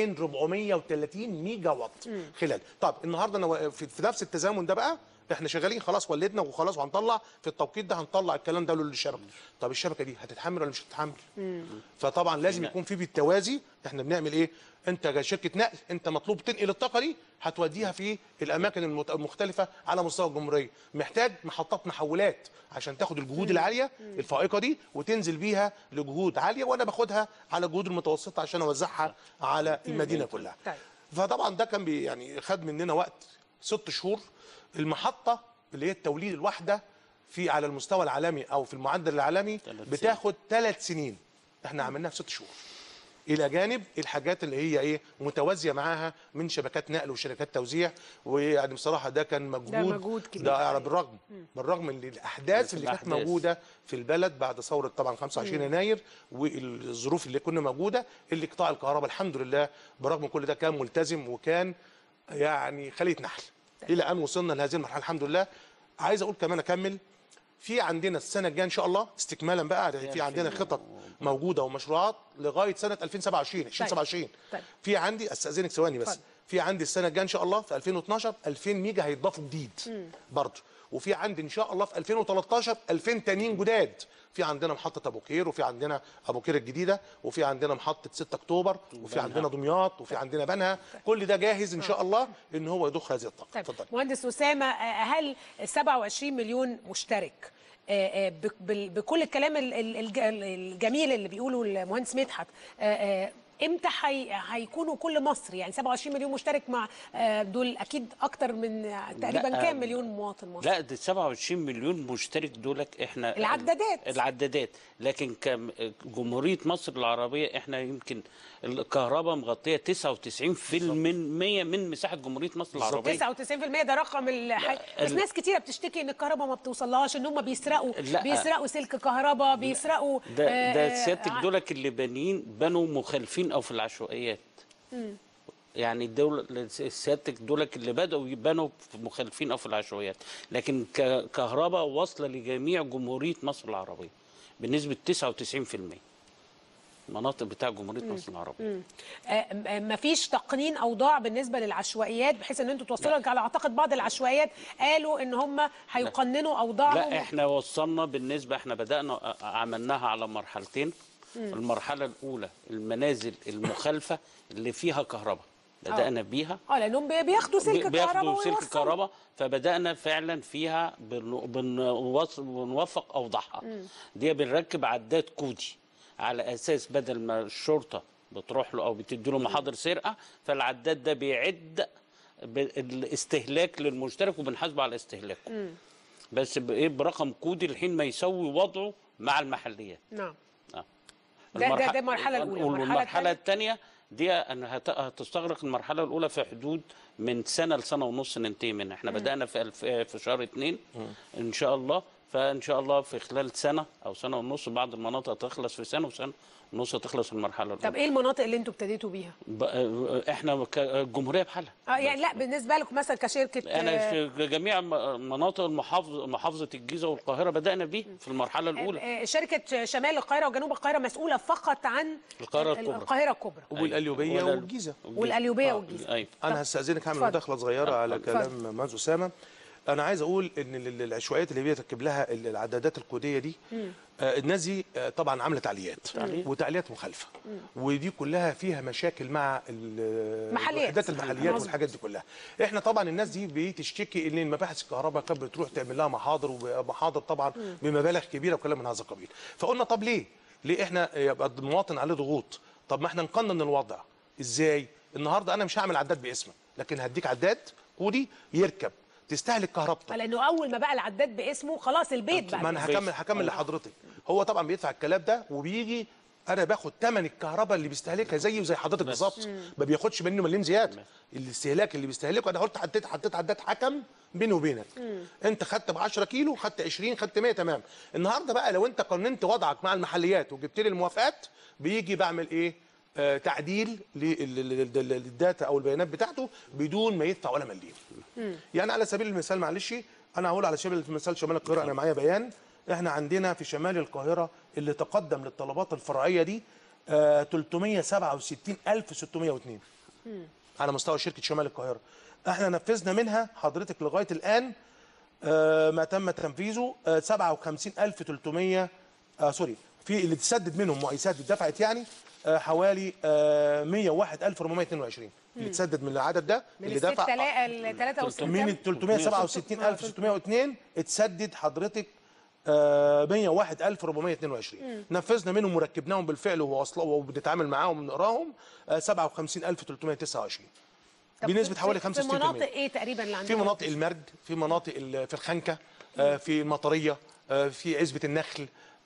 2430 ميجا وات مم. خلال طب النهارده انا و- في في نفس التزامن ده بقى احنا شغالين خلاص ولدنا وخلاص وهنطلع في التوقيت ده هنطلع الكلام ده للشبكه طب الشبكه دي هتتحمل ولا مش هتتحمل فطبعا لازم يكون في بالتوازي احنا بنعمل ايه انت كشركه نقل انت مطلوب تنقل الطاقه دي هتوديها في الاماكن المت- المختلفه على مستوى الجمهوريه محتاج محطات محولات عشان تاخد الجهود مم. العاليه مم. الفائقه دي وتنزل بيها لجهود عاليه وانا باخدها على الجهود المتوسطه عشان اوزعها على المدينه كلها طيب. فطبعا ده كان بي يعني خد مننا وقت ست شهور المحطه اللي هي التوليد الواحده في على المستوى العالمي او في المعدل العالمي بتاخد ثلاث سنين احنا عملناها في ست شهور الى جانب الحاجات اللي هي ايه متوازيه معاها من شبكات نقل وشركات توزيع ويعني بصراحه ده كان مجهود ده مجهود كبير. ده يعني بالرغم بالرغم من الاحداث اللي كانت الأحداث. موجوده في البلد بعد ثوره طبعا 25 مم. يناير والظروف اللي كنا موجوده اللي قطاع الكهرباء الحمد لله برغم كل ده كان ملتزم وكان يعني خليه نحل الى ان وصلنا لهذه المرحله الحمد لله عايز اقول كمان اكمل في عندنا السنه الجايه ان شاء الله استكمالا بقى في عندنا خطط موجوده ومشروعات لغايه سنه 2027 2027 طيب. في عندي استاذنك ثواني بس اتفضل. في عندي السنه الجايه ان شاء الله في 2012 2000 ميجا هيتضافوا جديد مم. برضه وفي عندي ان شاء الله في 2013 2000 تانيين جداد في عندنا محطه ابو قير وفي عندنا ابو قير الجديده وفي عندنا محطه 6 اكتوبر وفي بنها. عندنا دمياط وفي عندنا بنها كل ده جاهز ان شاء الله ان هو يضخ هذه الطاقه طيب اتفضل مهندس اسامه آه، هل 27 مليون مشترك آه، آه، بك- بال- بكل الكلام ال- ال- الج- الجميل اللي بيقوله المهندس مدحت آه، آه، امتى حي... هيكونوا كل مصر يعني 27 مليون مشترك مع آه، دول اكيد اكتر من آه، تقريبا لا، كام مليون مواطن مصري لا ده 27 مليون مشترك دولك احنا العدادات. العدادات لكن كجمهوريه مصر العربيه احنا يمكن الكهرباء مغطيه 99% من مساحه جمهوريه مصر العربيه 99% ده رقم الح... بس ال- ناس كتيره بتشتكي ان الكهرباء ما بتوصلهاش ان هم بيسرقوا لا. بيسرقوا سلك كهرباء بيسرقوا ده آه، ده آه، سيادتك ع- دولك اللي بانيين بنوا مخالفين او في العشوائيات مم. يعني الدولة سيادتك دولك اللي بدأوا يبنوا في مخالفين أو في العشوائيات لكن ك- كهرباء واصلة لجميع جمهورية مصر العربية بنسبة 99% المناطق بتاع جمهورية مم. مصر العربية مم. آه، آه، مفيش تقنين اوضاع بالنسبه للعشوائيات بحيث ان انتوا توصلوا على اعتقد بعض العشوائيات قالوا ان هم هيقننوا اوضاعهم لا احنا وصلنا بالنسبة احنا بدأنا ا- عملناها على مرحلتين مم. المرحلة الأولى المنازل المخالفة اللي فيها كهرباء بدأنا بيها اه لانهم بي- بياخدوا سلك كهرباء بياخدوا سلك ويوصلوا. كهرباء فبدأنا فعلا فيها بن- بنوص- بنوفق أوضاعها مم. دي بنركب عداد كودي على أساس بدل ما الشرطة بتروح له أو بتدي له محاضر سرقة فالعداد ده بيعد ب- الاستهلاك للمشترك وبنحاسبه على استهلاكه مم. بس بإيه برقم كودي الحين ما يسوي وضعه مع المحليات نعم آه. ده- ده- المرح- ده المرحلة الأولى. المرحلة والمرحلة الثانية دي أن هت- هتستغرق المرحلة الأولى في حدود من سنة لسنة ونص ننتهي منها احنا مم. بدأنا في الف... في شهر اتنين إن شاء الله فإن شاء الله في خلال سنة أو سنة ونص بعض المناطق تخلص في سنة وسنة ونص تخلص المرحلة الأولى طب ايه المناطق اللي انتوا ابتديتوا بيها ب... احنا كجمهورية بحالها اه يعني لا بالنسبه لكم مثلا كشركه انا آه، في جميع م- مناطق المحافظة محافظة الجيزة والقاهرة بدأنا بيه في المرحلة الأولى آه، شركه شمال القاهره وجنوب القاهره مسؤوله فقط عن القاهرة ال- الكبرى. القاهره الكبرى والقليوبيه ولا- والجيزه والقليوبيه والجيزه أيوة. انا هستاذنك هعمل اتفضل. مداخله صغيره على اتفضل. كلام مهندس اسامه انا عايز اقول ان ال- ال- العشوائيات اللي بيركب لها ال- العدادات الكوديه دي مم. آه، الناس دي آه، طبعا عامله تعليات تعليق. وتعليات مخالفه مم. ودي كلها فيها مشاكل مع ال- محليات. الوحدات المحليات مظبوط. والحاجات دي كلها احنا طبعا الناس دي بتشتكي ان المباحث الكهرباء كانت بتروح تعمل لها محاضر ومحاضر طبعا مم. بمبالغ كبيره وكلام من هذا القبيل فقلنا طب ليه ليه احنا يبقى المواطن عليه ضغوط طب ما احنا نقنن الوضع ازاي النهارده انا مش هعمل عداد باسمك لكن هديك عداد كودي يركب تستهلك كهربتك لانه اول ما بقى العداد باسمه خلاص البيت بقى ما انا باسمه. هكمل هكمل لحضرتك هو طبعا بيدفع الكلام ده وبيجي انا باخد ثمن الكهرباء اللي بيستهلكها زيه زي حضرتك بالظبط ما بياخدش منه مليم زياده الاستهلاك اللي بيستهلكه انا قلت حطيت حطيت عداد حكم بيني وبينك انت خدت ب 10 كيلو خدت 20 خدت 100 تمام النهارده بقى لو انت قننت وضعك مع المحليات وجبت لي الموافقات بيجي بعمل ايه آه تعديل لل- لل- لل- للداتا او البيانات بتاعته بدون ما يدفع ولا مليم يعني على سبيل المثال معلش انا هقول على سبيل المثال شمال القاهره انا معايا بيان احنا عندنا في شمال القاهره اللي تقدم للطلبات الفرعيه دي آه 367602 على مستوى شركه شمال القاهره احنا نفذنا منها حضرتك لغايه الان آه ما تم تنفيذه آه 57300 آه سوري في اللي تسدد منهم مؤسسات اتدفعت يعني آه حوالي آه 101422 اللي تسدد من العدد ده من اللي الستة دفع لا ال 63 من ال 367602 اتسدد حضرتك آه 101422 نفذنا منهم وركبناهم بالفعل وواصله وبنتعامل معاهم وبنقراهم آه 57329 طب بنسبه في- حوالي 65% في مناطق ايه تقريبا اللي في عندهم مناطق المرج في مناطق ال- في الخنكه آه، في المطريه آه، في عزبه النخل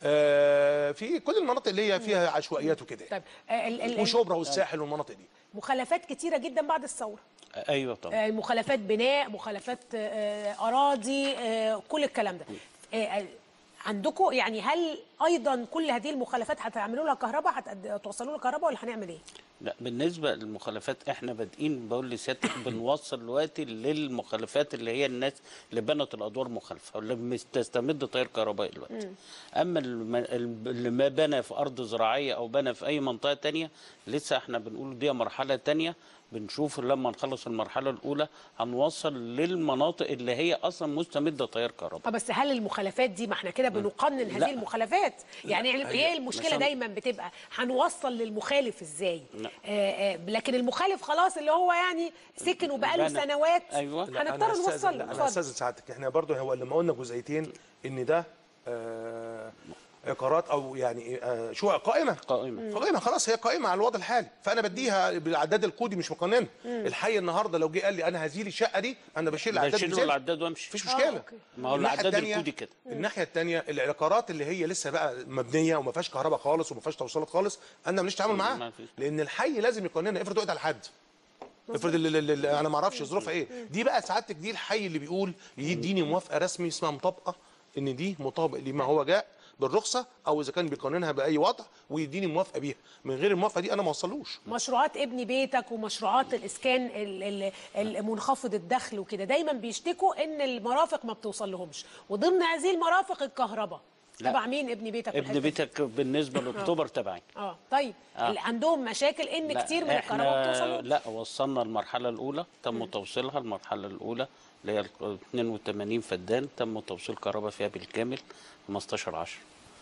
آه، في كل المناطق اللي هي فيها عشوائيات وكده طيب آه، ال- ال- وشبرا والساحل والمناطق دي مخالفات كتيره جدا بعد الثوره ايوه طبعا آه، مخالفات بناء مخالفات آه، اراضي آه، كل الكلام ده آه، آه، عندكم يعني هل ايضا كل هذه المخالفات هتعملوا لها كهرباء هتوصلوا لها كهرباء ولا هنعمل ايه لا بالنسبه للمخالفات احنا بادئين بقول لسيادتك بنوصل دلوقتي للمخالفات اللي هي الناس اللي بنت الادوار مخالفه واللي بتستمد تيار كهربائي دلوقتي مم. اما الم- الم- اللي ما بنى في ارض زراعيه او بنى في اي منطقه تانية لسه احنا بنقول دي مرحله تانية بنشوف لما نخلص المرحله الاولى هنوصل للمناطق اللي هي اصلا مستمده تيار كهربائي اه بس هل المخالفات دي ما احنا كده بنقنن هذه لا. المخالفات يعني لا. هي هي المشكله مثلاً- دايما بتبقى هنوصل للمخالف ازاي لا. آه آه لكن المخالف خلاص اللي هو يعني سكن وبقاله بنى. سنوات ايوه لا، هنضطر أنا هستأذن- نوصل لا، له انا اتفضل. استاذن سعادتك احنا برضو هو لما قلنا جزئيتين ان ده آه ايقارات او يعني آه شو قائمه قائمه قائمه خلاص هي قائمه على الوضع الحالي فانا بديها بالعداد الكودي مش مقننه مم. الحي النهارده لو جه قال لي انا هزيل الشقه دي انا بشيل العداد بشيل له بزيادة. العداد وامشي مفيش آه، مشكله أوكي. ما هو الناحية العداد التانية- الكودي كده. الناحيه الثانيه العقارات اللي هي لسه بقى مبنيه وما فيهاش كهرباء خالص وما فيهاش توصيلات خالص انا ماليش تعامل ما معاها فيش. لان الحي لازم يقننها افرض وقت على حد افرض ال- ال- ال- انا ما اعرفش ظروفها ايه دي بقى سعادتك دي الحي اللي بيقول يديني موافقه رسمي اسمها مطابقه ان دي مطابق لما هو جاء بالرخصه او اذا كان بيقننها باي وضع ويديني موافقه بيها من غير الموافقه دي انا ما اوصلوش مشروعات ابني بيتك ومشروعات الاسكان ال- ال- المنخفض الدخل وكده دايما بيشتكوا ان المرافق ما بتوصل لهمش وضمن هذه المرافق الكهرباء لا. تبع مين ابن بيتك ابن والحتة دي؟ بيتك بالنسبه لاكتوبر تبعي اه طيب آه. اللي عندهم مشاكل ان لا، كتير من إحنا الكهرباء بتوصل لا وصلنا المرحله الاولى تم توصيلها المرحله الاولى اللي هي ال 82 فدان تم توصيل كهرباء فيها بالكامل 15 10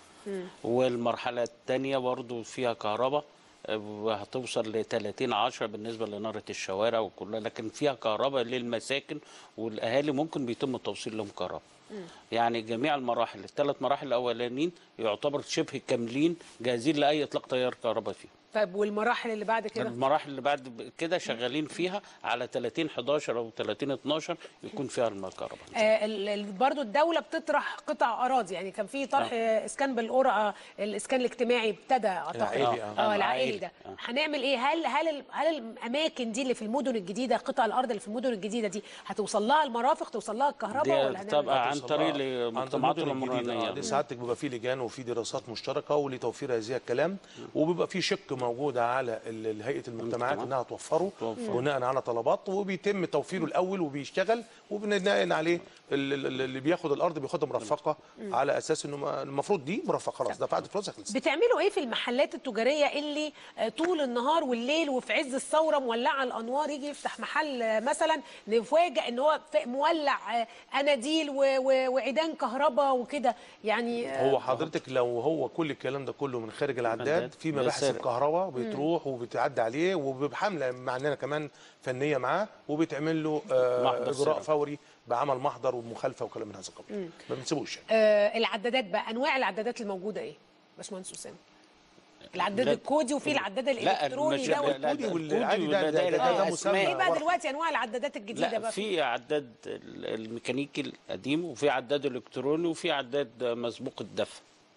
والمرحله الثانيه برضو فيها كهرباء آه، هتوصل ل 30 10 بالنسبه لناره الشوارع وكلها لكن فيها كهرباء للمساكن والاهالي ممكن بيتم توصيل لهم كهرباء يعني جميع المراحل الثلاث مراحل الاولانيين يعتبر شبه كاملين جاهزين لاي اطلاق تيار كهرباء فيهم طيب والمراحل اللي بعد كده المراحل اللي بعد كده شغالين فيها على 30 11 او 30 12 يكون فيها الكهرباء آه ال- ال- برضو الدولة بتطرح قطع أراضي يعني كان في طرح آه. إسكان بالقرعة الإسكان الاجتماعي ابتدى أعتقد العائلي، آه. اه آه، العائلي العائلي. ده هنعمل إيه هل هل ال- هل الأماكن دي اللي في المدن الجديدة قطع الأرض اللي في المدن الجديدة دي هتوصل لها المرافق توصل لها الكهرباء دي ولا هنعمل طبعا إيه؟ عن طريق عند المجتمعات المدن الجديدة. العمرانيه آه، دي سعادتك بيبقى في لجان وفي دراسات مشتركه ولتوفير هذه الكلام وبيبقى في شق موجود على ال- ال- هيئه المجتمعات انها توفره توفره. بناء على طلبات وبيتم توفيره الاول وبيشتغل وبناء عليه ال- ال- اللي بياخد الارض بياخدها مرفقه مم. على اساس انه ما- المفروض دي مرفقه خلاص دفعت فلوسها خلصت بتعملوا ايه في المحلات التجاريه اللي آه، طول النهار والليل وفي عز الثوره مولعه الانوار يجي يفتح محل آه، مثلا نفاجئ ان هو ف- مولع آه، اناديل و- و- وعيدان كهرباء وكده يعني آه، هو حضرتك لو هو كل الكلام ده كله من خارج العداد العداد في مباحث بيسرق. الكهرباء بتروح وبتعدي عليه وبحمله معنانا كمان فنيه معاه وبيتعمل له آه محضر اجراء سرقة. فوري بعمل محضر ومخالفه وكلام من هذا القبيل مم. ما بنسيبوش يعني. آه، العدادات بقى انواع العدادات الموجوده ايه باشمهندس اسامه العداد لا. الكودي وفي العداد الالكتروني المش- ده لا، لا، وال- ده والعادي ده- الكودي ده- ده- ده آه، مسمى. ايه بقى ورق. دلوقتي انواع العدادات الجديده لا بقى في عداد ال- الميكانيكي القديم وفي عداد الكتروني وفي عداد مسبوق الدفع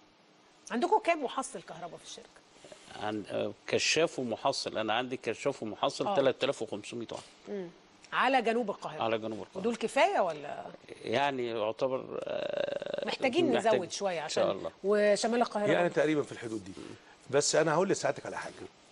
عندكم كام محصل كهرباء في الشركه عن آه، كشاف ومحصل انا عندي كشاف ومحصل آه. 3500 واحد مم. على جنوب القاهره على جنوب القاهره ودول كفايه ولا يعني يعتبر آه، محتاجين محتاج- نزود شويه ان شاء عشان الله وشمال القاهره يعني برضه. تقريبا في الحدود دي بس انا هقول لساعتك على حاجه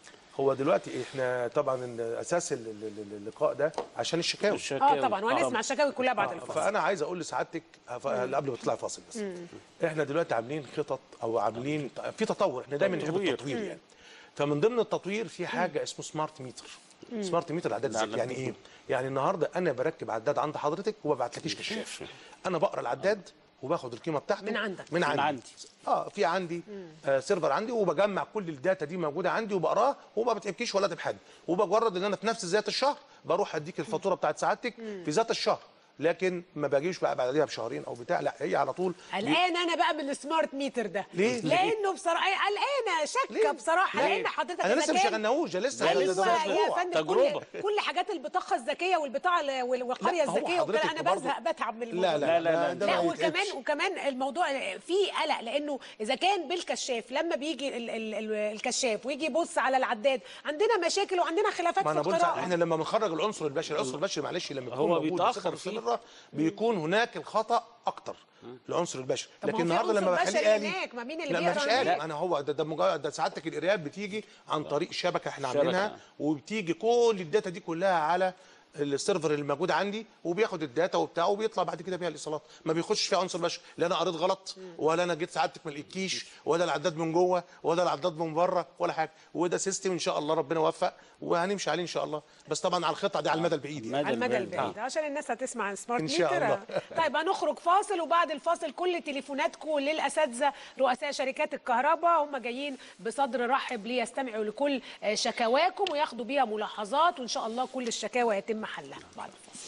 هو دلوقتي احنا طبعا إن اساس ال- ال- ال- اللقاء ده عشان الشكاوي اه طبعا وهنسمع الشكاوي كلها بعد آه، الفاصل فانا عايز اقول لسعادتك ف- قبل ما تطلع فاصل بس مم. احنا دلوقتي عاملين خطط او عاملين في تطور احنا دايما نحب تطوير. التطوير مم. يعني فمن ضمن التطوير في حاجه اسمه سمارت ميتر مم. سمارت ميتر عداد الذكي يعني ايه يعني النهارده انا بركب عداد عند حضرتك وما بعتلكيش كشاف انا بقرا العداد وباخد القيمه بتاعته من عندك. من من عندي, عندي. اه في عندي آه سيرفر عندي وبجمع كل الداتا دي موجوده عندي وبقراها وما بتبكيش ولا تبحث وبجرد ان انا في نفس ذات الشهر بروح اديك الفاتوره بتاعت سعادتك في ذات الشهر لكن ما باجيش بقى بعديها بشهرين او بتاع لا هي على طول قلقان انا بقى من السمارت ميتر ده ليه؟ لانه بصراحه قلقانه شاكه بصراحه ليه؟ لان حضرتك أنا إذا لسه ما كان- شغلناهوش، ده لسه- ايوه ده- ده- ده يا أسبوع. فندم تجربة. كل كل حاجات البطاقه الذكيه والبطاقه ال- وال- والقريه لا، هو الذكيه وكده حضرتك انا برضه- بزهق بتعب من لا، الموضوع لا، لا، لا، ده لا ما وكمان يتقبلش. وكمان الموضوع فيه قلق لانه اذا كان بالكشاف لما بيجي ال- ال- ال- الكشاف ويجي يبص على العداد عندنا مشاكل وعندنا خلافات ما في انا بقول القراءه احنا لما بنخرج العنصر البشري العنصر البشري معلش لما بيكون هو موجود بيتأخر بصفة فيه. مستمرة بيكون هناك الخطا اكتر العنصر البشري طب ما هو لكن في النهارده لما عنصر بخليه بشري آلي هناك، ما مين اللي لا ما فيش بيقرا آلي هناك؟ انا هو ده ده مجرد ده سعادتك القراءات بتيجي عن طريق شبكه احنا شبكة. عاملينها وبتيجي كل الداتا دي كلها على السيرفر اللي موجود عندي وبياخد الداتا وبتاعه وبيطلع بعد كده بيها الايصالات ما بيخش فيها عنصر بشري لا انا قريت غلط ولا انا جيت سعادتك ما لقيتكيش ولا العداد من جوه ولا العداد من بره ولا حاجه وده سيستم ان شاء الله ربنا يوفق وهنمشي عليه ان شاء الله بس طبعا على الخطه دي على المدى البعيد يعني. على المدى البعيد عشان الناس هتسمع عن سمارت إن شاء ميتر الله. طيب هنخرج فاصل وبعد الفاصل كل تليفوناتكم للاساتذه رؤساء شركات الكهرباء هم جايين بصدر رحب ليستمعوا لكل آه، شكاواكم وياخدوا بيها ملاحظات وان شاء الله كل الشكاوى يتم حلها بعد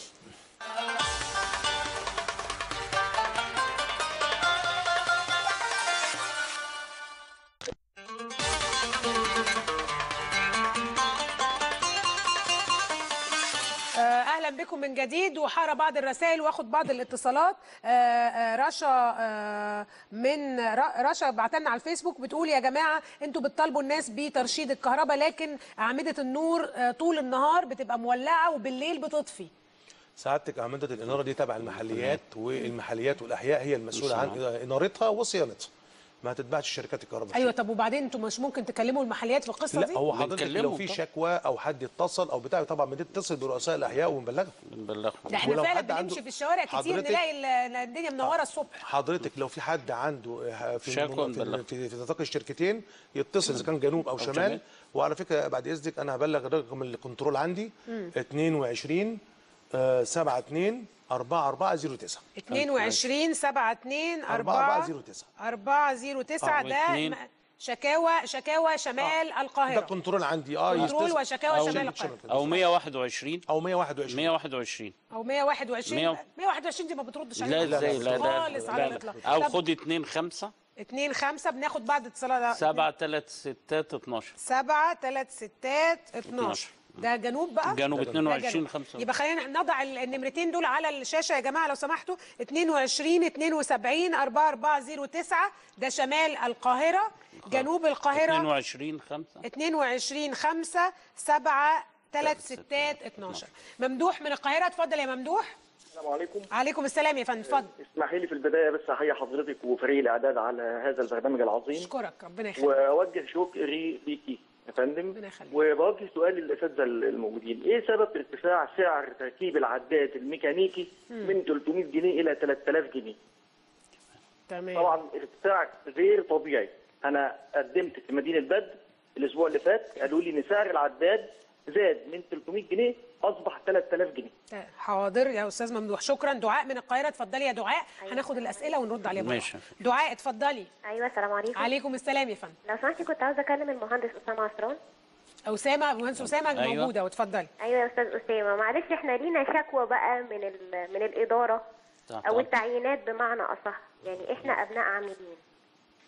الفاصل آه، اهلا بكم من جديد وحاره بعض الرسائل واخد بعض الاتصالات آه، آه، رشا آه، من ر- رشا بعتلنا على الفيسبوك بتقول يا جماعه انتوا بتطالبوا الناس بترشيد الكهرباء لكن اعمده النور آه، طول النهار بتبقى مولعه وبالليل بتطفي سعادتك اعمده الاناره دي تبع المحليات والمحليات والاحياء هي المسؤوله عن انارتها وصيانتها ما هتتباعش شركات الكهرباء ايوه طب وبعدين انتوا مش ممكن تكلموا المحليات في القصه دي لا هو حضرتك لو في شكوى او حد اتصل او بتاع طبعا بنتصل برؤساء الاحياء ونبلغهم بنبلغهم ده احنا فعلا بنمشي في الشوارع كتير حضرتك- نلاقي ال- الدنيا منوره الصبح حضرتك لو في حد عنده آه، في شكوى في, نبلغ. في, في نطاق الشركتين يتصل اذا كان جنوب او أو شمال شمال. وعلى فكره بعد اذنك انا هبلغ رقم الكنترول عندي مم. 22 آه، 72 4409 22 72 4 4409 409 ده اتنين. م- شكاوى شكاوى شمال ده القاهره كنترول عندي اه كنترول يتصل- وشكاوى أو شمال شركة- القاهرة. او 121 او 121 121 او 121 مية- 121 دي ما بتردش لا علينا ازاي لا لا خالص على لا, الاطلاق لا. او طب خد 2 5 2 5 بناخد بعد اتصالات 7 3 6 12 7 3 6 12 ده جنوب بقى جنوب ده 22 جنوب. 5 يبقى خلينا نضع ال- النمرتين دول على الشاشه يا جماعه لو سمحتوا 22 72 4409 ده شمال القاهره جنوب القاهره 22 5 22 5 7 3 ستات 12 ممدوح من القاهره اتفضل يا ممدوح السلام عليكم عليكم السلام يا فندم اتفضل اسمحي لي في البدايه بس احيي حضرتك وفريق الاعداد على هذا البرنامج العظيم اشكرك ربنا يخليك واوجه شكري ليكي يا فندم وبوجه سؤال للاساتذه الموجودين ايه سبب ارتفاع سعر تركيب العداد الميكانيكي مم. من 300 جنيه الى 3000 جنيه تمام طبعا ارتفاع غير طبيعي انا قدمت في مدينه بدر الاسبوع اللي فات قالوا لي ان سعر العداد زاد من 300 جنيه اصبح 3000 جنيه حاضر يا استاذ ممدوح شكرا دعاء من القاهره اتفضلي يا دعاء هناخد الاسئله ونرد عليها مرة ماشي. واحدة. دعاء اتفضلي ايوه السلام عليكم عليكم السلام يا فندم لو سمحتي كنت عاوزه اكلم المهندس اسامه عصران اسامه مهندس اسامه أيوة. موجوده واتفضلي ايوه يا استاذ اسامه معلش احنا لينا شكوى بقى من ال- من الاداره او التعيينات بمعنى اصح يعني احنا ابناء عاملين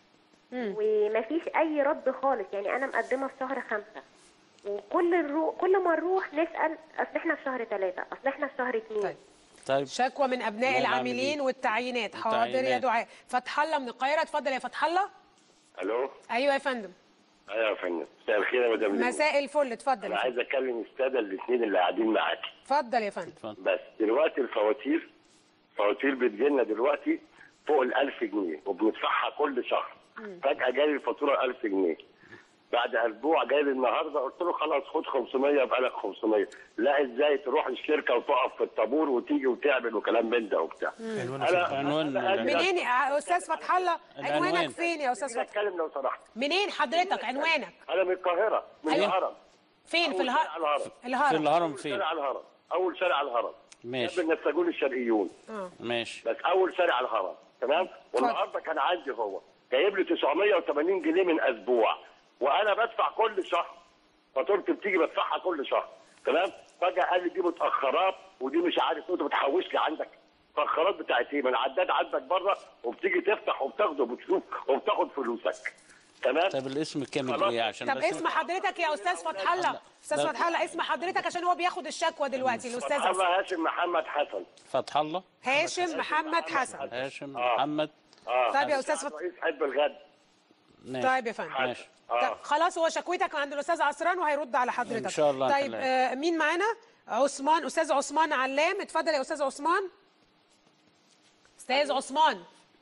ومفيش اي رد خالص يعني انا مقدمه في شهر خمسة وكل الرو... كل ما نروح نسال اصل احنا في شهر ثلاثة اصل احنا في شهر اثنين طيب شكوى من ابناء لا، العاملين العاملين. والتعيينات حاضر يا التعيينات. دعاء فتح الله من القاهره اتفضل يا فتح الله الو ايوه يا فندم ايوه يا فندم مساء الخير يا مدام ليلى. مساء الفل اتفضل انا يا عايز فندم. اكلم الساده الاثنين اللي قاعدين معاكي اتفضل يا فندم بس دلوقتي الفواتير فواتير بتجيلنا دلوقتي فوق ال 1000 جنيه وبندفعها كل شهر فجاه جالي الفاتوره 1000 جنيه بعد اسبوع جاي لي النهارده قلت له خلاص خد 500 يبقى لك 500 لا ازاي تروح الشركه وتقف في الطابور وتيجي وتعمل وكلام من ده وبتاع عنوان منين يا استاذ فتح الله العنوان. عنوانك فين يا استاذ فتح اتكلم لو سمحت منين حضرتك عنوانك انا من القاهره من أيوة. الهرم فين في أول الهرم شارع الهرم الهرم في الهرم أول فين؟ شارع الهرم اول شارع الهرم ماشي جنب النساجون الشرقيون اه ماشي بس اول شارع الهرم تمام والنهارده كان عندي هو جايب لي 980 جنيه من اسبوع وانا بدفع كل شهر فاتورتي بتيجي بدفعها كل شهر تمام فجاه قال لي دي متاخرات ودي مش عارف انت بتحوش لي عندك متاخرات بتاعت ايه؟ ما العداد عندك بره وبتيجي تفتح وبتاخده وبتشوف وبتاخد فلوسك تمام طب الاسم الكامل ايه عشان طب بس اسم حضرتك يا استاذ فتح الله استاذ لا. فتح الله اسم حضرتك عشان هو بياخد الشكوى دلوقتي الاستاذ الله هاشم محمد حسن فتح الله هاشم محمد حسن هاشم محمد اه طيب يا أستاذ فت- رئيس حزب الغد ماشي. طيب يا فندم ماشي طب خلاص هو شكوتك عند الاستاذ عصران وهيرد على حضرتك إن شاء الله طيب هكلمك. آه مين معانا عثمان استاذ عثمان علام اتفضل يا استاذ عثمان استاذ عثمان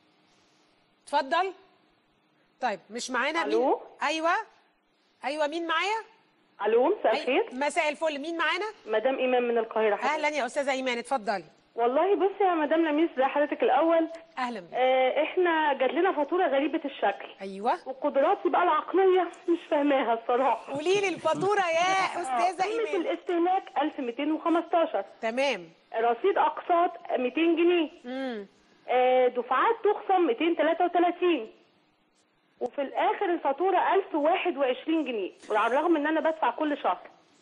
اتفضل طيب مش معانا ألو؟ مين ايوه ايوه مين معايا الو مساء أي- الخير مساء الفل مين معانا مدام ايمان من القاهره حضرتك. اهلا يا استاذه ايمان اتفضلي والله بصي يا مدام لميس زي حضرتك الاول اهلا بك آه احنا جات لنا فاتوره غريبه الشكل ايوه وقدراتي بقى العقليه مش فاهماها الصراحه قولي لي الفاتوره يا استاذه قيمه الاستهلاك 1215 تمام رصيد اقساط 200 جنيه امم آه دفعات تخصم 233 وفي الاخر الفاتوره 1021 جنيه وعلى الرغم ان انا بدفع كل شهر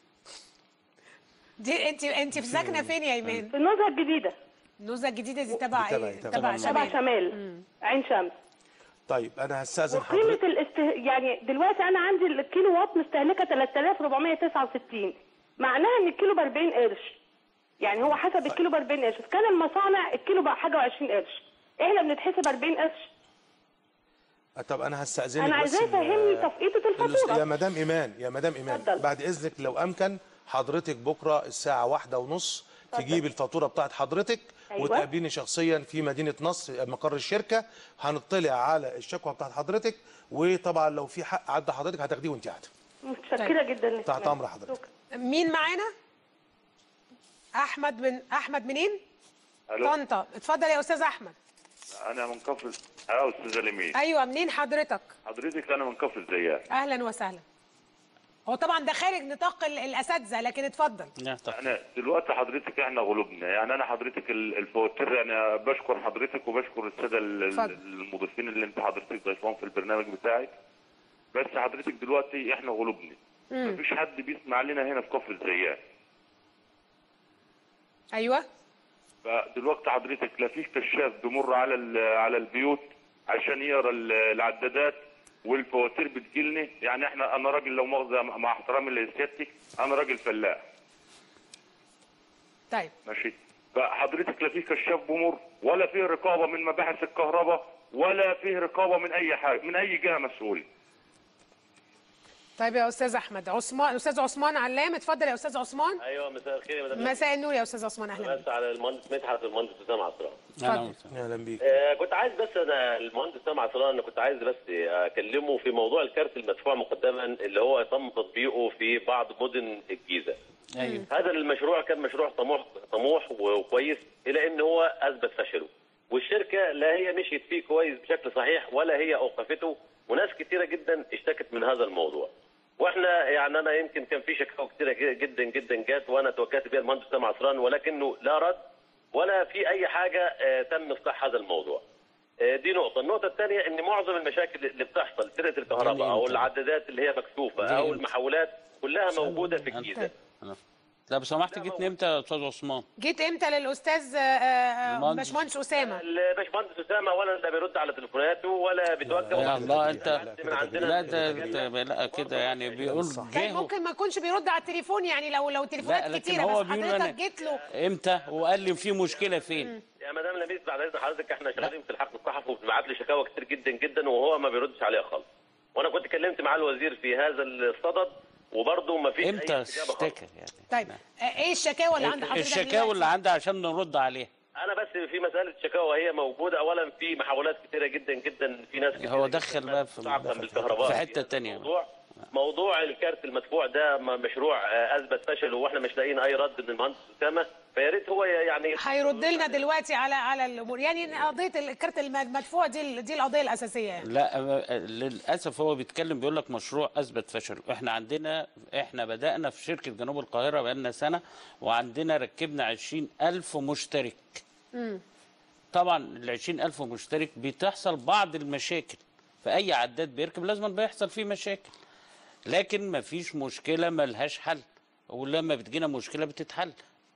دي انت انت في ساكنه فين يا ايمان في النزهه الجديده النزهه الجديده دي تبع تبع- ايه تبع- تبع تبع شمال شمال عين شمس طيب انا هستاذن قيمة حضرتك الاست... يعني دلوقتي انا عندي الكيلو وات مستهلكه 3469 معناها ان الكيلو ب 40 قرش يعني هو حسب الكيلو ب 40 قرش في كان المصانع الكيلو بقى حاجه و20 قرش احنا بنتحسب 40 قرش طب انا هستاذنك انا بس عايزاه ال- يفهمني تفقيطه الأس- يا الفاتوره مدام ايمان يا مدام ايمان بعد اذنك لو امكن حضرتك بكره الساعه واحدة ونص تجيب الفاتوره بتاعت حضرتك أيوة. وتقابليني شخصيا في مدينه نصر مقر الشركه هنطلع على الشكوى بتاعت حضرتك وطبعا لو في حق عند حضرتك هتاخديه وانت قاعده متشكره جدا لك. تحت امر حضرتك مين معانا احمد من احمد منين الو طنطا اتفضل يا استاذ احمد انا من كفر اه استاذه لمين ايوه منين حضرتك حضرتك انا من كفر الزيات اهلا وسهلا هو طبعا ده خارج نطاق ال- الاساتذه لكن اتفضل انا دلوقتي حضرتك احنا غلوبنا يعني انا حضرتك ال- الفواتير انا بشكر حضرتك وبشكر الساده ال- اتفضل. المضيفين اللي انت حضرتك ضيفهم في البرنامج بتاعك بس حضرتك دلوقتي احنا غلوبنا مم. مفيش حد بيسمع لنا هنا في كفر الزيات ايوه فدلوقتي حضرتك لا فيش كشاف بيمر على ال- على البيوت عشان يقرا ال- العدادات والفواتير بتجيلنا يعني احنا انا راجل لو مؤاخذه مع احترامي لسيادتك انا راجل فلاح طيب ماشي فحضرتك لا في كشاف بمر ولا فيه رقابه من مباحث الكهرباء ولا فيه رقابه من اي حاجه من اي جهه مسؤوله طيب يا استاذ احمد عثمان استاذ عثمان علام اتفضل يا استاذ عثمان ايوه مساء الخير يا مدام مساء النور يا استاذ عثمان اهلا بس على المهندس مدحت والمهندس اسامه عصران اهلا بيك آه كنت عايز بس انا المهندس اسامه عصران انا كنت عايز بس اكلمه في موضوع الكارت المدفوع مقدما اللي هو تم تطبيقه في بعض مدن الجيزه ايوه هذا المشروع كان مشروع طموح طموح وكويس الى ان هو اثبت فشله والشركه لا هي مشيت فيه كويس بشكل صحيح ولا هي اوقفته وناس كثيره جدا اشتكت من هذا الموضوع واحنا يعني انا يمكن كان في شكاوى كثيره جدا جدا جات وانا توكلت بها المهندس سامع عصران ولكنه لا رد ولا في اي حاجه آه، تم اصلاح هذا الموضوع. آه، دي نقطه، النقطه الثانيه ان معظم المشاكل اللي بتحصل سرقه الكهرباء او العدادات اللي هي مكشوفه او المحولات كلها موجوده في الجيزه. لو سمحت جيت امتى يا استاذ عثمان جيت امتى للاستاذ آه، آه، المهندس. باشمهندس اسامه الباشمهندس اسامه ولا لا بيرد على تليفوناته ولا بيتوجه يا الله انت من عندنا لا ده ده- لا كده يعني بيقول طيب جه ممكن ما يكونش بيرد على التليفون يعني لو لو لا تليفونات لكن كتيره هو بس بيقول حضرتك انا جيت له امتى وقال لي في مشكله فين يا مدام لميس بعد اذن حضرتك احنا شغالين في الحقل الصحفي وبنبعت لي شكاوى كتير جدا جدا وهو ما بيردش عليها خالص وانا كنت كلمت مع الوزير في هذا الصدد وبرضه ما فيش امتى اي استجابه خالص اشتكى يعني طيب آه، ايه الشكاوى اللي عند حضرتك الشكاوى اللي عندي عشان نرد عليها انا بس في مساله شكاوى هي موجوده اولا في محاولات كتيره جدا جدا في ناس هو دخل بقى في تعقم بالكهرباء في حته تانية موضوع موضوع الكارت المدفوع ده م- مشروع آه، اثبت فشله واحنا مش لاقيين اي رد من المهندس اسامه فيا ريت هو يعني هيرد لنا دلوقتي على على الامور يعني قضيه الكارت الم- المدفوع دي ال- دي القضيه الاساسيه يعني لا آه، للاسف هو بيتكلم بيقول لك مشروع اثبت فشله احنا عندنا احنا بدانا في شركه جنوب القاهره بقالنا سنه وعندنا ركبنا 20000 مشترك مم. طبعا ال 20000 مشترك بتحصل بعض المشاكل فاي عداد بيركب لازم بيحصل فيه مشاكل لكن ما فيش مشكله ملهاش حل ولما بتجينا مشكله بتتحل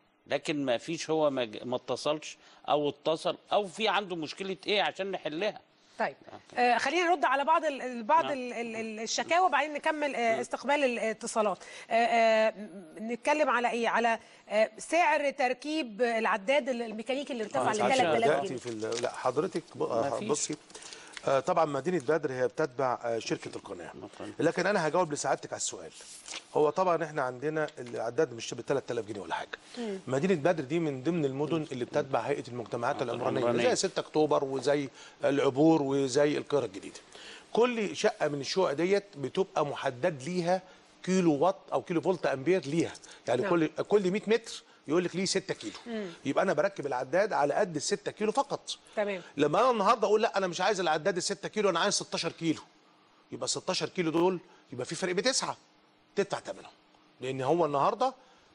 لكن ما فيش هو ما ج- ما اتصلش او اتصل او في عنده مشكله ايه عشان نحلها طيب آه خلينا نرد على بعض ال- ال- بعض نعم. ال- ال- ال- الشكاوى وبعدين نكمل آه استقبال الاتصالات آه آه م- نتكلم على ايه على آه سعر تركيب العداد الميكانيكي اللي ارتفع ل 3000 دلوقتي جنيه في ال- لا حضرتك ب- آه، مفيش. بصي آه، طبعا مدينه بدر هي بتتبع آه، شركه القناه لكن انا هجاوب لسعادتك على السؤال هو طبعا احنا عندنا العداد مش ب 3000 جنيه ولا حاجه مدينه بدر دي من ضمن المدن اللي بتتبع هيئه المجتمعات العمرانيه العمرانية. زي 6 اكتوبر وزي العبور وزي القاهره الجديده كل شقه من الشقق ديت بتبقى محدد ليها كيلو وات او كيلو فولت امبير ليها يعني نعم. كل كل 100 متر يقول لك ليه 6 كيلو مم. يبقى انا بركب العداد على قد ال 6 كيلو فقط تمام لما انا النهارده اقول لا انا مش عايز العداد ال 6 كيلو انا عايز 16 كيلو يبقى 16 كيلو دول يبقى في فرق بتسعه تدفع ثمنهم لان هو النهارده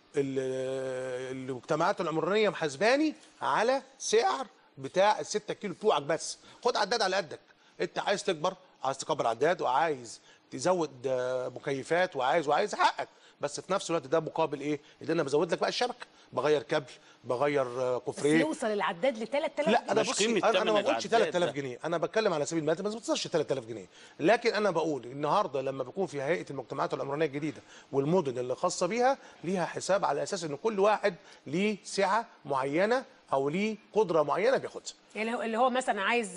ال- المجتمعات العمرانيه محاسباني على سعر بتاع ال 6 كيلو بتوعك بس خد عداد على قدك انت عايز تكبر عايز تكبر عداد وعايز تزود آه، مكيفات وعايز وعايز حقك بس في نفس الوقت ده مقابل ايه؟ ان انا بزود لك بقى الشبكه بغير كابل بغير آه، بس كوفريه يوصل العداد ل 3000 لا انا جنيه. بصي انا, أنا ما بقولش 3000 جنيه انا بتكلم على سبيل المثال بس ما توصلش 3000 جنيه لكن انا بقول النهارده لما بيكون في هيئه المجتمعات العمرانيه الجديده والمدن اللي خاصه بيها ليها حساب على اساس ان كل واحد ليه سعه معينه او ليه قدره معينه بياخدها يعني هو- اللي هو مثلا عايز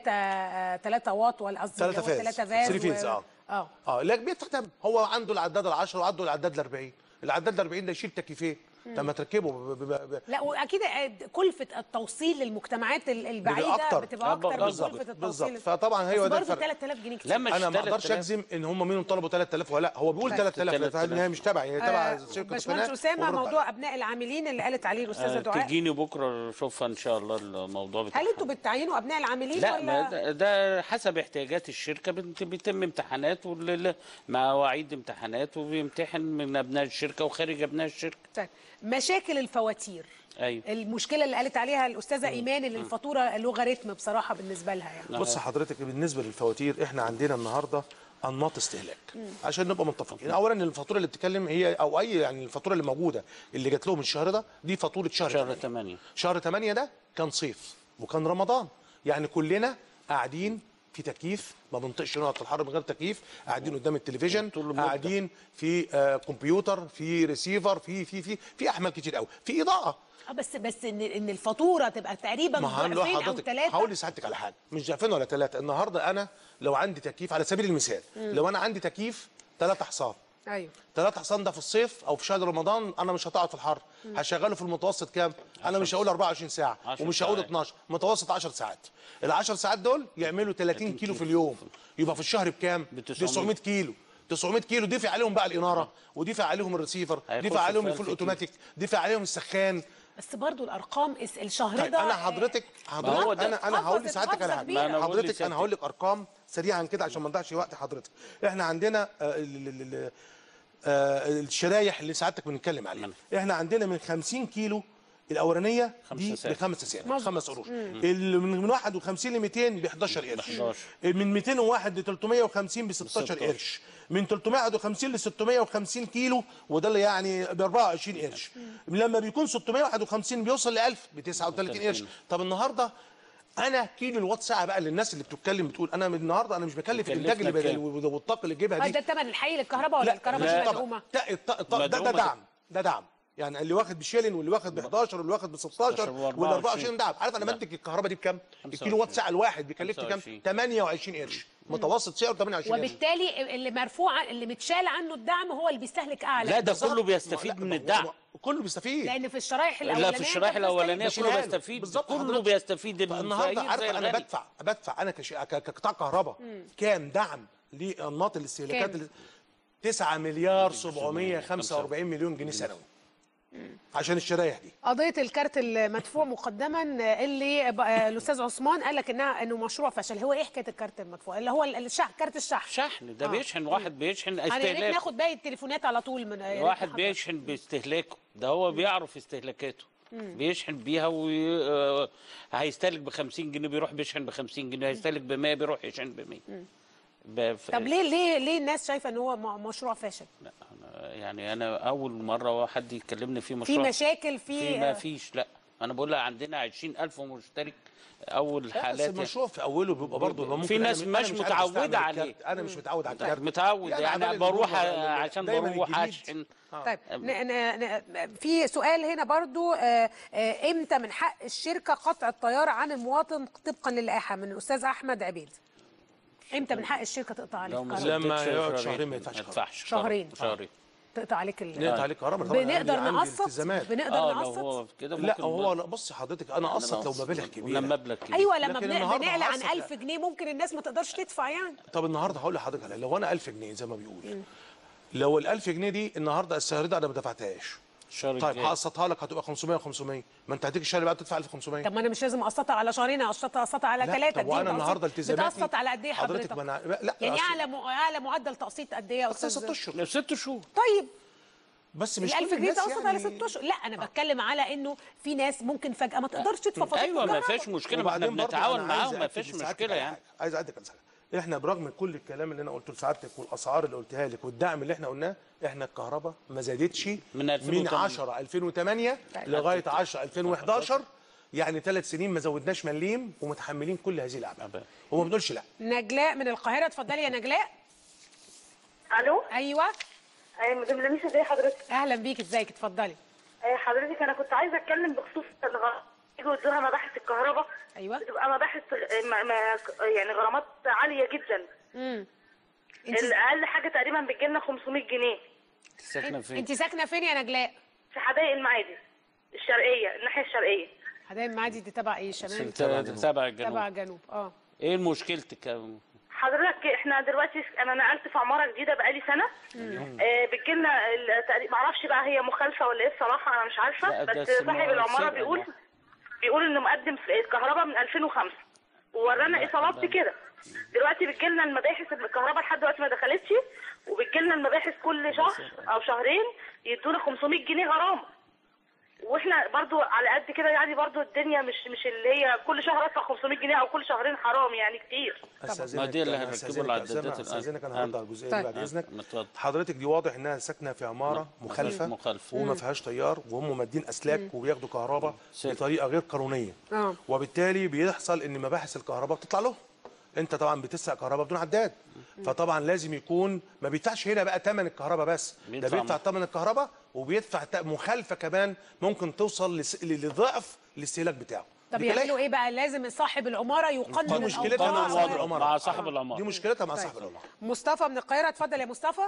3 3 واط ولا قصدي 3 فاز 3 فاز 3 فيز و- اه اه اه لكن بيتختم هو عنده العداد ال 10 وعنده العداد ال 40 العداد ال 40 ده يشيل تكييفين مم. لما تركبه ب- ب- ب- لا واكيد كلفه التوصيل للمجتمعات ال- البعيده اكتر بتبقى اكتر من بالظبط كلفه التوصيل بالظبط فطبعا بس هي ده برضه الفرق 3000 جنيه كتير انا ما اقدرش اجزم ان هم منهم طلبوا 3000 ولا لا هو بيقول طيب. 3000 لان هي مش تبعي هي تبع آه، شركه باشمهندس القناه اسامه وبرد موضوع ابناء العاملين اللي قالت عليه الاستاذه آه، دعاء تجيني بكره نشوفها ان شاء الله الموضوع بتاع هل انتوا بتعينوا ابناء العاملين لا ولا ما ده, ده حسب احتياجات الشركه بت- بيتم امتحانات وال- مواعيد امتحانات وبيمتحن من ابناء الشركه وخارج ابناء الشركه طيب مشاكل الفواتير ايوه المشكله اللي قالت عليها الاستاذه ايمان اللي الفاتوره لوغاريتم بصراحه بالنسبه لها يعني بص حضرتك بالنسبه للفواتير احنا عندنا النهارده انماط استهلاك عشان نبقى متفقين اولا الفاتوره اللي بتتكلم هي او اي يعني الفاتوره اللي موجوده اللي جات لهم الشهر ده دي فاتوره شهر شهر 8 8 شهر 8 ده كان صيف وكان رمضان يعني كلنا قاعدين في تكييف ما بنطقش نقعد في الحر من غير تكييف قاعدين قدام التلفزيون قاعدين في آه كمبيوتر في ريسيفر في في في في احمال كتير قوي في اضاءه اه بس بس ان ان الفاتوره تبقى تقريبا ما هنقول ضعفين او حضرتك ثلاثه هقول لسعادتك على حاجه مش ضعفين ولا ثلاثه النهارده انا لو عندي تكييف على سبيل المثال مم. لو انا عندي تكييف ثلاثة حصان ايوه ثلاثة حصان ده في الصيف او في شهر رمضان انا مش هتقعد في الحر مم. هشغله في المتوسط كام انا مش هقول 24 ساعه 10 ومش هقول ساعات. 12 متوسط 10 ساعات ال 10 ساعات دول يعملوا 30 كيلو في اليوم يبقى في الشهر بكام 900. 900 كيلو 900 كيلو ضيف عليهم بقى الاناره وضيف عليهم الريسيفر ضيف هيخش عليهم في الفول 1000 اوتوماتيك ضيف عليهم السخان بس برضو الارقام الس- الشهر طيب ده انا حضرتك حضرتك انا انا هقول لسعادتك على حاجه ما أنا بقول حضرتك لسعادتك. انا هقول لك ارقام سريعا كده عشان ما نضيعش وقت حضرتك احنا عندنا آه، ال- ال- ال- آه، الشرايح اللي سعادتك بنتكلم عليها احنا عندنا من 50 كيلو الاولانيه دي خمسة ساعة. بخمس ساعات مظبوط. خمس قروش مم. اللي من من 51 ل 200 ب 11 قرش 11. من 201 ل 350 ب 16 قرش من 351 ل 650 كيلو وده اللي يعني ب 24 قرش لما بيكون 651 بيوصل ل 1000 ب 39 قرش طب النهارده انا كيلو الوات ساعه بقى للناس اللي بتتكلم بتقول انا من النهارده انا مش بكلف الانتاج اللي كلفنا بدل والطاقه اللي تجيبها آه، دي ده الثمن الحقيقي للكهرباء ولا الكهرباء مش مدعومه؟ لا الط- الط- ده, ده مدعومة. دعم ده دعم يعني اللي واخد بشيلن واللي واخد ب 11 واللي واخد ب 16 وال 24 دعم عارف انا بنتج الكهرباء دي بكام؟ الكيلو وات ساعه الواحد بيكلفني كام؟ 25. 28 قرش متوسط سعره 28 قرش وبالتالي اللي مرفوع اللي متشال عنه الدعم هو اللي بيستهلك اعلى لا ده كله بيستفيد من الدعم كله بيستفيد لان في الشرايح الاولانيه لا في الشرائح أنت بتستهلك الاولانيه كله بشيلها له. بيستفيد بالظبط كله حضرتك. بيستفيد النهارده الفقير عارف زي انا الغني. بدفع بدفع انا كش... ك- كقطاع كهرباء كام دعم لانماط الاستهلاكات كام؟ اللي- 9 مليار 745 مليون جنيه سنوي عشان الشرايح دي قضيه الكارت المدفوع مقدما اللي ب- الاستاذ عثمان قال لك انها انه مشروع فشل هو ايه حكايه الكارت المدفوع اللي هو الشحن كارت الشحن شحن ده آه. بيشحن واحد بيشحن انا يا ريت استهلاكه ناخد باقي التليفونات على طول من يا ريت واحد ناخد- بيشحن باستهلاكه ده هو بيعرف استهلاكاته مم. بيشحن بيها وهيستهلك ب 50 جنيه بيروح بيشحن ب 50 جنيه هيستهلك ب 100 بيروح يشحن ب 100 ب- ف- طب ليه ليه ليه الناس شايفه ان هو م- مشروع فاشل يعني انا اول مره حد يكلمني في في مشروع مشاكل في في ما فيش لا انا بقول لها عندنا 20000 مشترك اول لا، بس حالات المشروع في اوله بيبقى برضه ممكن في أنا ناس مش- أنا مش عارف متعوده أستعمل عليه الكارت. انا مش متعود على الكارت متعود يعني, عمال بروح الجمهور عشان دايماً بروح الجديد. اشحن طيب ن ن ن في سؤال هنا برضو آه، آه، امتى من حق الشركه قطع الطياره عن المواطن طبقا للائحه من الاستاذ احمد عبيد امتى من حق الشركه تقطع عليك لو ما الكهرباء؟ لما سددتش يقعد شهرين شهرين ما يدفعش ما يدفعش شهرين. شهرين تقطع عليك ال... نقطع عليك كهرباء طبعا بنقدر عندي- عندي نقسط التزامات. بنقدر اه لو نقسط هو كده لا ممكن هو لا بص حضرتك انا قسط لو مبالغ كبيره لما مبلغ كبير ايوه لما لكن بن- النهاردة بنعلى عن هقسط 1000 جنيه ممكن الناس ما تقدرش تدفع يعني طب النهارده هقول لحضرتك على لو انا 1000 جنيه زي ما بيقول لو ال 1000 جنيه دي النهارده الشهر ده انا ما دفعتهاش الشهر طيب الجاي. هقسطها لك هتبقى 500 و500 ما انت هتيجي الشهر اللي بعده تدفع 1500 طب ما انا مش لازم اقسطها على شهرين اقسطها اقسطها على لا، ثلاثه طب وانا النهارده التزاماتي بتقسط على قد ايه حضرتك حضرتك؟ ما انا لا يعني أصل- اعلى م- اعلى معدل تقسيط قد ايه يا استاذ ست اشهر لا، ست شهور طيب بس ال مش 1000 كل جنيه الناس تقسط على ست اشهر لا انا بتكلم على انه في ناس ممكن فجاه ما تقدرش تدفع فاتوره ايوه ما الكهرباء. فيش مشكله ما احنا وبعدين برضه بنتعاون أنا عايز معاهم ما أأكد فيش لسعادتك مشكله على يعني حاجة. عايز اعدك على حاجه احنا برغم كل الكلام اللي انا قلته لسعادتك والاسعار اللي قلتها لك والدعم اللي احنا قلناه احنا الكهرباء ما زادتش من من 2008. 10 2008 لغايه 10 2011 يعني ثلاث سنين ما زودناش مليم ومتحملين كل هذه الاعباء وما بنقولش لا نجلاء من القاهره اتفضلي يا نجلاء الو ايوه ايوه مدام لميس ازي حضرتك اهلا بيك ازيك اتفضلي آه، حضرتك انا كنت عايزه اتكلم بخصوص الغ- يجوا يدوها مباحث الكهرباء ايوه بتبقى مباحث آه، ما ما يعني غرامات عاليه جدا امم الاقل حاجه تقريبا بتجي لنا 500 جنيه ساكنه فين انت ساكنه فين يا نجلاء في حدائق المعادي الشرقيه الناحيه الشرقيه حدائق المعادي دي تبع ايه شمال تبع تبع الجنوب جنوب اه ايه مشكلتك يا- حضرتك احنا دلوقتي انا نقلت في عماره جديده بقالي سنه آه بتجيلنا التقريب- معرفش بقى هي مخالفه ولا ايه الصراحه انا مش لا، عارفه ده بس اسمه صاحب العماره سرقة بيقول ده. بيقول انه مقدم في الكهرباء من 2005 وورانا ايصالات بكده دلوقتي بتجيلنا المباحث الكهرباء لحد دلوقتي ما دخلتش وبتجيلنا المباحث كل شهر او شهرين يدونا 500 جنيه غرامه واحنا برضو على قد كده يعني برضو الدنيا مش مش اللي هي كل شهر ادفع 500 جنيه او كل شهرين حرام يعني كتير ما دي اللي أنا هنركبه أستأذنك- العدادات الآن. استاذنك انا هرد على الجزئيه دي طيب. بعد اذنك آه، اتفضل. حضرتك دي واضح انها ساكنه في عماره نعم. مخالفه مخالفة. وما مم. فيهاش تيار وهم مادين اسلاك وبياخدوا كهرباء بطريقه غير قانونيه اه وبالتالي بيحصل ان مباحث الكهرباء بتطلع لهم انت طبعا بتسرق كهرباء بدون عداد فطبعا لازم يكون ما بيدفعش هنا بقى ثمن الكهرباء بس ده بيدفع بيدفع ثمن الكهرباء وبيدفع ت- مخالفه كمان ممكن توصل لس- لضعف الاستهلاك بتاعه طب دي كلام. يعملوا ايه بقى لازم صاحب العماره يقنن دي مشكلتها مع الأوضاع. صاحب العماره مع صاحب العماره دي مشكلتها مع طيب. صاحب العماره مصطفى من القاهره اتفضل يا مصطفى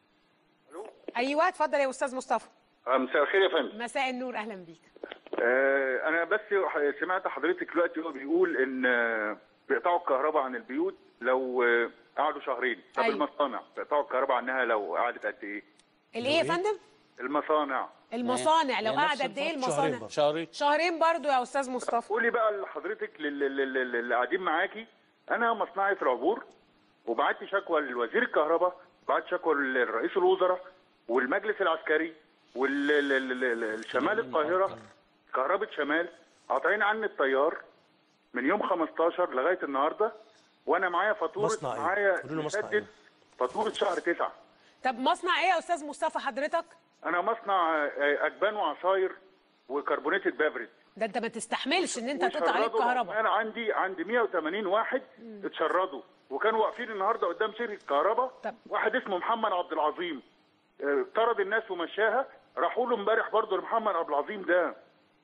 ايوه اتفضل يا استاذ مصطفى مساء الخير يا فندم مساء النور اهلا بيك آه انا بس سمعت حضرتك دلوقتي هو بيقول ان آه، بيقطعوا الكهرباء عن البيوت لو آه، قعدوا شهرين طب أيوة. المصانع بيقطعوا الكهرباء عنها لو قعدت قد ايه الايه يا فندم المصانع المصانع لو هي قعد نفس قد ايه الفترة. المصانع شهرين شهرين شهرين برضو يا استاذ مصطفى قولي بقى لحضرتك لل- لل- لل- اللي قاعدين معاكي انا مصنعي في العبور وبعت شكوى لوزير الكهرباء بعت شكوى لرئيس الوزراء والمجلس العسكري والشمال القاهره كهرباء شمال قاطعين عني التيار من يوم 15 لغايه النهارده وانا معايا فاتوره مصنع إيه؟ معايا قولوا له مصنع مسدد فاتوره شهر 9 طب مصنع ايه يا استاذ مصطفى حضرتك انا مصنع آه، اجبان وعصاير وكربونيتد بافريج ده انت ما تستحملش ان انت تقطع عليك وشردوا كهرباء انا عندي عندي 180 واحد اتشردوا وكانوا واقفين النهارده قدام شركه كهرباء واحد اسمه محمد عبد العظيم اه، طرد الناس ومشاها راحوا له امبارح برضه لمحمد عبد العظيم ده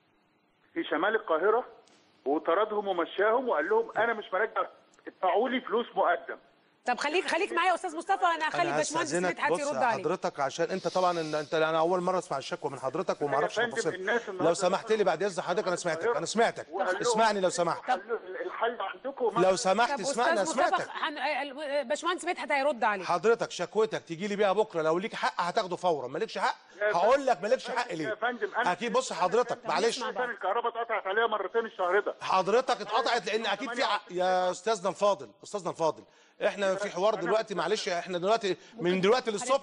في شمال القاهره وطردهم ومشاهم وقال لهم انا مش مرجع ادفعوا لي فلوس مقدم طب خليك خليك معايا يا استاذ مصطفى انا هخلي انا باشمهندس هستأذنك مدحت بص يرد عليك حضرتك عشان انت طبعا ان انت انا اول مره اسمع الشكوى من حضرتك وما اعرفش فندم، تفاصيل الناس النهاردة لو سمحت لي بعد اذن حضرتك انا سمعتك انا سمعتك وقال لهم- اسمعني لو سمحت الحل عندكم لو سمحت طب اسمعني انا استاذ مصطفى سمعتك هن- باشمهندس مدحت هيرد عليك حضرتك شكوتك تيجي لي بيها بكره لو ليك حق هتاخده فورا مالكش حق هقول لك مالكش حق ليه اكيد بص حضرتك معلش عشان الكهرباء اتقطعت عليها مرتين الشهر ده حضرتك اتقطعت لان اكيد في ع... يا استاذنا الفاضل استاذنا الفاضل احنا في حوار دلوقتي معلش احنا دلوقتي من دلوقتي للصبح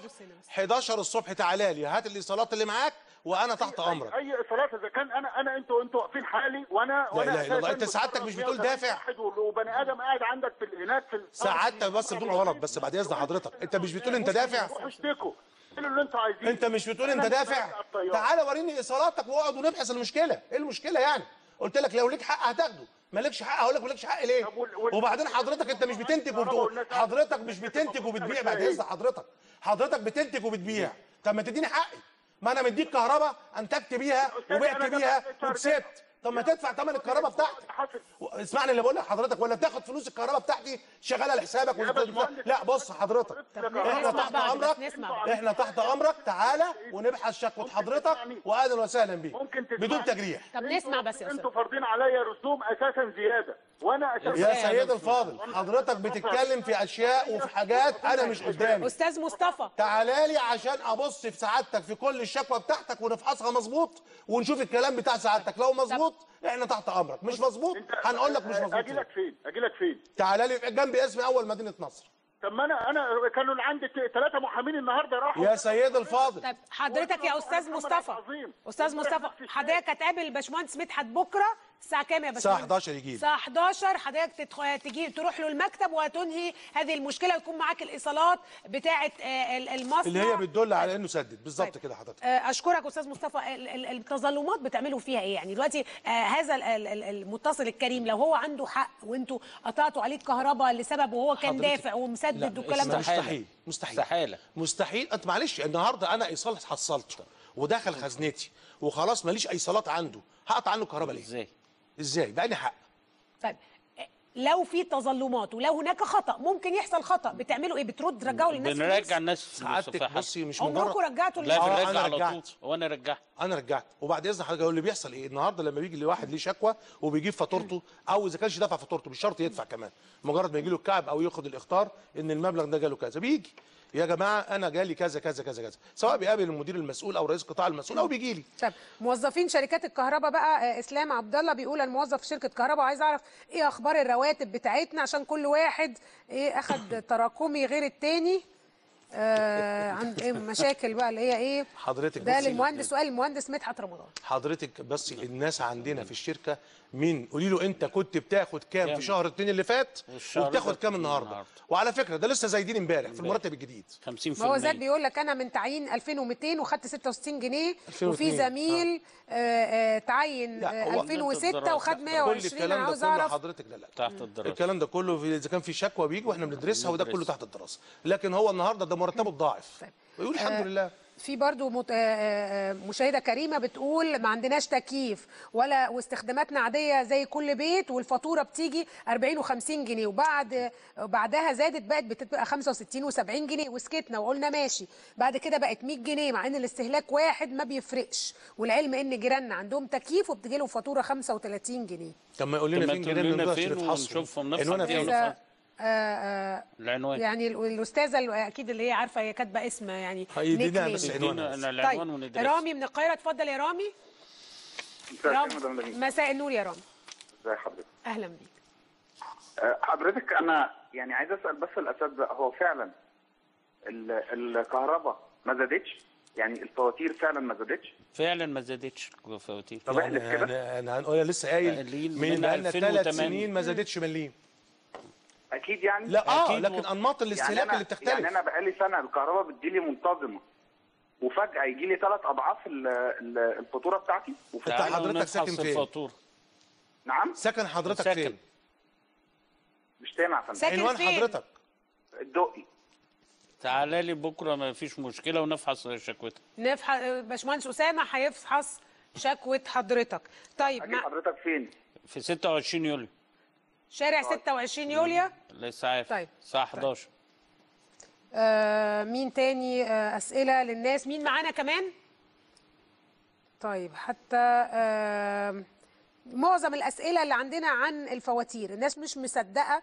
11 الصبح تعالى لي هات الايصالات اللي معاك وانا تحت امرك اي اصالات اذا كان انا انا انتوا انتوا واقفين حالي وانا وانا إله إلا الله. أساساً أنت سعادتك مش بتقول متفرغ دافع؟ واحد وبني ادم قاعد عندك في ال- هناك في ال- سعادتك بس بدون غلط بس بعد اذن حضرتك انت مش بتقول انت دافع روحوا اشتكوا قولوا اللي انتوا عايزينه انت مش بتقول انت أنا دافع مش الطيار. تعالى وريني ايصالاتك واقعد ونبحث المشكله ايه المشكله يعني قلت لك لو ليك حق هتاخده مالكش حق هقول لك مالكش حق ليه وبعدين حضرتك انت مش بتنتج وبتقول حضرتك مش بتنتج وبتبيع بعد اذن حضرتك حضرتك بتنتج وبتبيع طب ما تديني حقي ما انا مديك كهرباء انتجت بيها وبعت بيها وكسبت طب ما تدفع ثمن الكهرباء بتاعتي اسمعني اللي بقول لك حضرتك ولا تاخد فلوس الكهرباء بتاعتي شغاله لحسابك وت- لا بص حضرتك احنا نسمع تحت بعض، امرك بس نسمع بعض. احنا تحت امرك تعالى ونبحث شكوى حضرتك واهلا وسهلا بيك بدون تجريح طب نسمع بس يا انتوا فارضين عليا رسوم اساسا زياده وانا اساسا يا سيد الفاضل حضرتك بتتكلم في اشياء وفي حاجات انا مش قدامي استاذ مصطفى تعالى لي عشان ابص في سعادتك في كل الشكوى بتاعتك ونفحصها مظبوط ونشوف الكلام بتاع سعادتك لو مظبوط احنا تحت امرك مش مظبوط هنقول لك مش مظبوط اجي لك فين اجي لك فين تعالى لي جنب اسم اول مدينه نصر طب ما انا انا كانوا عندي ثلاثه محامين النهارده راحوا يا سيد الفاضل طب حضرتك يا استاذ مصطفى استاذ مصطفى حضرتك هتقابل باشمهندس مدحت بكره الساعه كام يا الساعه باشمهندس 11 يجي لي. الساعه 11 حضرتك تدخل تجي تروح له المكتب وتنهي هذه المشكله ويكون معاك الايصالات بتاعه آه، ال- المصنع اللي هي بتدل على انه سدد بالظبط كده حضرتك آه، اشكرك استاذ مصطفى ال- ال- التظلمات بتعملوا فيها ايه يعني دلوقتي آه، هذا ال- ال- ال- المتصل الكريم لو هو عنده حق وانتوا قطعتوا عليه الكهرباء لسبب وهو كان حضرتك- دافع ومسدد والكلام ده مستحيل مستحيل مستحيل مستحيل انت معلش النهارده انا ايصال حصلته ودخل خزنتي وخلاص ماليش ايصالات عنده هقطع عنه الكهرباء ليه؟ ازاي؟ ازاي؟ بأني حق طيب آه، لو في تظلمات ولو هناك خطا ممكن يحصل خطا بتعملوا ايه بترد ترجعوا للناس فلوس؟ بنرجع الناس سعادتك بصي مش عمركم مجرد رجعتوا لا للناس؟ آه، بنرجع أنا على طول رجعت. وانا رجعت انا رجعت وبعد اذن حضرتك اللي بيحصل ايه النهارده لما بيجي لواحد ليه شكوى وبيجيب فاتورته او اذا كانش دفع فاتورته مش شرط يدفع كمان مجرد ما يجي له الكعب او ياخد الاخطار ان المبلغ ده جاله كذا بيجي يا جماعه انا جالي كذا كذا كذا كذا سواء بيقابل المدير المسؤول او رئيس القطاع المسؤول او بيجي لي طب موظفين شركات الكهرباء بقى آه، اسلام عبد الله بيقول الموظف في شركه كهرباء عايز اعرف ايه اخبار الرواتب بتاعتنا عشان كل واحد ايه اخد تراكمي غير التاني آه عند ايه مشاكل بقى اللي هي ايه حضرتك ده بصي- للمهندس سؤال المهندس مدحت رمضان حضرتك بس الناس عندنا في الشركه مين قولي له انت كنت بتاخد كام كام؟ في شهر اتنين اللي فات والشهر وبتاخد ده كام النهارده وعلى فكره ده لسه زايدين امبارح في المرتب الجديد 50% ما هو زاد بيقول لك انا من تعيين 2200 وخدت 66 جنيه 2002 وفي زميل آه آه تعين لا، آه هو 2006 وخد كل 120 الكلام انا ده عاوز كله اعرف حضرتك لا لا تحت الدراسه الكلام ده كله في اذا كان في شكوى بيجي واحنا بندرسها وده كله تحت الدراسه لكن هو النهارده ده مرتبه اتضاعف ويقول الحمد آه، لله في برضو مت... آه، آه، مشاهده كريمه بتقول ما عندناش تكييف ولا واستخداماتنا عاديه زي كل بيت والفاتوره بتيجي 40 و50 جنيه وبعد بعدها زادت بقت بتبقى 65 و70 جنيه وسكتنا وقلنا ماشي بعد كده بقت 100 جنيه مع ان الاستهلاك واحد ما بيفرقش والعلم ان جيراننا عندهم تكييف وبتجي لهم فاتوره 35 جنيه طب ما يقول طب لنا ما فين تقول جنيه لنا من فين ونشوفهم نفس عنوانها الدنيا. فين إذا- آه، آه، العنوان يعني ال- الاستاذه اللي اكيد اللي هي عارفه هي كاتبه اسم يعني هيدينا nickname. بس عنوانها بس. العنوان طيب وندرسه. رامي من القاهره اتفضل يا رامي رامي مساء النور يا رامي ازي حضرتك اهلا بيك أه، حضرتك انا يعني عايز اسال بس الاساتذه هو فعلا ال- الكهرباء ما زادتش يعني الفواتير فعلا ما زادتش فعلا ما زادتش الفواتير طب احلف يعني كده انا انا لسه قايل قايلين من من بقالنا ثلاث 2008. سنين ما زادتش مليم اكيد يعني لا اه أكيد. لكن انماط الاستهلاك يعني أنا- اللي بتختلف يعني انا بقالي سنه الكهرباء بتجيلي منتظمه وفجاه يجي لي ثلاث اضعاف ال- ال- الفاتوره بتاعتي وفي انت حضرتك ساكن نفحص فين؟ الفاتورة نعم سكن حضرتك ساكن. فين؟ مش سامع يا فندم ساكن عنوان فين؟ حضرتك الدقي تعالى لي بكره ما فيش مشكله ونفحص شكوتك نفحص باشمهندس اسامه هيفحص شكوى حضرتك طيب اجي مع حضرتك فين؟ في 26 يوليو شارع 26 يوليو لسه عارف طيب. الساعه 11 آه مين تاني آه أسئلة للناس مين معانا كمان طيب حتى آه معظم الأسئلة اللي عندنا عن الفواتير الناس مش مصدقة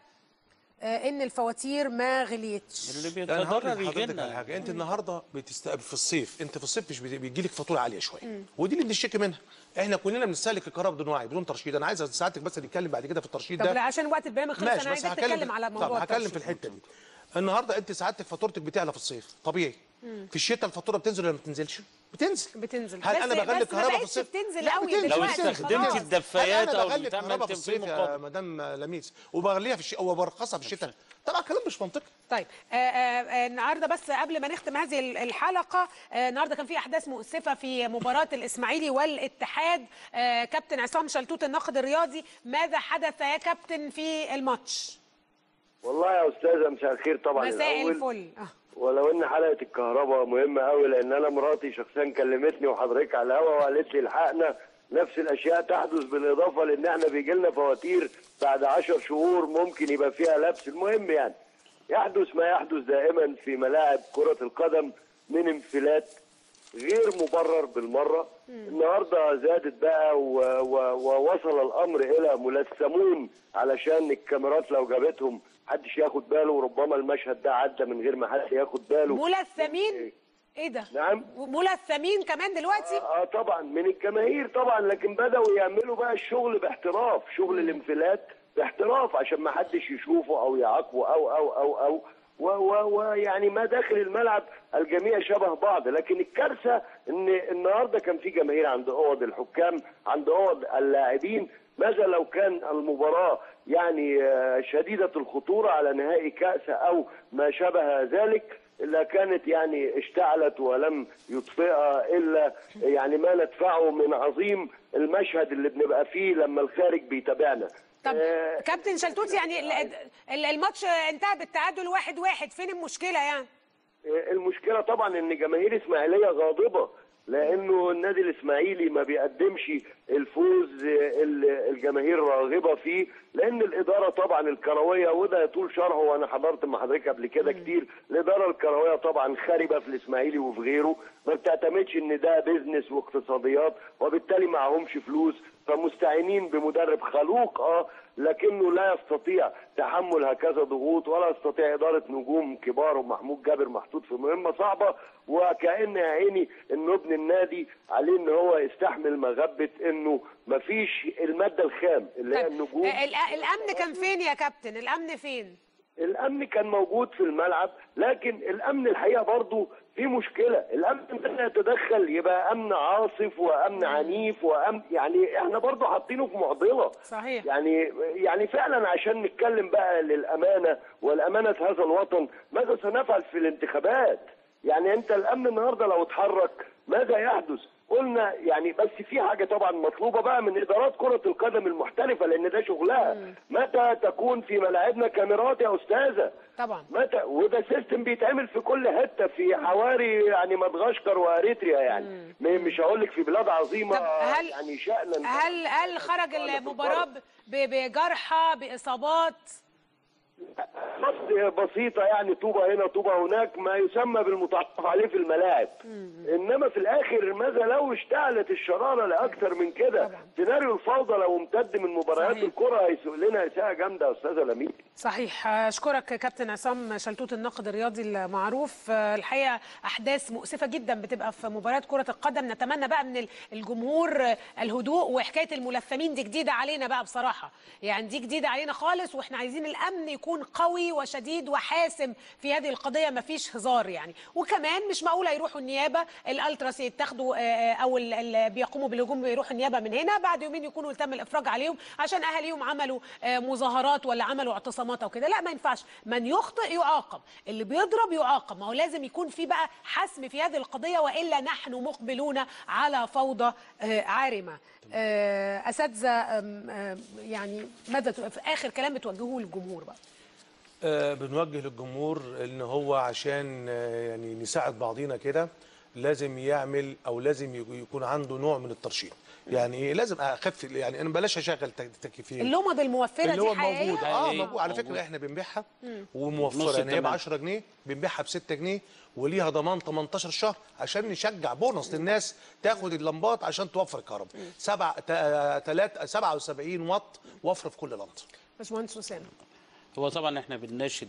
آه إن الفواتير ما غليتش اللي لا، انا هقول بيتضرر لحضرتك على يجينا حاجه انت النهارده بتستقبل في الصيف انت في الصيف مش بيجي لك فاتوره عاليه شويه مم. ودي اللي بنشتكي منها احنا كلنا بنستهلك الكهرباء بدون وعي بدون ترشيد انا عايز ساعتك بس نتكلم بعد كده في الترشيد طب ده لا عشان وقت البيان خلص ماشي أنا بس عايزك هتكلم تتكلم على موضوع طب هتكلم في الترشيد. الحته دي النهارده انت سعادتك فاتورتك بتعلى في الصيف طبيعي مم. في الشتاء الفاتوره بتنزل ولا ما بتنزلش بتنزل بتنزل هل بس انا بغلي بس الكهرباء ما في بقتش الصيف بتنزل لا قوي بتنزل لو دلوقتي استخدمت خلاص. الدفايات هل او انا بغلي البتاع ما الكهرباء في انت في الصيف يا مقابل مدام لميس وبغليها في الشتاء وبرخصها في الشتاء طبعا كلام مش منطقي طيب آه، آه، آه، النهارده بس قبل ما نختم هذه ال- الحلقه آه، النهارده كان في احداث مؤسفه في مباراه الاسماعيلي والاتحاد آه، كابتن عصام شلتوت الناقد الرياضي ماذا حدث يا كابتن في الماتش والله يا استاذه مساء الخير طبعا مساء الأول. الفل آه. ولو ان حلقه الكهرباء مهمه قوي لان انا مراتي شخصيا كلمتني وحضرتك على الهوا وقالت لي الحقنا نفس الاشياء تحدث بالاضافه لان احنا بيجي لنا فواتير بعد عشر شهور ممكن يبقى فيها لبس المهم يعني يحدث ما يحدث دائما في ملاعب كره القدم من انفلات غير مبرر بالمره النهارده زادت بقى و- و- ووصل الامر الى ملثمون علشان الكاميرات لو جابتهم محدش ياخد باله وربما المشهد ده عدى من غير ما حد ياخد باله ملثمين ايه ده نعم ملثمين كمان دلوقتي اه طبعا من الجماهير طبعا لكن بداوا يعملوا بقى الشغل باحتراف شغل الانفلات باحتراف عشان ما حدش يشوفه او يعاقبه او او او او و- و- ويعني ما داخل الملعب الجميع شبه بعض لكن الكارثه ان النهارده كان في جماهير عند اوض الحكام عند اوض اللاعبين ماذا لو كان المباراه يعني آه، شديده الخطوره على نهائي كاس او ما شابه ذلك لكانت يعني اشتعلت ولم يطفئها الا يعني ما ندفعه من عظيم المشهد اللي بنبقى فيه لما الخارج بيتابعنا طب كابتن شلتوت يعني ال- ال- الماتش انتهى بالتعادل واحد واحد فين المشكله يعني المشكله طبعا ان جماهير اسماعيليه غاضبه لانه النادي الاسماعيلي ما بيقدمش الفوز اللي الجماهير راغبه فيه لان الاداره طبعا الكرويه وده يطول شرحه وانا حضرت مع حضرتك قبل كده كتير الاداره الكرويه طبعا خاربه في الاسماعيلي وفي غيره ما بتعتمدش ان ده بيزنس واقتصاديات وبالتالي معهمش فلوس فمستعينين بمدرب خلوق اه لكنه لا يستطيع تحمل هكذا ضغوط ولا يستطيع اداره نجوم كبار ومحمود جابر محطوط في مهمه صعبه وكان يا عيني انه ابن النادي عليه ان هو يستحمل مغبه انه مفيش الماده الخام اللي هي النجوم آه، الأ- الامن كان فين يا كابتن الامن فين الامن كان موجود في الملعب لكن الامن الحقيقه برضه في مشكله الامن لما يتدخل يبقى امن عاصف وامن عنيف وامن يعني احنا برضه حاطينه في معضله صحيح يعني يعني فعلا عشان نتكلم بقى للامانه والامانه هذا الوطن ماذا سنفعل في الانتخابات يعني انت الامن النهارده لو اتحرك ماذا يحدث قلنا يعني بس في حاجه طبعا مطلوبه بقى من ادارات كره القدم المحترفه لان ده شغلها متى تكون في ملاعبنا كاميرات يا استاذه طبعا متى وده سيستم بيتعمل في كل حته في حواري يعني مدغشقر واريتريا يعني م- مش هقول لك في بلاد عظيمه هل- يعني شأنا هل هل خرج المباراه ب- بجرحى باصابات بس بسيطة يعني طوبة هنا طوبة هناك ما يسمى بالمتعارف عليه في الملاعب إنما في الآخر ماذا لو اشتعلت الشرارة لأكثر من كده سيناريو الفوضى لو امتد من مباريات الكرة هيسوق لنا إساءة جامدة يا أستاذة لميس صحيح اشكرك كابتن عصام شلتوت الناقد الرياضي المعروف آه، الحقيقه احداث مؤسفه جدا بتبقى في مباريات كره القدم نتمنى بقى من الجمهور آه، الهدوء وحكايه الملثمين دي جديده علينا بقى بصراحه يعني دي جديده علينا خالص واحنا عايزين الامن يكون قوي وشديد شديد وحاسم في هذه القضيه ما فيش هزار يعني وكمان مش معقوله يروحوا النيابه الالتراس يتاخدوا آه، آه، او ال- ال- بيقوموا بالهجوم يروحوا النيابه من هنا بعد يومين يكونوا تم الافراج عليهم عشان اهاليهم عملوا آه، مظاهرات ولا عملوا اعتصامات او كده لا ما ينفعش من يخطئ يعاقب اللي بيضرب يعاقب ما هو لازم يكون في بقى حسم في هذه القضيه والا نحن مقبلون على فوضى آه، عارمه آه، اساتذه آم، آم، يعني ماذا ت- في اخر كلام بتوجهوه للجمهور بقى آه، بنوجه للجمهور ان هو عشان آه، يعني نساعد بعضينا كده لازم يعمل او لازم يك- يكون عنده نوع من الترشيد يعني ايه لازم اخف يعني انا بلاش اشغل تك- تكييفين اللمض الموفره اللي هو دي حقيقيه موجود اه حقيقية. موجود على فكره موجود. احنا بنبيعها مم. وموفره نص يعني هي ب الثمن. 10 جنيه بنبيعها ب 6 جنيه وليها ضمان 18 شهر عشان نشجع بونص للناس تاخد اللمبات عشان توفر الكهرباء سبع تا- تلات 77 واط وفر في كل لمبه باشمهندس اسامه هو طبعا احنا بنناشد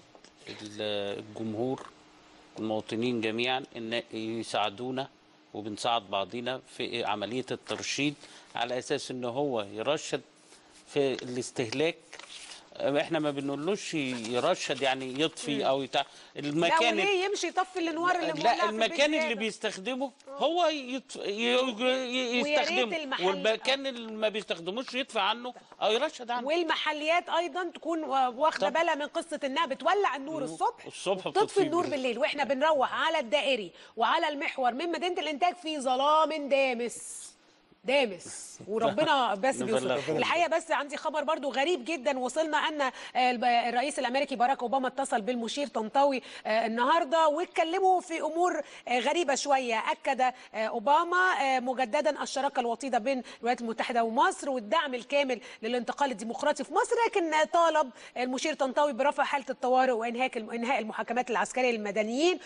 ال- الجمهور المواطنين جميعا ان يساعدونا وبنساعد بعضينا في عمليه الترشيد على اساس ان هو يرشد في الاستهلاك احنا ما بنقولوش يرشد يعني يطفي او يتع... لا المكان وليه يمشي يطفي الانوار اللي مولعه لا في البيت المكان اللي زيادة؟ بيستخدمه هو يط... ي... ي... ويا ريت يستخدمه المحل- والمكان اللي ما بيستخدموش يدفع عنه او يرشد عنه والمحليات ايضا تكون واخده بالها من قصه انها بتولع النور الصبح الصبح وتطفي بتطفيه النور بالليل واحنا بنروح على الدائري وعلى المحور من مدينه الانتاج في ظلام دامس دامس وربنا بس نبلغ. بيوصل الحقيقه بس عندي خبر برضو غريب جدا وصلنا ان الب- الرئيس الامريكي باراك اوباما اتصل بالمشير طنطاوي آه، النهارده واتكلموا في امور آه، غريبه شويه اكد آه، اوباما آه، مجددا الشراكه الوطيده بين الولايات المتحده ومصر والدعم الكامل للانتقال الديمقراطي في مصر لكن آه، طالب المشير طنطاوي برفع حاله الطوارئ وانهاك انهاء المحاكمات العسكريه للمدنيين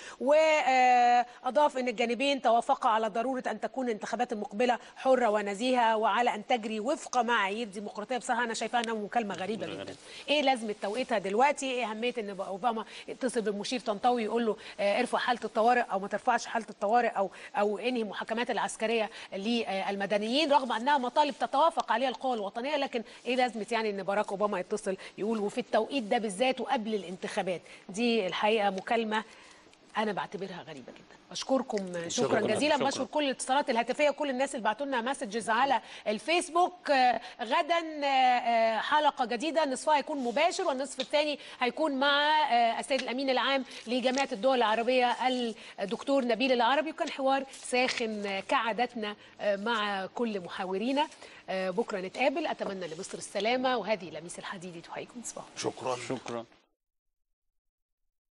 واضاف ان الجانبين توافقا على ضروره ان تكون الانتخابات المقبله حره ونزيهه وعلى ان تجري وفق معايير ديمقراطيه بصراحه انا شايفاها انها مكالمه غريبه جدا ايه لازمه توقيتها دلوقتي ايه اهميه ان بقى اوباما يتصل بالمشير طنطاوي يقول له آه، ارفع حاله الطوارئ او ما ترفعش حاله الطوارئ او او انهي المحاكمات العسكريه للمدنيين رغم انها مطالب تتوافق عليها القوى الوطنيه لكن ايه لازمه يعني ان باراك اوباما يتصل يقول وفي التوقيت ده بالذات وقبل الانتخابات دي الحقيقه مكالمه انا بعتبرها غريبه جدا اشكركم شكرا, شكراً. جزيلا شكراً. بشكر كل الاتصالات الهاتفيه وكل الناس اللي بعتوا لنا مسجز على الفيسبوك آه، غدا آه، آه، حلقه جديده نصفها هيكون مباشر والنصف الثاني هيكون مع آه، السيد الامين العام لجامعه الدول العربيه الدكتور نبيل العربي وكان حوار ساخن آه، كعادتنا آه، مع كل محاورينا آه، بكره نتقابل اتمنى لمصر السلامه وهذه لميس الحديدي تحييكم صباح شكرا شكرا